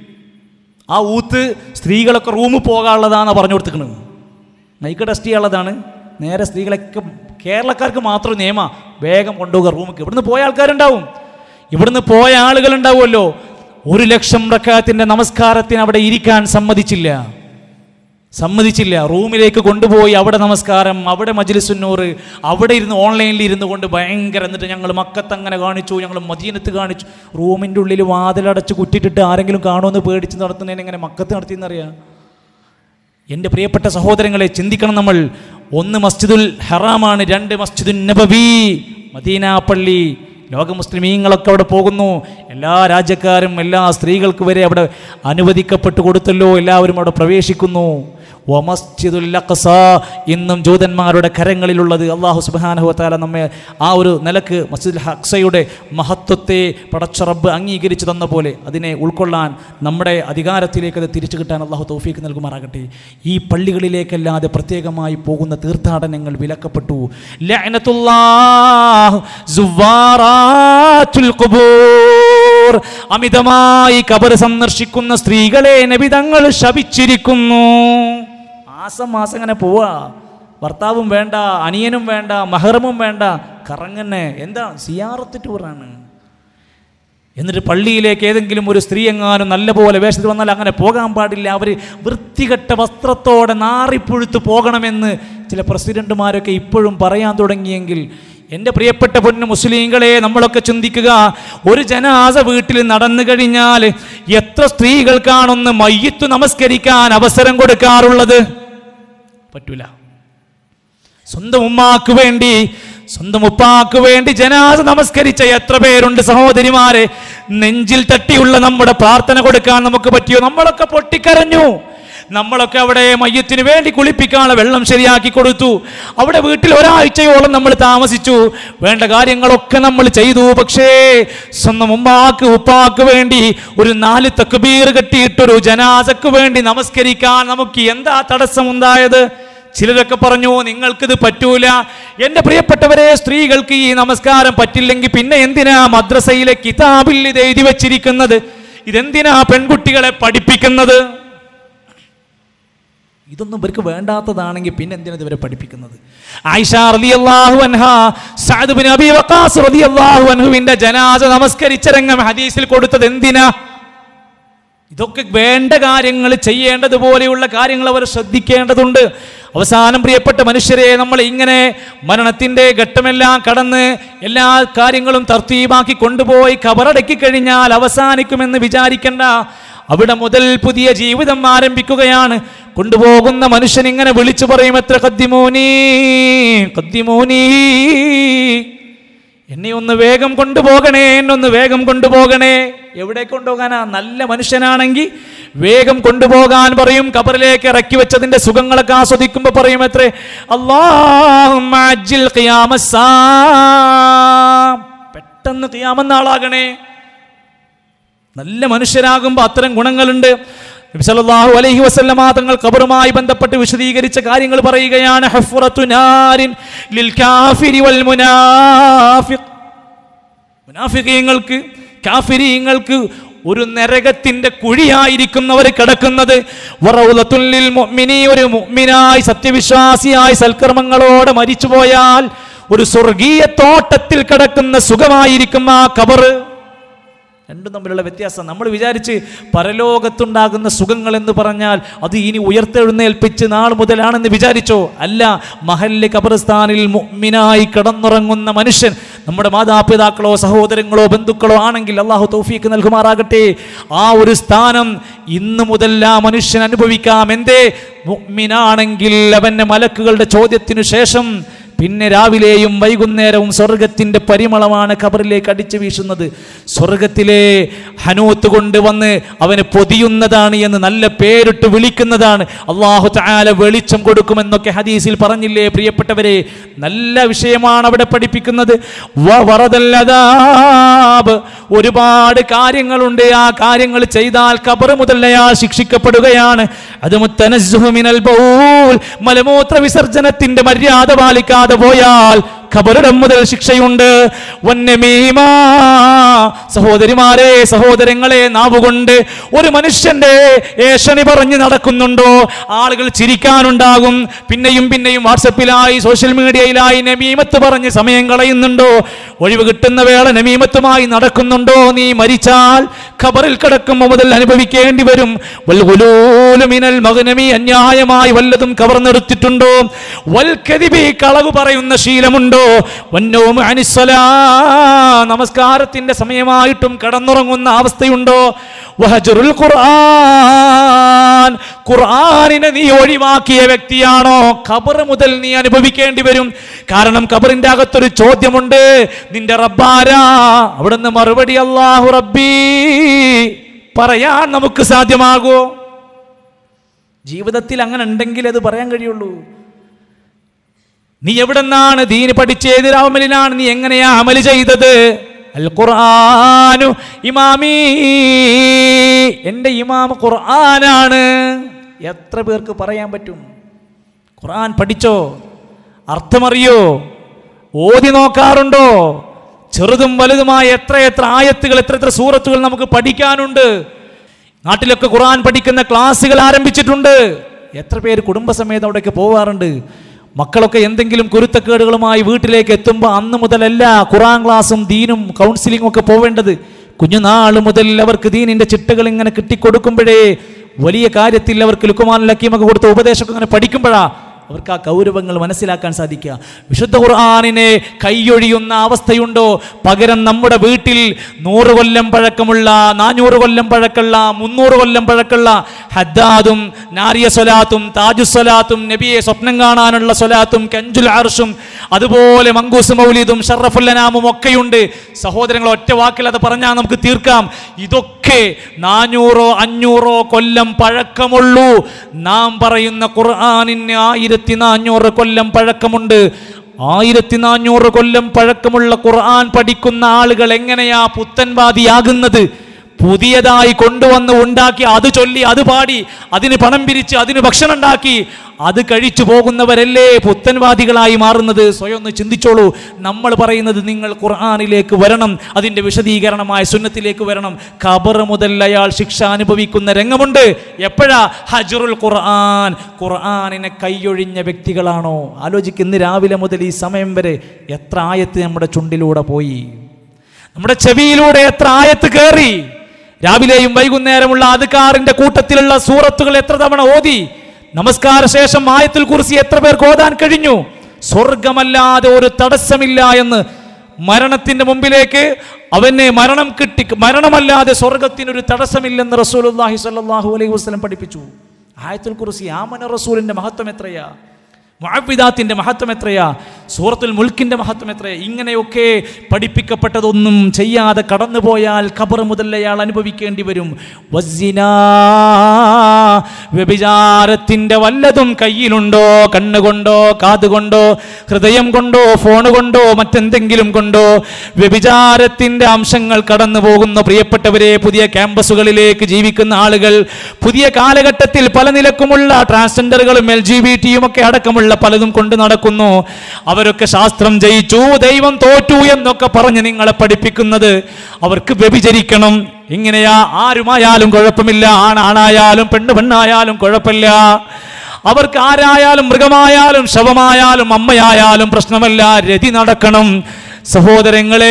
ആ ഊത്ത് സ്ത്രീകളൊക്കെ റൂമിൽ പോകാനുള്ളതാണെന്ന് പറഞ്ഞു കൊടുത്തിക്കണത് മൈക്ക് ടെസ്റ്റ് ചെയ്യാനുള്ളതാണ് നേരെ സ്ത്രീകളൊക്കെ കേരളക്കാർക്ക് മാത്രം നിയമ വേഗം കൊണ്ടുപോകുക റൂമിൽ ഇവിടുന്ന് പോയ ആൾക്കാരുണ്ടാവും ഇവിടുന്ന് പോയ ആളുകൾ ഉണ്ടാവുമല്ലോ ഒരു ലക്ഷം റക്കാത്തിന്റെ നമസ്കാരത്തിന് അവിടെ ഇരിക്കാൻ സമ്മതിച്ചില്ല സമ്മതിച്ചില്ല റൂമിലേക്ക് കൊണ്ടുപോയി അവിടെ നമസ്കാരം അവിടെ മജ്ലിസുന്നൂറ് അവിടെ ഇരുന്ന് ഓൺലൈനിൽ ഇരുന്ന് കൊണ്ട് ഭയങ്കര എന്നിട്ട് ഞങ്ങൾ മക്കത്ത് അങ്ങനെ കാണിച്ചു ഞങ്ങൾ മദീനത്ത് കാണിച്ചു റൂമിൻ്റെ ഉള്ളിൽ വാതിലടച്ച് കുറ്റിട്ടിട്ട് ആരെങ്കിലും കാണുമെന്ന് പേടിച്ച് നടത്തുന്നതിന് എങ്ങനെ മക്കത്ത് നടത്തിയെന്നറിയാം എൻ്റെ പ്രിയപ്പെട്ട സഹോദരങ്ങളെ ചിന്തിക്കണം നമ്മൾ ഒന്ന് മസ്ജിദുൽ ഹറാമാണ് രണ്ട് മസ്ജിദുൽ നബവി മദീന പള്ളി ലോക മുസ്ലിമീങ്ങളൊക്കെ അവിടെ പോകുന്നു എല്ലാ രാജ്യക്കാരും എല്ലാ സ്ത്രീകൾക്ക് വരെ അവിടെ അനുവദിക്കപ്പെട്ടു കൊടുത്തല്ലോ എല്ലാവരും അവിടെ പ്രവേശിക്കുന്നു വമസ്ജിദുൽ അഖ്സ ഇന്നും ജൂതന്മാരുടെ കരങ്ങളിലുള്ളത് അള്ളാഹു സുബ്ഹാനഹു വതആല നമ്മെ ആ ഒരു നിലക്ക് മസ്ജിദുൽ അഖ്സയുടെ മഹത്വത്തെ പടച്ചറബ് അംഗീകരിച്ചു തന്ന പോലെ അതിനെ ഉൾക്കൊള്ളാൻ നമ്മുടെ അധികാരത്തിലേക്ക് അത് തിരിച്ചു കിട്ടാൻ അള്ളാഹു തൗഫീക്ക് നൽകുമാറാകട്ടെ ഈ പള്ളികളിലേക്കല്ലാതെ പ്രത്യേകമായി പോകുന്ന തീർത്ഥാടനങ്ങൾ വിലക്കപ്പെട്ടു ലഅനത്തുല്ലാഹ് സുവ്വാറാത്തുൽ ഖുബൂർ അമിതമായി കബർ സന്ദർശിക്കുന്ന സ്ത്രീകളെ നബിതങ്ങൾ ശപിച്ചിരിക്കുന്നു മാസം മാസം അങ്ങനെ പോവാ ഭർത്താവും വേണ്ട അനിയനും വേണ്ട മഹറമും വേണ്ട കറങ്ങന്നെ എന്താ സിയാറത്ത് ടൂറാണ് എന്നിട്ട് പള്ളിയിലേക്ക് ഏതെങ്കിലും ഒരു സ്ത്രീ എങ്ങാനും നല്ലപോലെ വേഷത്തിൽ വന്നാൽ അങ്ങനെ പോകാൻ പാടില്ല അവർ വൃത്തികെട്ട വസ്ത്രത്തോടെ നാറിപ്പുഴുത്ത് പോകണമെന്ന് ചില പ്രസിഡന്റുമാരൊക്കെ ഇപ്പോഴും പറയാൻ തുടങ്ങിയെങ്കിൽ എൻ്റെ പ്രിയപ്പെട്ട പൊന്നു മുസ്ലിങ്ങളെ നമ്മളൊക്കെ ചിന്തിക്കുക ഒരു ജനാസ വീട്ടിൽ നടന്നു കഴിഞ്ഞാൽ എത്ര സ്ത്രീകൾക്കാണൊന്ന് മയ്യത്ത് നമസ്കരിക്കാൻ അവസരം കൊടുക്കാറുള്ളത് പറ്റൂല സ്വന്തം ഉമ്മാക്ക് വേണ്ടി സ്വന്തം ഉപ്പാക്ക് വേണ്ടി ജനാസ നമസ്കരിച്ച എത്ര പേരുണ്ട് സഹോദരിമാരെ നെഞ്ചിൽ തട്ടിയുള്ള നമ്മുടെ പ്രാർത്ഥന കൊടുക്കാൻ നമുക്ക് പറ്റിയോ നമ്മളൊക്കെ പൊട്ടിക്കരഞ്ഞു നമ്മളൊക്കെ അവിടെ മയ്യത്തിന് വേണ്ടി കുളിപ്പിക്കാനുള്ള വെള്ളം ശരിയാക്കി കൊടുത്തു അവിടെ വീട്ടിൽ ഒരാഴ്ചയോളം നമ്മൾ താമസിച്ചു വേണ്ട കാര്യങ്ങളൊക്കെ നമ്മൾ ചെയ്തു പക്ഷേ സ്വന്തം ഉമ്മാക്ക് ഉപ്പാക്ക് വേണ്ടി ഒരു നാല് തക്ബീർ കെട്ടിയിട്ടൊരു ജനാസക്ക് വേണ്ടി നമസ്കരിക്കാൻ നമുക്ക് എന്താ തടസ്സമുണ്ടായത് ചിലരൊക്കെ പറഞ്ഞു നിങ്ങൾക്കിത് പറ്റൂല എൻ്റെ പ്രിയപ്പെട്ടവരെ സ്ത്രീകൾക്ക് ഈ നമസ്കാരം പറ്റില്ലെങ്കിൽ പിന്നെ എന്തിനാ മദ്രസയിലെ കിതാബിൽ ഇത് എഴുതി വച്ചിരിക്കുന്നത് ഇതെന്തിനാ പെൺകുട്ടികളെ പഠിപ്പിക്കുന്നത് ഇതൊന്നും ഇവർക്ക് വേണ്ടാത്തതാണെങ്കിൽ പിന്നെ എന്തിനാ ഇവരെ പഠിപ്പിക്കുന്നത് ആയിഷ റളിയല്ലാഹു അൻഹ സഅദ് ബിൻ അബി വഖാസ് റളിയല്ലാഹു അൻഹുവിന്റെ ജനാസ നമസ്കരിച്ച രംഗം ഹദീസിൽ കൊടുത്തത് എന്തിനാ ഇതൊക്കെ വേണ്ട കാര്യങ്ങൾ ചെയ്യേണ്ടതുപോലെയുള്ള കാര്യങ്ങൾ അവർ ശ്രദ്ധിക്കേണ്ടതുണ്ട് അവസാനം പ്രിയപ്പെട്ട മനുഷ്യരെ നമ്മൾ ഇങ്ങനെ മരണത്തിൻ്റെ ഘട്ടമെല്ലാം കടന്ന് എല്ലാ കാര്യങ്ങളും തർത്തീബാക്കി കൊണ്ടുപോയി കബറടക്കി കഴിഞ്ഞാൽ അവസാനിക്കുമെന്ന് വിചാരിക്കേണ്ട അവിടെ മുതൽ പുതിയ ജീവിതം ആരംഭിക്കുകയാണ് കൊണ്ടുപോകുന്ന മനുഷ്യൻ ഇങ്ങനെ വിളിച്ചു പറയും എത്ര കദ്ദിമോനീ കദ്ദിമോനീ എന്നെ ഒന്ന് വേഗം കൊണ്ടുപോകണേ എന്നെ ഒന്ന് വേഗം കൊണ്ടുപോകണേ എവിടെ കൊണ്ടുപോകാനാ നല്ല മനുഷ്യനാണെങ്കിൽ വേഗം കൊണ്ടുപോകാൻ പറയും കബറിലേക്ക് ഇറക്കി വെച്ചതിന്റെ സുഖങ്ങളൊക്കെ ആസ്വദിക്കുമ്പോ പറയും എത്രേ അല്ലാഹുമ്മ അജ്ജിൽ ഖിയാമസ്സാ. പെട്ടെന്ന് ഖിയാമന്നാളാകണേ നല്ല മനുഷ്യരാകുമ്പോൾ അത്തരം ഗുണങ്ങളുണ്ട് നബി സല്ലല്ലാഹു അലൈഹി വസല്ലമ തങ്ങൾ ഖബറുമായി ബന്ധപ്പെട്ട് വിശദീകരിച്ച കാര്യങ്ങൾ പറയുകയാണ് ഹഫ്റത്തു നാരിൻ ലിൽ കാഫിരി വൽ മുനാഫിഖ് മുനാഫികീങ്ങൾക്ക് കാഫിരീങ്ങൾക്ക് ഒരു നരകത്തിന്റെ കുഴിയായിരിക്കുന്നവർ കിടക്കുന്നത് വറൗലത്തുൽ ലിൽ മുഅ്മിനി ഒരു മുഅ്മിനായി സത്യവിശ്വാസിയായി സൽക്കർമ്മങ്ങളോടെ മരിച്ചുപോയാൽ ഒരു സ്വർഗീയ തോട്ടത്തിൽ കിടക്കുന്ന സുഖമായിരിക്കും ആ കബറ് രണ്ടും തമ്മിലുള്ള വ്യത്യാസം നമ്മൾ വിചാരിച്ച് പരലോകത്തുണ്ടാകുന്ന സുഖങ്ങൾ എന്ന് പറഞ്ഞാൽ അത് ഇനി ഉയർത്തെഴുന്നേൽപ്പിച്ച് നാൾ മുതലാണെന്ന് വിചാരിച്ചോ അല്ല മഹല്ല് ഖബർസ്ഥാനിൽ മുഅ്മിനായി കിടന്നുറങ്ങുന്ന മനുഷ്യൻ നമ്മുടെ മാതാപിതാക്കളോ സഹോദരങ്ങളോ ബന്ധുക്കളോ ആണെങ്കിൽ അള്ളാഹു തൗഫീക്ക് നൽകുമാറാകട്ടെ ആ ഒരു സ്ഥാനം ഇന്ന് മുതൽ ആ മനുഷ്യൻ അനുഭവിക്കാം എന്തേ മുഅ്മിനാണെങ്കിൽ അവൻ്റെ മലക്കുകളുടെ ചോദ്യത്തിനു ശേഷം പിന്നെ രാവിലെയും വൈകുന്നേരവും സ്വർഗത്തിന്റെ പരിമളമാണ് ഖബറിലേക്ക് അടിച്ചു വീശുന്നത് സ്വർഗത്തിലെ ഹനൂത്ത് കൊണ്ട് വന്ന് അവന് പൊതിയുന്നതാണ് എന്ന് നല്ല പേരിട്ട് വിളിക്കുന്നതാണ് അള്ളാഹു താല വെളിച്ചം കൊടുക്കുമെന്നൊക്കെ ഹദീസിൽ പറഞ്ഞില്ലേ പ്രിയപ്പെട്ടവരെ നല്ല വിഷയമാണ് അവിടെ പഠിപ്പിക്കുന്നത് വ വറദല്ലദാബ്. ഒരുപാട് കാര്യങ്ങളുണ്ട് ആ കാര്യങ്ങൾ ചെയ്താൽ ഖബർ മുതൽ അയാൾ ശിക്ഷിക്കപ്പെടുകയാണ് അത് മുത്തനസ്സുഹു മിനൽ ബൗൽ മലമൂത്ര വിസർജനത്തിന്റെ മര്യാദ പാലിക്കാതെ പോയാൽ ഖബറിടം മുതൽ ശിക്ഷയുണ്ട് വന്നമീമ സഹോദരിമാരെ സഹോദരങ്ങളെ നാവുകൊണ്ട് ഒരു മനുഷ്യന്റെ ഏഷണി പറഞ്ഞ് നടക്കുന്നുണ്ടോ ആളുകൾ ചിരിക്കാനുണ്ടാകും പിന്നെയും പിന്നെയും വാട്സപ്പിലായി സോഷ്യൽ മീഡിയയിലായി നമീമത്ത് പറഞ്ഞ് സമയം കളയുന്നുണ്ടോ ഒഴിവ് കിട്ടുന്ന വേള നമീമത്തുമായി നടക്കുന്നുണ്ടോ നീ മരിച്ചാൽ ഖബറിൽ കിടക്കുമ്പോൾ മുതൽ അനുഭവിക്കേണ്ടി വരും വൽഗുലൂലു മിനൽ മഗ്നമി അന്യായമായി വല്ലതും കവർന്നെടുത്തിട്ടുണ്ടോ വൽക്കതിബി കളവ് പറയുന്ന ശീലമുണ്ടോ വന്നവും അനിസ്വലാ നമസ്കാരത്തിന്റെ സമയമായിട്ടും കടന്നുറങ്ങുന്ന അവസ്ഥയുണ്ടോ വഹജറുൽ ഖുർആൻ ഖുർആനിനെ നീ ഒഴിവാക്കിയ വ്യക്തിയാണോ ഖബർ മുതൽ നീ അനുഭവിക്കേണ്ടി വരും കാരണം ഖബറിന്റെ അകത്തൊരു ചോദ്യമുണ്ട് നിന്റെ റബ്ബാരാ അവിടുന്ന് മറുപടി അല്ലാഹു റബ്ബി പറയാൻ നമുക്ക് സാധ്യമാകോ ജീവിതത്തിൽ അങ്ങനെ ഉണ്ടെങ്കിൽ അത് പറയാൻ കഴിയുള്ളൂ നീ എവിടെന്നാണ് ദീന് പഠിച്ച ഏത് അമലിനാണ് നീ എങ്ങനെയാ അമല് ചെയ്തത് അൽ ഖുർആനു ഇമാമി എൻ്റെ ഇമാം ഖുർആനാണ് എത്ര പേർക്ക് പറയാൻ പറ്റും ഖുർആൻ പഠിച്ചോ അർത്ഥമറിയോ ഓതി നോക്കാറുണ്ടോ ചെറുതും വലുതുമായ എത്ര എത്ര ആയത്തുകൾ എത്ര എത്ര സൂറത്തുകൾ നമുക്ക് പഠിക്കാനുണ്ട് നാട്ടിലൊക്കെ ഖുർആൻ പഠിക്കുന്ന ക്ലാസ്സുകൾ ആരംഭിച്ചിട്ടുണ്ട് എത്ര പേര് കുടുംബസമേതം അവിടേക്ക് പോവാറുണ്ട് മക്കളൊക്കെ എന്തെങ്കിലും കുരുത്തക്കേടുകളുമായി വീട്ടിലേക്ക് എത്തുമ്പോൾ അന്ന് മുതലല്ല ഖുറാൻ ക്ലാസ്സും ദീനും കൗൺസിലിംഗും ഒക്കെ പോവേണ്ടത് കുഞ്ഞുനാൾ മുതൽ അവർക്ക് ദീനിന്റെ ചിട്ടകൾ ഇങ്ങനെ കിട്ടിക്കൊടുക്കുമ്പോഴേ വലിയ കാര്യത്തിൽ അവർക്ക് ലുക്കുമാൻ ലക്കീമൊക്കെ കൊടുത്ത ഉപദേശമൊക്കെ ഇങ്ങനെ പഠിക്കുമ്പോഴാ അവർക്ക് ആ ഗൗരവങ്ങൾ മനസ്സിലാക്കാൻ സാധിക്കുക വിശുദ്ധ ഖുർആാനിനെ കൈയൊഴിയുന്ന അവസ്ഥയുണ്ടോ പകരം നമ്മുടെ വീട്ടിൽ നൂറ് കൊല്ലം പഴക്കമുള്ള നാനൂറ് കൊല്ലം പഴക്കമുള്ള മുന്നൂറ് കൊല്ലം പഴക്കമുള്ള ഹദ്ദാദും നാരിയ സ്വലാത്തും താജു സ്വലാത്തും നബിയെ സ്വപ്നം കാണാനുള്ള സ്വലാത്തും കഞ്ചുൽ അർഷും അതുപോലെ മങ്കൂസ് മൗലീദും ഷറഫുല്ലനാമും ഒക്കെയുണ്ട് സഹോദരങ്ങൾ ഒറ്റ വാക്കിൽ അത് പറഞ്ഞാൽ നമുക്ക് തീർക്കാം ഇതൊക്കെ നാനൂറോ അഞ്ഞൂറോ കൊല്ലം പഴക്കമുള്ളൂ നാം പറയുന്ന ഖുർആാനിന് ആയിരത്തി നാനൂറ് കൊല്ലം പഴക്കമുണ്ട് ആയിരത്തി നാനൂറ് കൊല്ലം പഴക്കമുള്ള ഖുർആൻ പഠിക്കുന്ന ആളുകൾ എങ്ങനെയാ പുത്തൻവാദിയാകുന്നത് പുതിയതായി കൊണ്ടുവന്ന് ഉണ്ടാക്കി അത് ചൊല്ലി അത് പാടി അതിന് പണം പിരിച്ച് അതിന് ഭക്ഷണം ഉണ്ടാക്കി അത് കഴിച്ചു പോകുന്നവരല്ലേ പുത്തൻവാദികളായി മാറുന്നത് സ്വയം ഒന്ന് ചിന്തിച്ചോളൂ നമ്മൾ പറയുന്നത് നിങ്ങൾ ഖുർആാനിലേക്ക് വരണം അതിൻ്റെ വിശദീകരണമായ സുന്നത്തിലേക്ക് വരണം ഖബർ മുതൽ അയാൾ ശിക്ഷ അനുഭവിക്കുന്ന രംഗമുണ്ട് എപ്പോഴാ ഹജറുൽ ഖുർആൻ ഖുർആാനിനെ കൈയൊഴിഞ്ഞ വ്യക്തികളാണോ ആലോചിക്ക് ഇന്ന് രാവിലെ മുതൽ ഈ സമയം വരെ എത്ര ആയത്ത് നമ്മുടെ ചുണ്ടിലൂടെ പോയി നമ്മുടെ ചെവിയിലൂടെ എത്ര ആയത്ത് കയറി രാവിലെയും വൈകുന്നേരമുള്ള അതുകാറിന്റെ കൂട്ടത്തിലുള്ള സൂറത്തുകൾ എത്ര തവണ ഓതി നമസ്കാര ശേഷം ആയത്തിൽ കുറിച്ച് എത്ര പേർക്ക് ഓതാൻ കഴിഞ്ഞു സ്വർഗമല്ലാതെ ഒരു തടസ്സമില്ല എന്ന് മരണത്തിന്റെ മുമ്പിലേക്ക് അവനെ മരണം കിട്ടി മരണമല്ലാതെ സ്വർഗത്തിനൊരു തടസ്സമില്ലെന്ന് റസൂലുള്ളാഹി സ്വല്ലല്ലാഹു അലൈഹി വസല്ലം പഠിപ്പിച്ചു ആയത്തുൽ കുർസി ആമന റസൂലിന്റെ മഹത്വം എത്രയാ മുഅവ്വിദാത്തിന്റെ മഹത്വം എത്രയാ സൂറത്തുൽ മുൽക്കിന്റെ മഹത്വം എത്രയാ ഇങ്ങനെയൊക്കെ പഠിപ്പിക്കപ്പെട്ടതൊന്നും ചെയ്യാതെ കടന്നുപോയാൽ ഖബർ മുതൽ അയാൾ അനുഭവിക്കേണ്ടി വരും വസ്സിനാ വ്യഭിചാരത്തിന്റെ വല്ലതും കയ്യിലുണ്ടോ കണ്ണുകൊണ്ടോ കാതുകൊണ്ടോ ഹൃദയം കൊണ്ടോ ഫോൺ കൊണ്ടോ മറ്റെന്തെങ്കിലും കൊണ്ടോ വ്യഭിചാരത്തിന്റെ അംശങ്ങൾ കടന്നു പോകുന്ന പ്രിയപ്പെട്ടവരെ പുതിയ ക്യാമ്പസുകളിലേക്ക് ജീവിക്കുന്ന ആളുകൾ പുതിയ കാലഘട്ടത്തിൽ പല നിലക്കുമുള്ള ട്രാൻസ്ജെൻഡറുകളും എൽ ജി ബി ടിയും ഒക്കെ അടക്കമുള്ള പലതും കൊണ്ട് നടക്കുന്നു അവരൊക്കെ ശാസ്ത്രം ജയിച്ചു ദൈവം തോറ്റു എന്നൊക്കെ പറഞ്ഞ് നിങ്ങളെ പഠിപ്പിക്കുന്നത് അവർക്ക് വ്യഭിചരിക്കണം ഇങ്ങനെയാ ആരുമായാലും കുഴപ്പമില്ല ആണാണായാലും പെണ്ണ് പെണ്ണായാലും കുഴപ്പമില്ല അവർക്ക് ആരായാലും മൃഗമായാലും ശവമായാലും അമ്മയായാലും പ്രശ്നമല്ല രതി നടക്കണം സഹോദരങ്ങളെ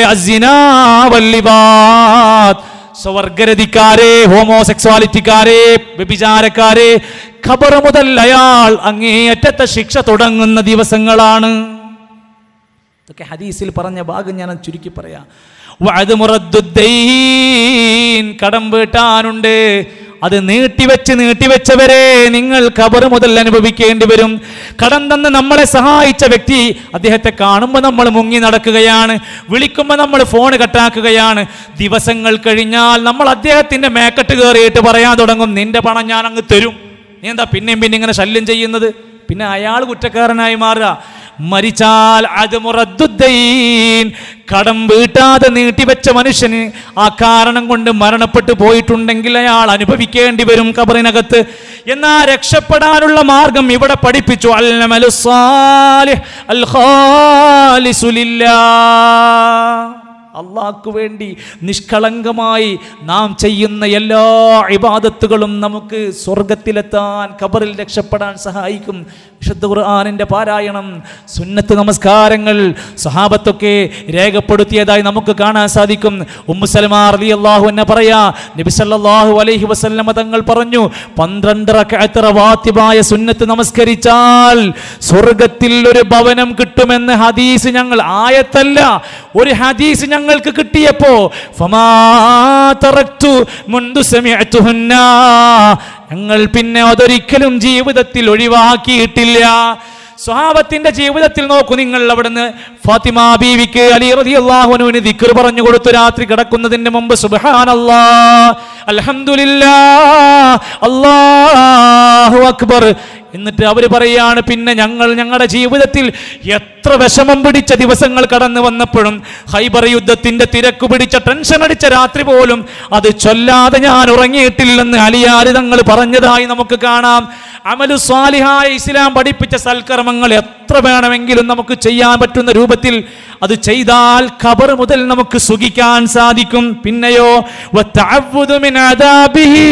അസിനാവല്ലിബാത് സ്വർഗരതിക്കാരെ ഹോമോസെക്സ്വാലിറ്റിക്കാരെ വ്യഭിചാരക്കാരെ ഖബർ മുതൽ അയാൾ അങ്ങേയറ്റത്തെ ശിക്ഷ തുടങ്ങുന്ന ദിവസങ്ങളാണ് ഇതൊക്കെ ഹദീസിൽ പറഞ്ഞ ഭാഗം ഞാൻ ചുരുക്കി പറയാം വഅദ് മുറദ്ദുദ്ദൈൻ കടം വീട്ടാനുണ്ട് അത് നീട്ടിവെച്ച് നീട്ടിവെച്ചവരെ നിങ്ങൾ ഖബർ മുതൽ അനുഭവിക്കേണ്ടി വരും കടം തന്ന് നമ്മളെ സഹായിച്ച വ്യക്തി അദ്ദേഹത്തെ കാണുമ്പോൾ നമ്മൾ മുങ്ങി നടക്കുകയാണ് വിളിക്കുമ്പോൾ നമ്മൾ ഫോൺ കട്ടാക്കുകയാണ് ദിവസങ്ങൾ കഴിഞ്ഞാൽ നമ്മൾ അദ്ദേഹത്തിന്റെ മേക്കട്ട് കയറിയിട്ട് പറയാൻ തുടങ്ങും നിന്റെ പണം ഞാൻ അങ്ങ് തരും നീ എന്താ പിന്നെയും പിന്നെ ഇങ്ങനെ ശല്യം ചെയ്യുന്നത് പിന്നെ അയാൾ കുറ്റക്കാരനായി മാറുക മരിച്ചാൽ അത് മുറദ്ദുദ്ദൈൻ കടം വീട്ടാതെ നീട്ടിവെച്ച മനുഷ്യന് ആ കാരണം കൊണ്ട് മരണപ്പെട്ടു പോയിട്ടുണ്ടെങ്കിൽ അയാൾ അനുഭവിക്കേണ്ടി വരും കബറിനകത്ത് എന്നാ രക്ഷപ്പെടാനുള്ള മാർഗം ഇവിടെ പഠിപ്പിച്ചു അൽനമലു സാലിഹ് അൽ ഖാലിസു ലില്ലാഹ്. അള്ളാഹ്ക്ക് വേണ്ടി നിഷ്കളങ്കമായി നാം ചെയ്യുന്ന എല്ലാ ഇബാദത്തുകളും നമുക്ക് സ്വർഗത്തിലെത്താൻ ഖബറിൽ രക്ഷപ്പെടാൻ സഹായിക്കും വിശുദ്ധ ഖുർആാനിൻ്റെ പാരായണം സുന്നത്ത് നമസ്കാരങ്ങൾ സഹാബത്തൊക്കെ രേഖപ്പെടുത്തിയതായി നമുക്ക് കാണാൻ സാധിക്കും ഉമ്മു സൽമാർ അലി അള്ളാഹു എന്നെ പറയാ നബി സല്ലല്ലാഹു അലൈഹി വസല്ലമ തങ്ങൾ പറഞ്ഞു പന്ത്രണ്ട് റക്അത്ത് റവാത്തിബായ സുന്നത്ത് നമസ്കരിച്ചാൽ സ്വർഗത്തിൽ ഒരു ഭവനം കിട്ടുമെന്ന് ഹദീസ് ഞങ്ങൾ ആയത്തല്ല ഒരു ഹദീസ് ഞങ്ങൾക്ക് കിട്ടിയപ്പോ ഫമാ തറക്തു മുൻദു സമിഅതുഹുന്ന ഞങ്ങൾ പിന്നെ അതൊരിക്കലും ജീവിതത്തിൽ ഒഴിവാക്കിയിട്ടില്ല സ്വഹാബത്തിന്റെ ജീവിതത്തിൽ നോക്കൂ നിങ്ങൾ അവിടുന്ന് ഫാത്തിമ ബീവിക്ക് അലി റളിയല്ലാഹുവിന് ദിക്ർ പറഞ്ഞു കൊടുത്തു രാത്രി കിടക്കുന്നതിന് മുമ്പ് സുബ്ഹാനല്ലാ അൽഹംദുലില്ലാ അല്ലാഹു അക്ബർ എന്നിട്ട് അവർ പറയാണ് പിന്നെ ഞങ്ങൾ ഞങ്ങളുടെ ജീവിതത്തിൽ എത്ര വിഷമം പിടിച്ച ദിവസങ്ങൾ കടന്നു വന്നപ്പോഴും ഹൈബർ യുദ്ധത്തിന്റെ തിരക്ക് പിടിച്ച ടെൻഷൻ അടിച്ച രാത്രി പോലും അത് ചൊല്ലാതെ ഞാൻ ഉറങ്ങിയിട്ടില്ലെന്ന് അലിയാര് തങ്ങൾ പറഞ്ഞതായി നമുക്ക് കാണാം അമലു സ്വാലിഹായ ഇസ്ലാം പഠിപ്പിച്ച സൽക്കർമ്മങ്ങൾ എത്ര വേണമെങ്കിലും നമുക്ക് ചെയ്യാൻ പറ്റുന്ന രൂപത്തിൽ അത് ചെയ്താൽ ഖബർ മുതൽ നമുക്ക് സുഖിക്കാൻ സാധിക്കും പിന്നെയോ വത്തഅവ്വുദു മിൻ അദാബിഹി.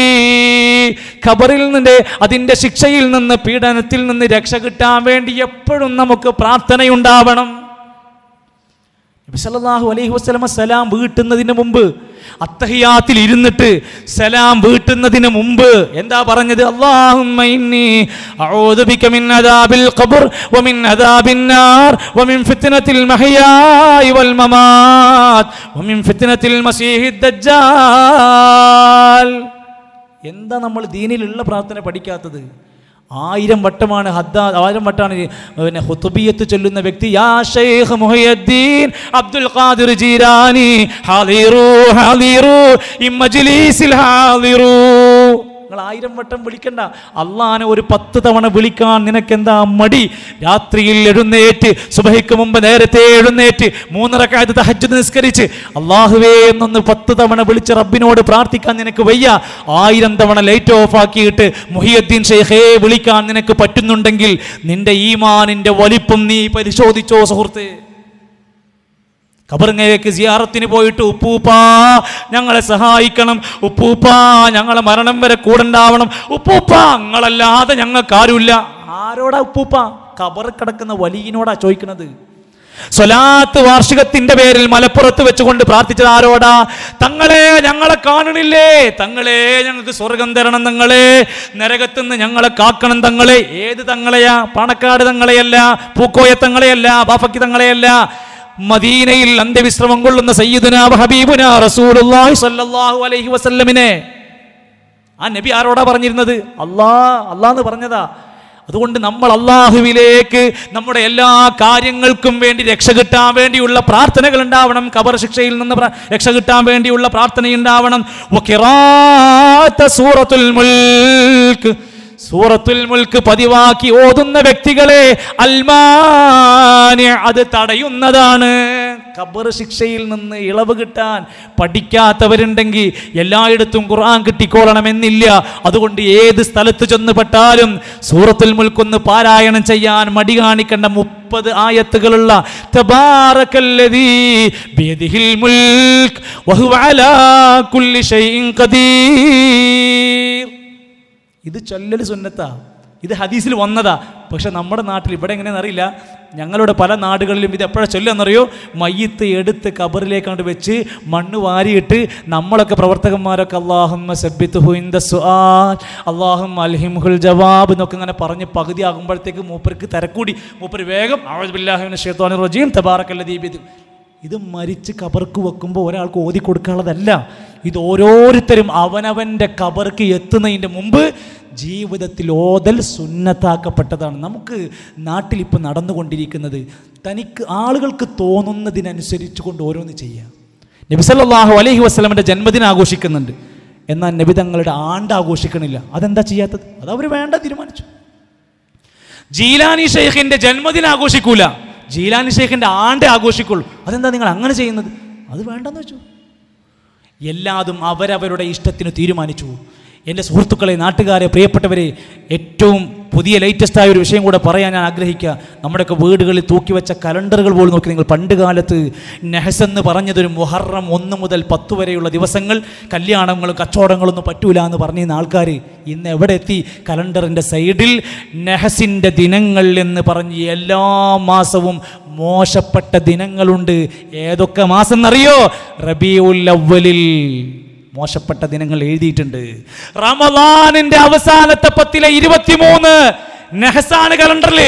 ഖബറിൽ നിന്ന് അതിന്റെ ശിക്ഷയിൽ നിന്ന് പീഡനത്തിൽ നിന്ന് രക്ഷ കിട്ടാൻ വേണ്ടി എപ്പോഴും നമുക്ക് പ്രാർത്ഥനയുണ്ടാവണം നബി സല്ലല്ലാഹു അലൈഹി വസല്ലമ സലാം വീട്ടുന്നതിന് മുമ്പ് അത്തഹിയാത്തിൽ ഇരുന്നിട്ട് സലാം വീട്ടുന്നതിന് മുമ്പ് എന്താ പറഞ്ഞത് അല്ലാഹുമ്മ ഇന്നി അഊദു ബിക മിൻ അദാബിൽ ഖബർ വമിൻ അദാബിൻ നാർ വമിൻ ഫിത്നത്തിൽ മഹ്യായി വൽ മമാത് വമിൻ ഫിത്നത്തിൽ മസീഹിദ് ദജ്ജാൽ എന്താ നമ്മൾ ദീനിലുള്ള പ്രാർത്ഥന പഠിക്കാത്തത് ആയിരം വട്ടമാണ് ഹദ്ദാ ആയിരം വട്ടമാണ് ഈ, പിന്നെ ഹുത്തുബിയത്ത് ചൊല്ലുന്ന വ്യക്തി യാ ഷൈഖ് മുഹയ്യദ്ദീൻ അബ്ദുൽ ഖാദിർ ജീരാനി ഹാദിറു ഹാദിറു ഈ മജ്ലിസിൽ ഹാദിറു നിങ്ങൾ ആയിരം വട്ടം വിളിക്കണ്ട അള്ളാനെ ഒരു പത്ത് തവണ വിളിക്കാൻ നിനക്കെന്താ മടി രാത്രിയിൽ എഴുന്നേറ്റ് സുബഹിക്ക് മുമ്പ് നേരത്തെ എഴുന്നേറ്റ് മൂന്നരക്കാലത്ത് തഹജ്ജുദ് നിസ്കരിച്ച് അള്ളാഹുവേ എന്നൊന്ന് പത്ത് തവണ വിളിച്ച് റബ്ബിനോട് പ്രാർത്ഥിക്കാൻ നിനക്ക് വയ്യ ആയിരം തവണ ലൈറ്റ് ഓഫ് ആക്കിയിട്ട് മുഹിയുദ്ദീൻ ഷെയ്ഖേ വിളിക്കാൻ നിനക്ക് പറ്റുന്നുണ്ടെങ്കിൽ നിന്റെ ഈമാനിന്റെ വലിപ്പം നീ പരിശോധിച്ചോ സുഹൃത്ത് കബറിങ്ങലേക്ക് സിയാറത്തിന് പോയിട്ട് ഉപ്പൂപ്പാ ഞങ്ങളെ സഹായിക്കണം ഉപ്പൂപ്പാ ഞങ്ങളെ മരണം വരെ കൂടെ ഉണ്ടാവണം ഉപ്പൂപ്പാ ഞങ്ങളല്ലാതെ ഞങ്ങൾക്ക് ആരുമില്ല ആരോടാ ഉപ്പൂപ്പ കബർ കിടക്കുന്ന വലിയനോടാ ചോദിക്കുന്നത് സ്വലാത്ത് വാർഷികത്തിന്റെ പേരിൽ മലപ്പുറത്ത് വെച്ചുകൊണ്ട് പ്രാർത്ഥിച്ചത് ആരോടാ തങ്ങളെ ഞങ്ങളെ കാണണില്ലേ തങ്ങളെ ഞങ്ങൾക്ക് സ്വർഗം തരണം തങ്ങളെ നരകത്തുനിന്ന് ഞങ്ങളെ കാക്കണം തങ്ങളെ ഏത് തങ്ങളെയാ പാണക്കാട് തങ്ങളെയല്ല പൂക്കോയ തങ്ങളെയല്ല ബാഫക്കി തങ്ങളെയല്ല മദീനയിൽ അന്ത്യവിശ്രമം കൊള്ളുന്ന സയ്യിദുന ഹബീബുന റസൂലുള്ളാഹി സ്വല്ലല്ലാഹു അലൈഹി വസല്ലമിനെ ആ നബി ആരോടാ പറഞ്ഞിരുന്നത് അല്ലാ അല്ലാന്ന് പറഞ്ഞതാ അതുകൊണ്ട് നമ്മൾ അള്ളാഹുവിലേക്ക് നമ്മുടെ എല്ലാ കാര്യങ്ങൾക്കും വേണ്ടി രക്ഷ കിട്ടാൻ വേണ്ടിയുള്ള പ്രാർത്ഥനകൾ ഉണ്ടാവണം കബർ ശിക്ഷയിൽ നിന്ന് പ്ര- രക്ഷ കിട്ടാൻ വേണ്ടിയുള്ള പ്രാർത്ഥന ഉണ്ടാവണം വഖിറാഅത്ത സൂറത്തുൽ മുൽക്ക് സൂറത്തുൽ മുൽക്ക് പതിവാക്കി ഓതുന്ന വ്യക്തികളെ അൽമാനി അത് തടയുന്നതാണ് ഖബർ ശിക്ഷയിൽ നിന്ന് ഇളവ് കിട്ടാൻ പഠിക്കാത്തവരുണ്ടെങ്കിൽ എല്ലായിടത്തും ഖുർആൻ കിട്ടിക്കോളണമെന്നില്ല അതുകൊണ്ട് ഏത് സ്ഥലത്ത് ചെന്ന് പെട്ടാലും സൂറത്തുൽ മുൽക്കൊന്ന് പാരായണം ചെയ്യാൻ മടി കാണിക്കേണ്ട മുപ്പത് ആയത്തുകളുള്ള തബാറക്കല്ലദീ ബിയദിഹിൽ മുൽക്ക് വഹുവ അലാ കുല്ലി ഷൈഇൻ ഖദീർ ഇത് ചൊല്ലൽ സുന്നത്താ ഇത് ഹദീസിൽ വന്നതാ പക്ഷെ നമ്മുടെ നാട്ടിൽ ഇവിടെ എങ്ങനെയാണെന്ന് അറിയില്ല ഞങ്ങളുടെ പല നാടുകളിലും ഇത് എപ്പോഴാണ് ചൊല്ലെന്നറിയോ മയ്യത്ത് എടുത്ത് കബറിലേക്കാണ്ട് വെച്ച് മണ്ണ് വാരിയിട്ട് നമ്മളൊക്കെ പ്രവർത്തകന്മാരൊക്കെ അള്ളാഹുമ്മ സബ്ബിത്തുഹു ഇൻ ദ സുആൽ അള്ളാഹും അൽഹിംഹുൽ ജവാബ് എന്നൊക്കെ ഇങ്ങനെ പറഞ്ഞ് പകുതി ആകുമ്പോഴത്തേക്ക് മൂപ്പർക്ക് തിരക്കൂടി മൂപ്പർ വേഗം ബില്ലാഹിമിന് ഷെയ്ത്താനി റജീം തബാറക്കല്ല ദീപിത് ഇത് മരിച്ച് കബർക്ക് വെക്കുമ്പോൾ ഒരാൾക്ക് ഓതി കൊടുക്കാനുള്ളതല്ല ഇത് ഓരോരുത്തരും അവനവൻ്റെ കബർക്ക് എത്തുന്നതിൻ്റെ മുമ്പ് ജീവിതത്തിൽ ഓതൽ സുന്നത്താക്കപ്പെട്ടതാണ് നമുക്ക് നാട്ടിലിപ്പോൾ നടന്നുകൊണ്ടിരിക്കുന്നത് തനിക്ക് ആളുകൾക്ക് തോന്നുന്നതിനനുസരിച്ച് കൊണ്ട് ഓരോന്ന് ചെയ്യാം നബി സല്ലല്ലാഹു അലൈഹി വസ്ലമിൻ്റെ ജന്മദിനം ആഘോഷിക്കുന്നുണ്ട് എന്നാൽ നബി തങ്ങളുടെ ആണ്ട് ആഘോഷിക്കണില്ല അതെന്താ ചെയ്യാത്തത് അത് അവർ വേണ്ട തീരുമാനിച്ചു ജീലാനി ഷെയ്ഖിന്റെ ജന്മദിനം ആഘോഷിക്കൂല ജീലാനി ഷെയ്ഖിന്റെ ആണ്ട് ആഘോഷിക്കുള്ളൂ അതെന്താ നിങ്ങൾ അങ്ങനെ ചെയ്യുന്നത് അത് വേണ്ടെന്ന് വെച്ചു എല്ലാതും അവരവരുടെ ഇഷ്ടത്തിന് തീരുമാനിച്ചു എൻ്റെ സുഹൃത്തുക്കളെ നാട്ടുകാരെ പ്രിയപ്പെട്ടവരെ ഏറ്റവും പുതിയ ലേറ്റസ്റ്റ് ആയ ഒരു വിഷയം കൂടെ പറയാൻ ഞാൻ ആഗ്രഹിക്കുക നമ്മുടെയൊക്കെ വീടുകളിൽ തൂക്കി വെച്ച കലണ്ടറുകൾ പോലും നോക്കി നിങ്ങൾ പണ്ട് കാലത്ത് നെഹസ് എന്ന് പറഞ്ഞതൊരു മുഹറം ഒന്ന് മുതൽ പത്ത് വരെയുള്ള ദിവസങ്ങൾ കല്യാണങ്ങളും കച്ചവടങ്ങളൊന്നും പറ്റൂല എന്ന് പറഞ്ഞിരുന്ന ആൾക്കാർ ഇന്ന് എവിടെ എത്തി കലണ്ടറിൻ്റെ സൈഡിൽ നെഹസിൻ്റെ ദിനങ്ങൾ എന്ന് പറഞ്ഞ് എല്ലാ മാസവും മോശപ്പെട്ട ദിനങ്ങളുണ്ട് ഏതൊക്കെ മാസം എന്നറിയോ റബിയുൽ അവലിൽ മോശപ്പെട്ട ദിനങ്ങൾ എഴുതിയിട്ടുണ്ട് റമദാനിന്റെ അവസാനത്തെ പത്തിലെ ഇരുപത്തിമൂന്ന് നെഹസാണ് കലണ്ടറില്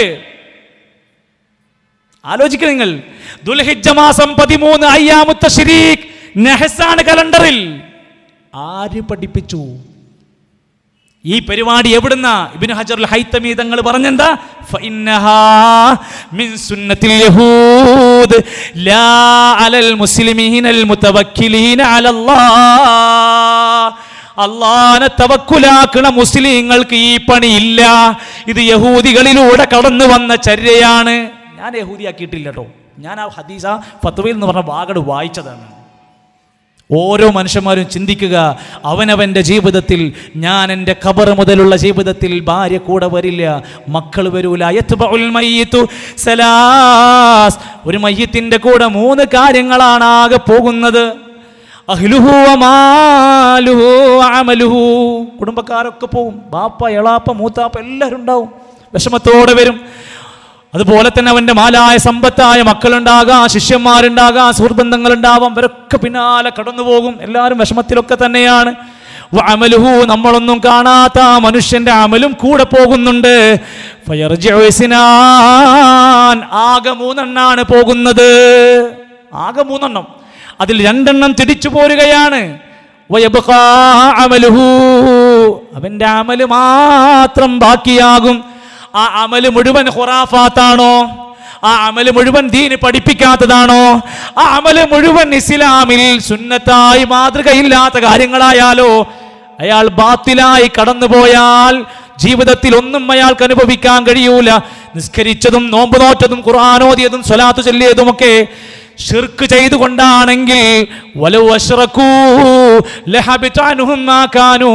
ആലോചിക്കുക നിങ്ങൾ ദുൽഹിജ്ജ മാസം പതിമൂന്ന് അയ്യാമുത്ത ഷിരീഖ് നെഹസാണ് കലണ്ടറിൽ ആര് പഠിപ്പിച്ചു ഈ പരിപാടി എവിടുന്ന ഇബ്നു ഹജറുൽ ഹൈത്തമി തങ്ങൾ പറഞ്ഞെന്താ ഫഇന്നഹാ മിൻ സുന്നത്തിൽ യഹൂദ് ലാ അലൽ മുസ്ലിമീനൽ മുതവക്കിലീന അലല്ലാഹ് അള്ളാനെ തവക്കുലാക്കണ മുസ്ലിങ്ങൾക്ക് ഈ പണിയില്ല ഇത് യഹൂദികളിലൂടെ കടന്നു വന്ന ചര്യയാണ് ഞാൻ യഹൂദിയാക്കിയിട്ടില്ല കേട്ടോ ഞാൻ ആ ഹദീസ ഫത്വയിൽ എന്ന് പറഞ്ഞ വാഗട് വായിച്ചതാണ് ഓരോ മനുഷ്യന്മാരും ചിന്തിക്കുക അവനവൻ്റെ ജീവിതത്തിൽ ഞാൻ എൻ്റെ ഖബർ മുതലുള്ള ജീവിതത്തിൽ ഭാര്യ കൂടെ വരില്ല മക്കൾ വരൂല യത്ബഉൽ മയ്യിത്തു സലാസ് ഒരു മയ്യത്തിൻ്റെ കൂടെ മൂന്ന് കാര്യങ്ങളാണ് ആകെ പോകുന്നത് അഹ്ലുഹു വമാലുഹു അമലുഹു കുടുംബക്കാരൊക്കെ പോവും ബാപ്പ എളാപ്പ മൂത്താപ്പ എല്ലാവരും ഉണ്ടാവും വിഷമത്തോടെ വരും അതുപോലെ തന്നെ അവൻ്റെ മാലായ സമ്പത്തായ മക്കളുണ്ടാകാം ശിഷ്യന്മാരുണ്ടാകാം സുഹൃബന്ധങ്ങൾ ഉണ്ടാവാം അവരൊക്കെ പിന്നാലെ കടന്നു പോകും എല്ലാവരും വിഷമത്തിലൊക്കെ തന്നെയാണ് അമലുഹു നമ്മളൊന്നും കാണാത്ത ആ മനുഷ്യന്റെ അമലും കൂടെ പോകുന്നുണ്ട് ഫയർജിഉ ഇസ്നാൻ. ആകെ മൂന്നെണ്ണാണ് പോകുന്നത് ആകെ മൂന്നെണ്ണം അതിൽ രണ്ടെണ്ണം തിരിച്ചു പോരുകയാണ് വയബ്ഖാ അമലുഹു. അവന്റെ അമല് മാത്രം ബാക്കിയാകും ആ അമല് മുഴുവൻ ഖുറാഫാത്താണോ ആ അമല് മുഴുവൻ ദീന് പഠിപ്പിക്കാത്തതാണോ ആ അമല് മുഴുവൻ ഇസ്ലാമിൽ സുന്നത്തായി മാതൃകയില്ലാത്ത കാര്യങ്ങളായാലോ അയാൾ ബാത്തിലായി കടന്നുപോയാൽ ജീവിതത്തിൽ ഒന്നും അയാൾക്ക് അനുഭവിക്കാൻ കഴിയൂല നിസ്കരിച്ചതും നോമ്പ് നോറ്റതും ഖുർആാനോദിയതും സ്വലാത്ത് ചൊല്ലിയതുമൊക്കെ ഷിർക്ക് ചെയ്തുകൊണ്ടാണെങ്കിൽ വലൗ അശ്റകൂ ലഹബിത അൻഹും മാ കാനൂ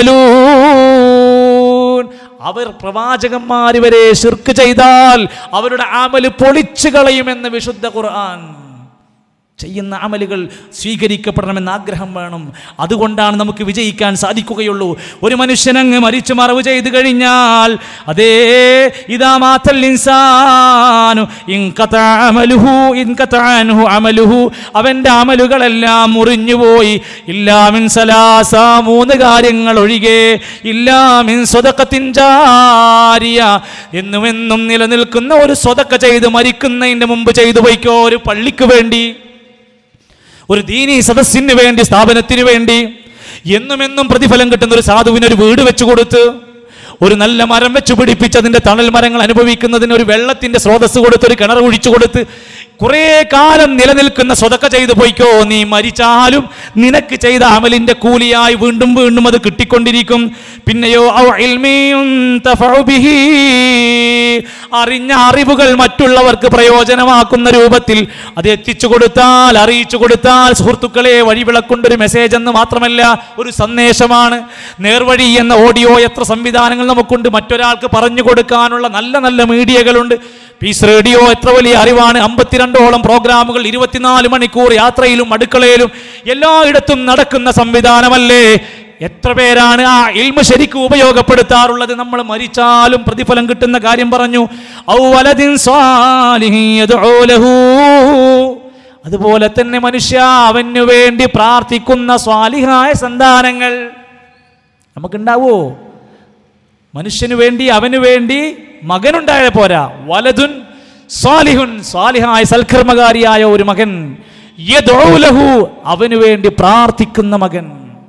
യഅമലൂൻ അവർ പ്രവാചകന്മാർ വരെ ഷിർക്ക് ചെയ്താൽ അവരുടെ ആമല് പൊളിച്ചു കളയുമെന്ന് വിശുദ്ധ ഖുർആൻ ചെയ്യുന്ന അമലുകൾ സ്വീകരിക്കപ്പെടണമെന്ന് ആഗ്രഹം വേണം അതുകൊണ്ടാണ് നമുക്ക് വിജയിക്കാൻ സാധിക്കുകയുള്ളൂ ഒരു മനുഷ്യനങ്ങ് മരിച്ചു മറവ് ചെയ്തു കഴിഞ്ഞാൽ അതേ ഇതാ മാത്തൽ ഇൻസാനു ഇൻഖത അമലുഹു ഇൻഖത അൻഹു അമലുഹു അവൻ്റെ അമലുകളെല്ലാം മുറിഞ്ഞുപോയി ഇല്ലാമിൻ സലാസ മൂന്ന് കാര്യങ്ങൾ ഒഴികെ ഇല്ലാമിൻ സ്വതക്കത്തിൻ ജാരിയ എന്നുമെന്നും നിലനിൽക്കുന്ന ഒരു സ്വതക്ക ചെയ്ത് മരിക്കുന്നതിൻ്റെ മുമ്പ് ചെയ്തു പോയിക്കോ ഒരു പള്ളിക്ക് വേണ്ടി ഒരു ദീനി സദസ്സിന് വേണ്ടി സ്ഥാപനത്തിന് വേണ്ടി എന്നും എന്നും പ്രതിഫലം കിട്ടുന്ന ഒരു സാധുവിന് ഒരു വീട് വെച്ചു കൊടുത്ത് ഒരു നല്ല മരം വെച്ച് പിടിപ്പിച്ച് അതിന്റെ തണൽ മരങ്ങൾ അനുഭവിക്കുന്നതിന് ഒരു വെള്ളത്തിന്റെ സ്രോതസ് കൊടുത്ത് ഒരു കിണർ ഒഴിച്ചു കൊടുത്ത് കുറേ കാലം നിലനിൽക്കുന്ന സ്വതക്ക ചെയ്തു പോയിക്കോ നീ മരിച്ചാലും നിനക്ക് ചെയ്ത അമലിന്റെ കൂലിയായി വീണ്ടും വീണ്ടും അത് കിട്ടിക്കൊണ്ടിരിക്കും പിന്നെയോ ഔ ഇൽമിയും തഫഉ ബിഹി. അറിഞ്ഞ അറിവുകൾ മറ്റുള്ളവർക്ക് പ്രയോജനമാക്കുന്ന രൂപത്തിൽ അത് എത്തിച്ചു കൊടുത്താൽ അറിയിച്ചു കൊടുത്താൽ സുഹൃത്തുക്കളെ വഴിവിളക്കൊണ്ടൊരു മെസ്സേജ് എന്ന് മാത്രമല്ല ഒരു സന്ദേശമാണ് നേർവഴി എന്ന ഓഡിയോ എത്ര സംവിധാനങ്ങൾ നമുക്കുണ്ട് മറ്റൊരാൾക്ക് പറഞ്ഞു കൊടുക്കാനുള്ള നല്ല നല്ല മീഡിയകളുണ്ട് പീസ് റേഡിയോ എത്ര വലിയ അറിവാണ് അമ്പത്തിരണ്ടോളം പ്രോഗ്രാമുകൾ ഇരുപത്തിനാല് മണിക്കൂർ യാത്രയിലും അടുക്കളയിലും എല്ലായിടത്തും നടക്കുന്ന സംവിധാനമല്ലേ എത്ര പേരാണ് ആ ഇൽമ ശരിക്കും ഉപയോഗപ്പെടുത്താറുള്ളത് നമ്മൾ മരിച്ചാലും പ്രതിഫലം കിട്ടുന്ന കാര്യം പറഞ്ഞു ഔ വലദിൻ സ്വാലിഹിൻ യദ്ഉ ലഹു. അതുപോലെ തന്നെ മനുഷ്യ അവനു വേണ്ടി പ്രാർത്ഥിക്കുന്ന സ്വാലിഹായ സന്താനങ്ങൾ നമുക്കുണ്ടാവോ മനുഷ്യന് വേണ്ടി അവന് വേണ്ടി മകനുണ്ടായ പോരാ വലതുൻ സ്വാലിഹുൻ സ്വാലിഹായ സൽക്കർമ്മകാരിയായ ഒരു മകൻ യദ്ഉ ലഹു. അവന് വേണ്ടി പ്രാർത്ഥിക്കുന്ന മകൻ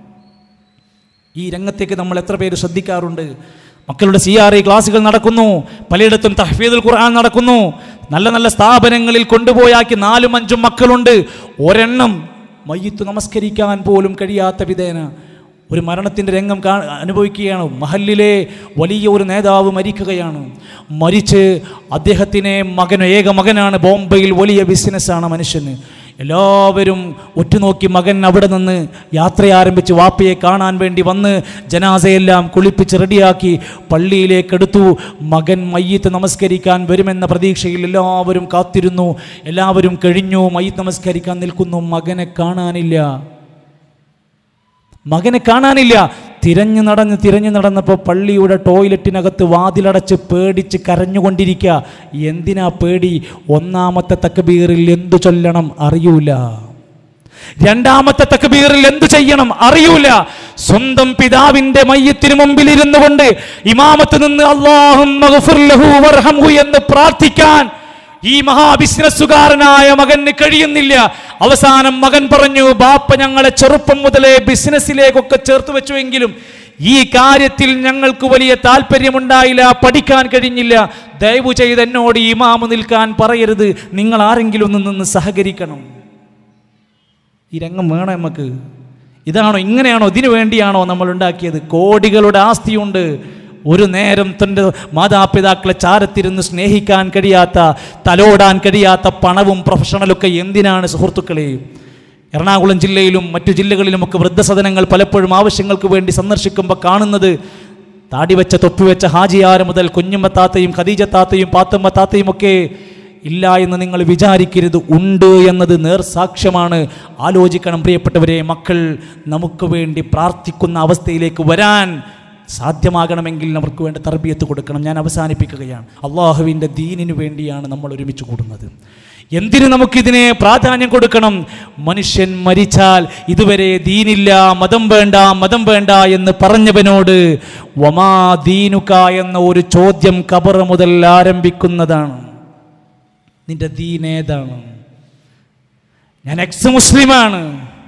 ഈ രംഗത്തേക്ക് നമ്മൾ എത്ര പേര് ശ്രദ്ധിക്കാറുണ്ട് മക്കളുടെ സി ആർ ഐ ക്ലാസ്സുകൾ നടക്കുന്നു പലയിടത്തും തഹ്ഫീദുൽ ഖുർആൻ നടക്കുന്നു നല്ല നല്ല സ്ഥാപനങ്ങളിൽ കൊണ്ടുപോയാക്കി നാലും അഞ്ചും മക്കളുണ്ട് ഒരെണ്ണം മയ്യത്ത് നമസ്കരിക്കാൻ പോലും കഴിയാത്ത വിധേന ഒരു മരണത്തിൻ്റെ രംഗം കാ അനുഭവിക്കുകയാണ് മഹല്ലിലെ വലിയ ഒരു നേതാവ് മരിക്കുകയാണ് മരിച്ച് അദ്ദേഹത്തിനെ മകൻ ഏക മകനാണ് ബോംബെയിൽ വലിയ ബിസിനസ്സാണ് മനുഷ്യന് എല്ലാവരും ഉറ്റുനോക്കി മകൻ അവിടെ നിന്ന് യാത്ര ആരംഭിച്ച് വാപ്പയെ കാണാൻ വേണ്ടി വന്ന് ജനാസയെല്ലാം കുളിപ്പിച്ച് റെഡിയാക്കി പള്ളിയിലേക്ക് എടുത്തു മകൻ മയ്യത്ത് നമസ്കരിക്കാൻ വരുമെന്ന പ്രതീക്ഷയിൽ എല്ലാവരും കാത്തിരുന്നു എല്ലാവരും കഴിഞ്ഞു മയ്യത്ത് നമസ്കരിക്കാൻ നിൽക്കുന്നു മകനെ കാണാനില്ല മകനെ കാണാനില്ല തിരഞ്ഞു നടന്ന് തിരഞ്ഞു നടന്നപ്പോൾ പള്ളിയുടെ ടോയ്ലറ്റിനകത്ത് വാതിലടച്ച് പേടിച്ച് കരഞ്ഞുകൊണ്ടിരിക്കുക എന്തിനാ പേടി ഒന്നാമത്തെ തക്ബീറിൽ എന്തു ചൊല്ലണം അറിയൂല രണ്ടാമത്തെ തക്ബീറിൽ എന്തു ചെയ്യണം അറിയൂല സ്വന്തം പിതാവിന്റെ മയ്യത്തിന് മുമ്പിൽ ഇരുന്നു കൊണ്ട് ഇമാമത്ത് നിന്ന് അള്ളാഹും എന്ന് പ്രാർത്ഥിക്കാൻ ഈ മഹാബിസിനസ്സുകാരനായ മകന് കഴിയുന്നില്ല അവസാനം മകൻ പറഞ്ഞു ബാപ്പ ഞങ്ങളെ ചെറുപ്പം മുതലേ ബിസിനസ്സിലേക്കൊക്കെ ചേർത്ത് വെച്ചുവെങ്കിലും ഈ കാര്യത്തിൽ ഞങ്ങൾക്ക് വലിയ താല്പര്യമുണ്ടായില്ല പഠിക്കാൻ കഴിഞ്ഞില്ല ദയവ് ചെയ്ത് എന്നോട് ഇമാമ് നിൽക്കാൻ പറയരുത് നിങ്ങൾ ആരെങ്കിലും ഒന്ന് നിന്ന് സഹകരിക്കണം ഈ രംഗം വേണം നമുക്ക് ഇതാണോ ഇങ്ങനെയാണോ ഇതിനു വേണ്ടിയാണോ നമ്മൾ ഉണ്ടാക്കിയത് കോടികളുടെ ആസ്തിയുണ്ട് ഒരു നേരം തൻ്റെ മാതാപിതാക്കളെ ചാരത്തിരുന്ന് സ്നേഹിക്കാൻ കഴിയാത്ത തലോടാൻ കഴിയാത്ത പണവും പ്രൊഫഷണലൊക്കെ എന്തിനാണ് സുഹൃത്തുക്കളെ എറണാകുളം ജില്ലയിലും മറ്റു ജില്ലകളിലുമൊക്കെ വൃദ്ധസദനങ്ങൾ പലപ്പോഴും ആവശ്യങ്ങൾക്ക് വേണ്ടി സന്ദർശിക്കുമ്പോൾ കാണുന്നത് താടി വെച്ച തൊപ്പി വെച്ച ഹാജിയാർ മുതൽ കുഞ്ഞുമ്മ താത്തയും ഖദീജ താത്തയും പാത്തമ്മ താത്തയും ഒക്കെ ഇല്ല എന്ന് നിങ്ങൾ വിചാരിക്കരുത് ഉണ്ട് എന്നത് നേർസാക്ഷ്യമാണ് ആലോചിക്കണം പ്രിയപ്പെട്ടവരെ മക്കൾ നമുക്ക് വേണ്ടി പ്രാർത്ഥിക്കുന്ന അവസ്ഥയിലേക്ക് വരാൻ സാധ്യമാകണമെങ്കിൽ അവർക്ക് വേണ്ട തർബിയത്ത് കൊടുക്കണം ഞാൻ അവസാനിപ്പിക്കുകയാണ് അള്ളാഹുവിൻ്റെ ദീനിനു വേണ്ടിയാണ് നമ്മൾ ഒരുമിച്ച് കൂടുന്നത് എന്തിനു നമുക്കിതിനെ പ്രാധാന്യം കൊടുക്കണം മനുഷ്യൻ മരിച്ചാൽ ഇതുവരെ ദീനില്ല മതം വേണ്ട മതം വേണ്ട എന്ന് പറഞ്ഞവനോട് വമാ ദീനുക എന്ന ഒരു ചോദ്യം കബറ മുതൽ ആരംഭിക്കുന്നതാണ് നിന്റെ ദീൻ ഏതാണ് ഞാൻ എക്സ് മുസ്ലിമാണ്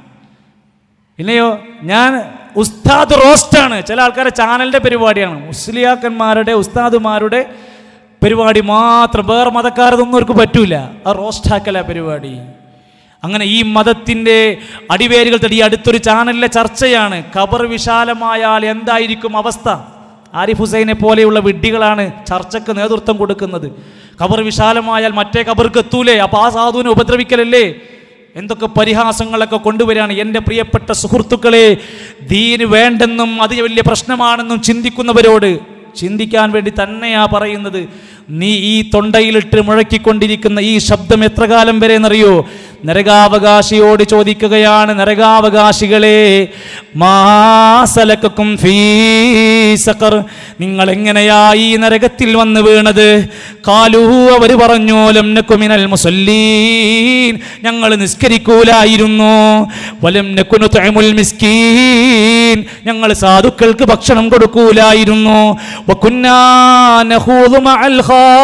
ഇല്ലയോ ഞാൻ ഉസ്താദ് റോസ്റ്റാണ് ചില ആൾക്കാരെ ചാനലിൻ്റെ പരിപാടിയാണ് മുസ്ലിയാക്കന്മാരുടെ ഉസ്താദുമാരുടെ പരിപാടി മാത്രം വേറെ മതക്കാരതൊന്നും അവർക്ക് പറ്റൂല ആ റോസ്റ്റാക്കല പരിപാടി അങ്ങനെ ഈ മതത്തിൻ്റെ അടിവേരുകൾ തടി അടുത്തൊരു ചാനലിലെ ചർച്ചയാണ് ഖബർ വിശാലമായാൽ എന്തായിരിക്കും അവസ്ഥ ആരിഫ് ഹുസൈനെ പോലെയുള്ള വിഡ്ഢികളാണ് ചർച്ചയ്ക്ക് നേതൃത്വം കൊടുക്കുന്നത് ഖബർ വിശാലമായാൽ മറ്റേ ഖബർക്ക് എത്തൂലേ അപ്പോൾ ആ സാധുവിനെ ഉപദ്രവിക്കലല്ലേ എന്തൊക്കെ പരിഹാസങ്ങളൊക്കെ കൊണ്ടുവരികയാണ് എൻ്റെ പ്രിയപ്പെട്ട സുഹൃത്തുക്കളെ ദീന് വേണ്ടെന്നും അത് വലിയ പ്രശ്നമാണെന്നും ചിന്തിക്കുന്നവരോട് ചിന്തിക്കാൻ വേണ്ടി തന്നെയാ പറയുന്നത് നീ ഈ തൊണ്ടയിലിട്ട് മുഴക്കിക്കൊണ്ടിരിക്കുന്ന ഈ ശബ്ദം എത്ര കാലം വരെ എന്നറിയോ നരകാവകാശിയോട് ചോദിക്കുകയാണ് നരകാവകാശികളെ മാസലക്കും ഫീ സഖർ നിങ്ങൾ എങ്ങനെയാ ഈ നരകത്തിൽ വന്ന് വീണത് കാലു അവർ പറഞ്ഞു ലം നക്കുമിനൽ മുസല്ലീൻ ഞങ്ങൾ നിസ്കരിക്കൂലായിരുന്നു വലം നക്കുനു തഅമുൽ മിസ്കീൻ ഞങ്ങൾ സാധുക്കൾക്ക് ഭക്ഷണം കൊടുക്കൂലായിരുന്നു വകുന്നാ നഖൂദു മഅൽ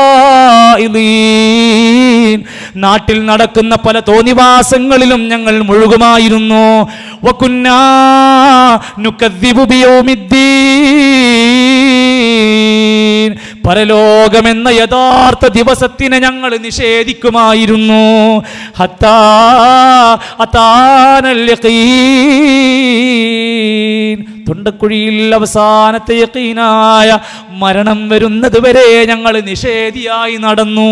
ഖായിദീൻ നാട്ടിൽ നടക്കുന്ന പല തോന്നിവാസങ്ങളിലും ഞങ്ങൾ മുഴുകുമായിരുന്നു വകുന്നാ നുകദ്ദിബു ബിയൗമിദ്ദീൻ പരലോകമെന്ന യഥാർത്ഥ ദിവസത്തിനെ ഞങ്ങൾ നിഷേധിക്കുമായിരുന്നു ഹത്താ അതാനൽ യഖീൻ. തൊണ്ടക്കുഴിയിൽ അവസാനത്തെ യഖീനായ മരണം വരുന്നത് വരെ ഞങ്ങൾ നിഷേധിയായി നടന്നു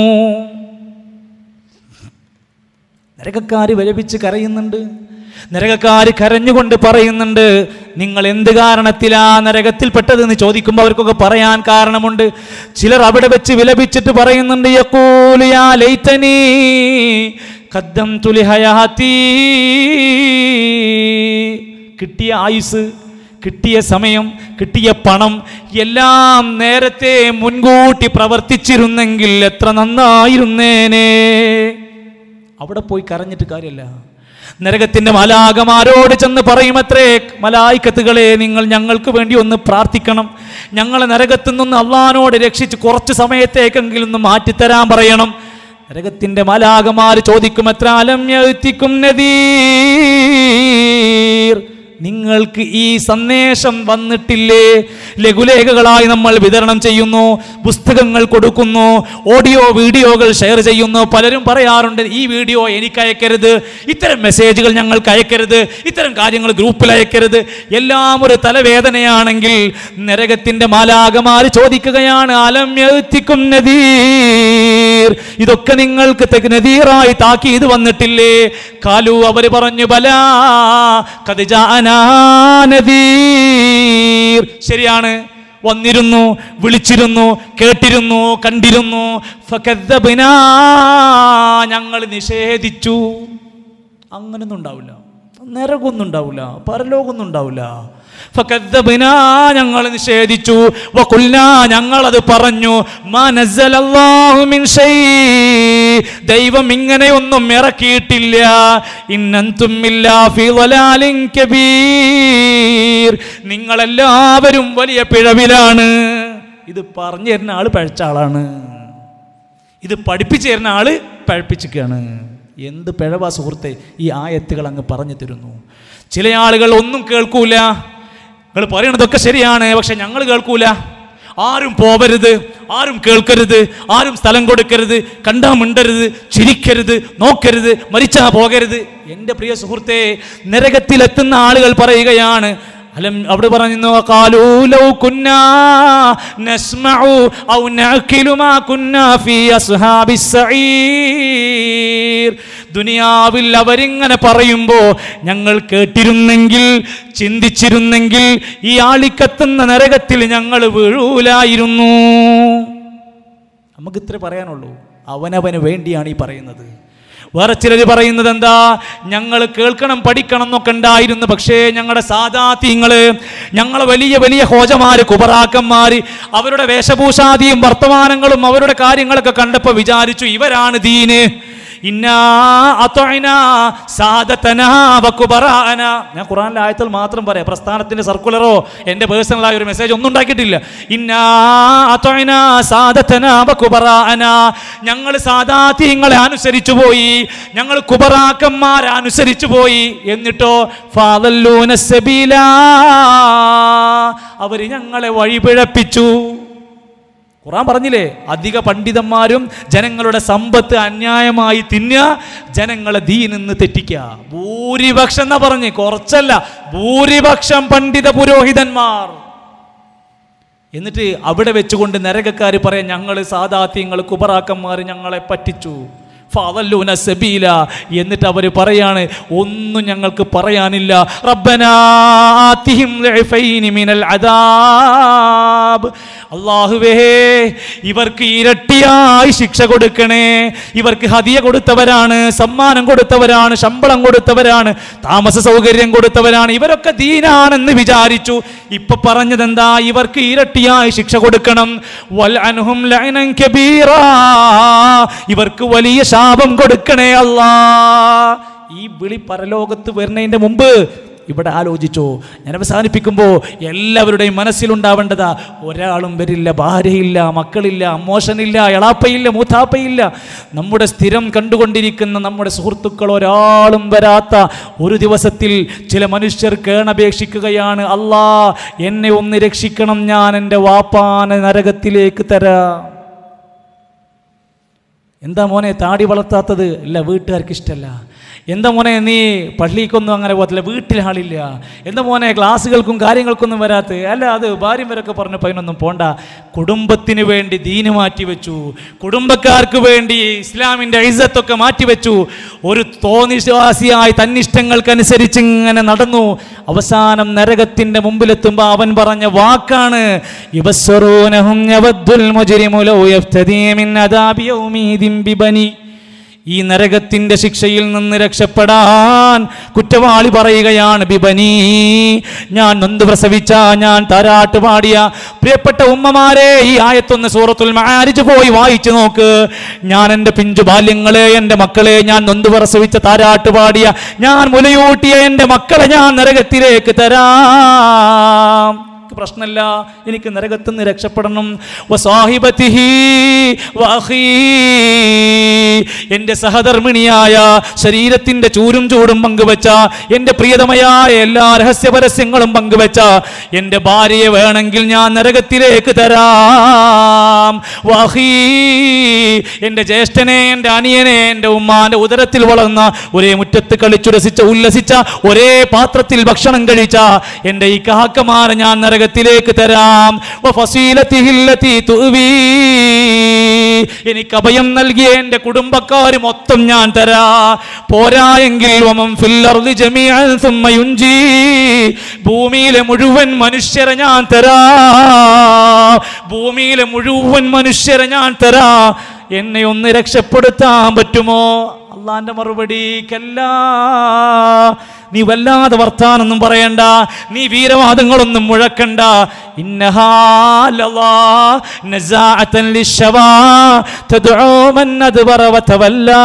നരകക്കാര് വിലപിച്ച് കരയുന്നുണ്ട് നരകക്കാര് കരഞ്ഞുകൊണ്ട് പറയുന്നുണ്ട് നിങ്ങൾ എന്ത് കാരണത്തിലാ നരകത്തിൽപ്പെട്ടതെന്ന് ചോദിക്കുമ്പോൾ അവർക്കൊക്കെ പറയാൻ കാരണമുണ്ട് ചിലർ അവിടെ വെച്ച് വിലപിച്ചിട്ട് പറയുന്നുണ്ട് യഖൂലു യാ ലൈതനീ ഖദ്ദംതു ലിഹയാതീ കിട്ടിയ ആയുസ് കിട്ടിയ സമയം കിട്ടിയ പണം എല്ലാം നേരത്തെ മുൻകൂട്ടി പ്രവർത്തിച്ചിരുന്നെങ്കിൽ എത്ര നന്നായിരുന്നേനേ അവിടെ പോയി കരഞ്ഞിട്ട് കാര്യമല്ല നരകത്തിന്റെ മലാകമാരോട് ചെന്ന് പറയുമത്രേ മലായിക്കത്തുകളെ നിങ്ങൾ ഞങ്ങൾക്ക് വേണ്ടി ഒന്ന് പ്രാർത്ഥിക്കണം ഞങ്ങളെ നരകത്തു നിന്ന് അള്ളഹാനോട് രക്ഷിച്ച് കുറച്ച് സമയത്തേക്കെങ്കിലും ഒന്ന് മാറ്റിത്തരാൻ പറയണം നരകത്തിന്റെ മലാകമാര് ചോദിക്കുമത്ര അലം യഅ്തിക്കും നദീർ നിങ്ങൾക്ക് ഈ സന്ദേശം വന്നിട്ടില്ലേ ലഘുലേഖകളായി നമ്മൾ വിതരണം ചെയ്യുന്നു പുസ്തകങ്ങൾ കൊടുക്കുന്നു ഓഡിയോ വീഡിയോകൾ ഷെയർ ചെയ്യുന്നു പലരും പറയാറുണ്ട് ഈ വീഡിയോ എനിക്ക് അയക്കരുത് ഇത്തരം മെസ്സേജുകൾ ഞങ്ങൾക്ക് അയക്കരുത് ഇത്തരം കാര്യങ്ങൾ ഗ്രൂപ്പിൽ അയക്കരുത് എല്ലാം ഒരു തലവേദനയാണെങ്കിൽ നരകത്തിന്റെ മാലാകമാര് ചോദിക്കുകയാണ് അലം യഅ്തിക്കും നദീർ ഇതൊക്കെ നിങ്ങൾക്ക് തെക്ക് നദീറായി താക്കീത് വന്നിട്ടില്ലേ കാലു അവര് പറഞ്ഞു ബലാ കത് ജാഅനാ നദീർ ശരിയാണ് വന്നിരുന്നു വിളിച്ചിരുന്നു കേട്ടിരുന്നു കണ്ടിരുന്നു ഫകദ്ദബ്നാ ഞങ്ങൾ നിഷേധിച്ചു അങ്ങനൊന്നും ഉണ്ടാവില്ല നരകമൊന്നും ഉണ്ടാവില്ല പരലോകമൊന്നും ഉണ്ടാവില്ല ഫകദ്ദബ്നാ ഞങ്ങൾ നിഷേധിച്ചു വഖുൽനാ ഞങ്ങളത് പറഞ്ഞു മാ നസ്സലല്ലാഹു മിൻ ഷൈ ദൈവം ഇങ്ങനെയൊന്നും ഇറക്കിയിട്ടില്ല ഇന്നന്തും ഇല്ലാ ഫീ ളലാലിൻ കബീർ നിങ്ങളെല്ലാവരും വലിയ പിഴവിലാണ് ഇത് പറഞ്ഞു തരുന്ന ആള് പഴച്ച ആളാണ് ഇത് പഠിപ്പിച്ചു തരുന്ന ആള് പഴപ്പിച്ചിരിക്കുകയാണ് എന്ത് പിഴവാ സുഹൃത്തെ ഈ ആയത്തുകൾ അങ്ങ് പറഞ്ഞു തരുന്നു ചില ആളുകൾ ഒന്നും കേൾക്കൂല നിങ്ങൾ പറയണതൊക്കെ ശരിയാണ് പക്ഷെ ഞങ്ങൾ കേൾക്കൂല ആരും പോവരുത് ആരും കേൾക്കരുത് ആരും സ്ഥലം കൊടുക്കരുത് കണ്ടാ മിണ്ടരുത് ചിരിക്കരുത് നോക്കരുത് മരിച്ചാ പോകരുത് എൻ്റെ പ്രിയ സുഹൃത്തെ നരകത്തിലെത്തുന്ന ആളുകൾ പറയുകയാണ് അലം അവിടെ പറയുന്നു "ഖാലൂ ലൗ കുന്നാ നസ്മഉ ഔ നഅഖിലു മാ കുന്നാ ഫീ അസ്ഹാബിസ് സഈർ ദുനിയാവിൽ അവരിങ്ങനെ പറയുമ്പോൾ ഞങ്ങൾ കേട്ടിരുന്നെങ്കിൽ ചിന്തിച്ചിരുന്നെങ്കിൽ ഈ ആളിക്കത്തുന്ന നരകത്തിൽ ഞങ്ങൾ വീഴൂലായിരുന്നു നമുക്ക് ഇത്രേ പറയാനുള്ളൂ അവനവന് വേണ്ടിയാണ് ഈ പറയുന്നത് വേറെ ചിലർ പറയുന്നത് എന്താ ഞങ്ങൾ കേൾക്കണം പഠിക്കണം എന്നൊക്കെ ഉണ്ടായിരുന്നു പക്ഷേ ഞങ്ങളുടെ സാധാത്യങ്ങള് ഞങ്ങളെ വലിയ വലിയ ഹോജമാര് കുബറാക്കന്മാര് അവരുടെ വേഷഭൂഷാദിയും വർത്തമാനങ്ങളും അവരുടെ കാര്യങ്ങളൊക്കെ കണ്ടപ്പോൾ വിചാരിച്ചു ഇവരാണ് ദീന് ഇന്നാ അത്വഇനാ സാദതനാ വകുബറാഅനാ. ഞാൻ ഖുറാനിലെ ആയത്തിൽ മാത്രം പറയാം പ്രസ്ഥാനത്തിന്റെ സർക്കുലറോ എൻ്റെ പേഴ്സണലായ ഒരു മെസ്സേജ് ഒന്നും ഉണ്ടാക്കിയിട്ടില്ല ഇന്നാ അത്വഇനാ സാദതനാ വകുബറാഅനാ. ഞങ്ങൾ സാദാത്യങ്ങളെ അനുസരിച്ചു പോയി ഞങ്ങൾ കുബറാക്കന്മാരെ അനുസരിച്ചു പോയി എന്നിട്ടോ ഫാദല്ലൂന സബീലാ അവര് ഞങ്ങളെ വഴിപിഴപ്പിച്ചു ഖുറാൻ പറഞ്ഞില്ലേ അധിക പണ്ഡിതന്മാരും ജനങ്ങളുടെ സമ്പത്ത് അന്യായമായി തിന്നുക ജനങ്ങളെ ദീനിന്ന് തെറ്റിക്കുക ഭൂരിപക്ഷം എന്നാ പറഞ്ഞ് കുറച്ചല്ല ഭൂരിപക്ഷം പണ്ഡിത പുരോഹിതന്മാർ എന്നിട്ട് അവിടെ വെച്ചുകൊണ്ട് നരകക്കാർ പറയാം ഞങ്ങൾ സാധാത്യങ്ങൾ കുബറാക്കന്മാർ ഞങ്ങളെ പറ്റിച്ചു ഫഅദല്ലൂന സബീല എന്നിട്ട് അവർ പറയാണ് ഒന്നും ഞങ്ങൾക്ക് പറയാനില്ല റബ്ബനാ ആതിഹിം ളിഅഫൈനി മിനൽ അദാബ് അല്ലാഹുവേ ഇവർക്ക് ഇരട്ടിയായി ശിക്ഷ കൊടുക്കണേ ഇവർക്ക് ഹദിയ കൊടുത്തവരാണ് സമ്മാനം കൊടുത്തവരാണ് ശമ്പളം കൊടുത്തവരാണ് താമസ സൗകര്യം കൊടുത്തവരാണ് ഇവരൊക്കെ ദീനാണെന്ന് വിചാരിച്ചു ഇപ്പൊ പറഞ്ഞതെന്താ ഇവർക്ക് ഇരട്ടിയായി ശിക്ഷ കൊടുക്കണം വൽ അൻഹും ലഅനൻ കബീറാ ഇവർക്ക് വലിയ ശാപം കൊടുക്കണേ അല്ലാ ഈ വിളി പരലോകത്ത് വരുന്നതിന്റെ മുമ്പ് ഇവിടെ ആലോചിച്ചോ ഞാൻ അവസാനിപ്പിക്കുമ്പോൾ എല്ലാവരുടെയും മനസ്സിലുണ്ടാവേണ്ടതാ ഒരാളും വരില്ല ഭാര്യയില്ല മക്കളില്ല അമ്മോഷനില്ല എളാപ്പയില്ല മൂത്താപ്പയില്ല നമ്മുടെ സ്ഥിരം കണ്ടുകൊണ്ടിരിക്കുന്ന നമ്മുടെ സുഹൃത്തുക്കൾ ഒരാളും വരാത്ത ഒരു ദിവസത്തിൽ ചില മനുഷ്യർ കേണപേക്ഷിക്കുകയാണ് അല്ലാ എന്നെ ഒന്ന് രക്ഷിക്കണം ഞാൻ എൻ്റെ വാപ്പാനെ നരകത്തിലേക്ക് തരാം എന്താ മോനെ താടി വളർത്താത്തത് ഇല്ല വീട്ടുകാർക്ക് ഇഷ്ടമല്ല എന്താ മോനെ നീ പള്ളിക്കൊന്നും അങ്ങനെ പോകത്തില്ല വീട്ടിൽ ആളില്ല എന്താ മോനെ ക്ലാസ്സുകൾക്കും കാര്യങ്ങൾക്കൊന്നും വരാത്ത അല്ല അത് ഭാര്യയും വരൊക്കെ പറഞ്ഞപ്പോൾ അതിനൊന്നും പോണ്ട കുടുംബത്തിന് വേണ്ടി ദീന് മാറ്റിവെച്ചു കുടുംബക്കാർക്ക് വേണ്ടി ഇസ്ലാമിൻ്റെ ഐസത്തൊക്കെ മാറ്റിവെച്ചു ഒരു തോന്നിശ്വാസിയായി തന്നിഷ്ടങ്ങൾക്കനുസരിച്ച് ഇങ്ങനെ നടന്നു അവസാനം നരകത്തിൻ്റെ മുമ്പിലെത്തുമ്പോൾ അവൻ പറഞ്ഞ വാക്കാണ് യുബസ്വറൂനഹും യവദ്ദുൽ മുജ്രിമു ലൗ യഫ്തദീ മിൻ അദാബി യൗമീദിൻ ബിബനി ഈ നരകത്തിന്റെ ശിക്ഷയിൽ നിന്ന് രക്ഷപ്പെടാൻ കുറ്റവാളി പറയുകയാണ് ബിബനി ഞാൻ നൊന്ത് പ്രസവിച്ച ഞാൻ താരാട്ട് പാടിയ പ്രിയപ്പെട്ട ഉമ്മമാരെ ഈ ആയത്തൊന്ന് സൂറത്തുൽ മാരിജ് പോയി വായിച്ചു നോക്ക് ഞാൻ എൻ്റെ പിഞ്ചു ബാല്യങ്ങളെ എൻ്റെ മക്കളെ ഞാൻ നൊന്ത് പ്രസവിച്ച താരാട്ട് പാടിയ ഞാൻ മുലയൂട്ടിയ എൻ്റെ മക്കളെ ഞാൻ നരകത്തിലേക്ക് തരാം എനിക്ക് പ്രശ്നമില്ല എനിക്ക് നരകത്തിൽ നിന്ന് രക്ഷപ്പെടണം വസാഹിബത്തിഹി വഅഖീ. എൻ്റെ സഹധർമ്മിണിയായ ശരീരത്തിൻ്റെ ചൂരും ചൂടും പങ്കുവെച്ച എൻ്റെ പ്രിയതമയായ എല്ലാ രഹസ്യ പരസ്യങ്ങളും പങ്കുവെച്ച എൻ്റെ ഭാര്യയെ വേണമെങ്കിൽ ഞാൻ നരകത്തിലേക്ക് തരാം വഅഖീ. എൻ്റെ ജ്യേഷ്ഠനെ എൻ്റെ അനിയനെ എൻ്റെ ഉമ്മാന്റെ ഉദരത്തിൽ വളർന്ന ഒരേ മുറ്റത്ത് കളിച്ചു രസിച്ച ഉല്ലസിച്ച ഒരേ പാത്രത്തിൽ ഭക്ഷണം കഴിച്ച എൻ്റെ ഈ കാക്കമാരെ ഞാൻ നരകത്തിലേക്ക് തരാം വഫസീലത്തിഹില്ലത്തി തുവീ. എനിക്ക് അഭയം നൽകിയ എൻ്റെ കുടുംബക്കാർ മൊത്തം ഞാൻ തരാ പോരായെങ്കിൽ വമൻ ഫിൽ അർളി ജമീഅൻ സുമ്മ യുൻജി. ഭൂമിയിലെ മുഴുവൻ മനുഷ്യരെ ഞാൻ തരാ ഭൂമിയിലെ മുഴുവൻ മനുഷ്യരെ ഞാൻ തരാ എന്നെ ഒന്ന് രക്ഷപ്പെടുത്താൻ പറ്റുമോ അള്ളാന്റെ മറുപടി കല്ല നീ വല്ലാതെ വർത്താനൊന്നും പറയണ്ട നീ വീരവാദങ്ങളൊന്നും മുഴക്കണ്ട ഇന്നഹാ ലളാ നസാഅത്തൻ ലിശ്ശവാ തദ്ഉ മൻ അദ്ബറ വതവല്ലാ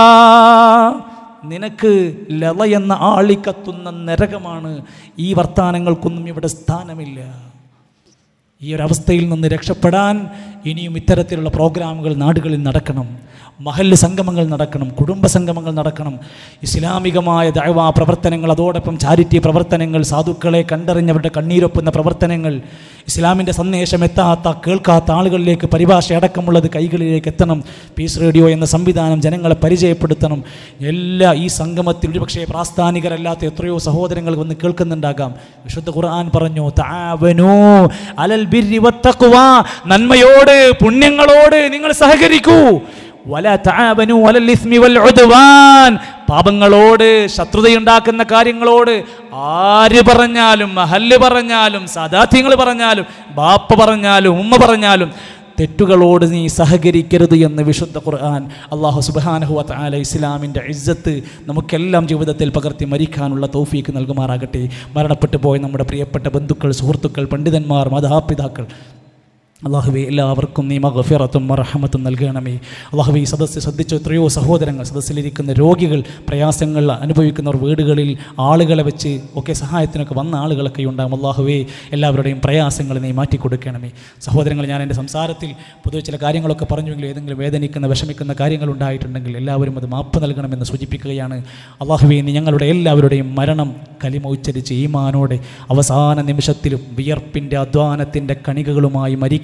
നിനക്ക് ലള എന്ന ആളിക്കത്തുന്ന നരകമാണ് ഈ വർത്താനങ്ങൾക്കൊന്നും ഇവിടെ സ്ഥാനമില്ല ഈ ഒരു അവസ്ഥയിൽ നിന്ന് രക്ഷപ്പെടാൻ ഇനിയും ഇത്തരത്തിലുള്ള പ്രോഗ്രാമുകൾ നാടുകളിൽ നടക്കണം മഹല്ല് സംഗമങ്ങൾ നടക്കണം കുടുംബ സംഗമങ്ങൾ നടക്കണം ഇസ്ലാമികമായ ദഴവാ പ്രവർത്തനങ്ങൾ അതോടൊപ്പം ചാരിറ്റി പ്രവർത്തനങ്ങൾ സാധുക്കളെ കണ്ടറിഞ്ഞവരുടെ കണ്ണീരൊപ്പുന്ന പ്രവർത്തനങ്ങൾ ഇസ്ലാമിൻ്റെ സന്ദേശം എത്താത്ത കേൾക്കാത്ത ആളുകളിലേക്ക് പരിഭാഷ അടക്കമുള്ളത് കൈകളിലേക്ക് എത്തണം പീസ് റേഡിയോ എന്ന സംവിധാനം ജനങ്ങളെ പരിചയപ്പെടുത്തണം എല്ലാ ഈ സംഗമത്തിൽ ഒരുപക്ഷെ പ്രാസ്ഥാനികരല്ലാത്ത എത്രയോ സഹോദരങ്ങൾ വന്ന് കേൾക്കുന്നുണ്ടാകാം വിശുദ്ധ ഖുർആൻ പറഞ്ഞു താവനൂ അലൽ ബിർരി വത്തഖ്വ നന്മയോട് പുണ്യങ്ങളോട് നിങ്ങൾ സഹകരിക്കൂ വല തആവനു അലൽ ഇസ്മി വൽ ഉദ്വാൻ പാപങ്ങളോട് ശത്രുതയുണ്ടാക്കുന്ന കാര്യങ്ങളോട് ആര് പറഞ്ഞാലും മഹല്ല് പറഞ്ഞാലും സദാത്യങ്ങൾ പറഞ്ഞാലും ബാപ്പ പറഞ്ഞാലും ഉമ്മ പറഞ്ഞാലും തെറ്റുകളോട് നീ സഹകരിക്കരുത് എന്ന് വിശുദ്ധ ഖുർആൻ അള്ളാഹു സുബാനഹു വതആല ഇസ്ലാമിൻ്റെ ഇജ്ജത്ത് നമുക്കെല്ലാം ജീവിതത്തിൽ പകർത്തി മരിക്കാനുള്ള തൗഫീക്ക് നൽകുമാറാകട്ടെ മരണപ്പെട്ടു പോയ നമ്മുടെ പ്രിയപ്പെട്ട ബന്ധുക്കൾ സുഹൃത്തുക്കൾ പണ്ഡിതന്മാർ മാതാപിതാക്കൾ അള്ളാഹുവെ എല്ലാവർക്കും നീ മഗഫിറത്തും മറഹമത്തും നൽകണമേ അള്ളാഹുവെ ഈ സദസ്സ് ശ്രദ്ധിച്ച എത്രയോ സഹോദരങ്ങൾ സദസ്സിലിരിക്കുന്ന രോഗികൾ പ്രയാസങ്ങൾ അനുഭവിക്കുന്നവർ വീടുകളിൽ ആളുകളെ വെച്ച് ഒക്കെ സഹായത്തിനൊക്കെ വന്ന ആളുകളൊക്കെ ഉണ്ടാകും അള്ളാഹുവെ എല്ലാവരുടെയും പ്രയാസങ്ങൾ നീ മാറ്റിക്കൊടുക്കണമേ സഹോദരങ്ങൾ ഞാൻ എൻ്റെ സംസാരത്തിൽ പൊതുവെ ചില കാര്യങ്ങളൊക്കെ പറഞ്ഞുവെങ്കിൽ ഏതെങ്കിലും വേദനിക്കുന്ന വിഷമിക്കുന്ന കാര്യങ്ങൾ ഉണ്ടായിട്ടുണ്ടെങ്കിൽ എല്ലാവരും അത് മാപ്പ് നൽകണമെന്ന് സൂചിപ്പിക്കുകയാണ് അള്ളാഹുവെ നീ ഞങ്ങളുടെ എല്ലാവരുടെയും മരണം കലിമ ഉച്ചരിച്ച് ഈമാനോടെ അവസാന നിമിഷത്തിലും വിയർപ്പിൻ്റെ അധ്വാനത്തിൻ്റെ കണികകളുമായി മരിക്കാൻ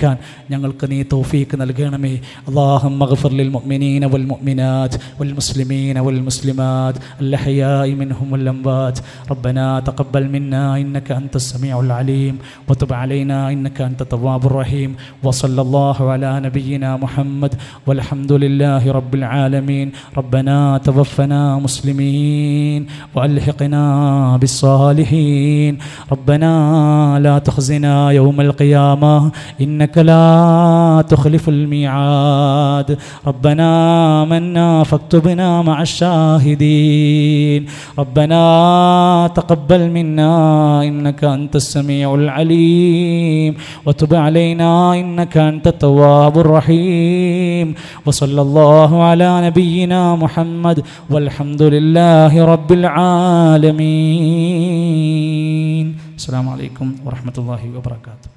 ജീവിക്കാൻ ഞങ്ങൾക്ക് നീ തൗഫീക്ക് നൽകണമേ അള്ളാഹും مغفر للمؤمنين والمؤمنات والمسلمين والمسلمات الأحياء منهم والأموات ربنا تقبل منا إنك أنت السميع العليم وتب علينا إنك أنت التواب الرحيم وصلى الله على نبينا محمد والحمد لله رب العالمين ربنا توفنا مسلمين وألحقنا بالصالحين ربنا لا تخزنا يوم القيامة إنك لا تخلف الميعاد ربنا منا فاكتبنا مع الشاهدين ربنا تقبل منا إنك أنت السميع العليم وتب علينا إنك أنت التواب الرحيم وصلى الله على نبينا محمد والحمد لله رب العالمين السلام عليكم ورحمة الله وبركاته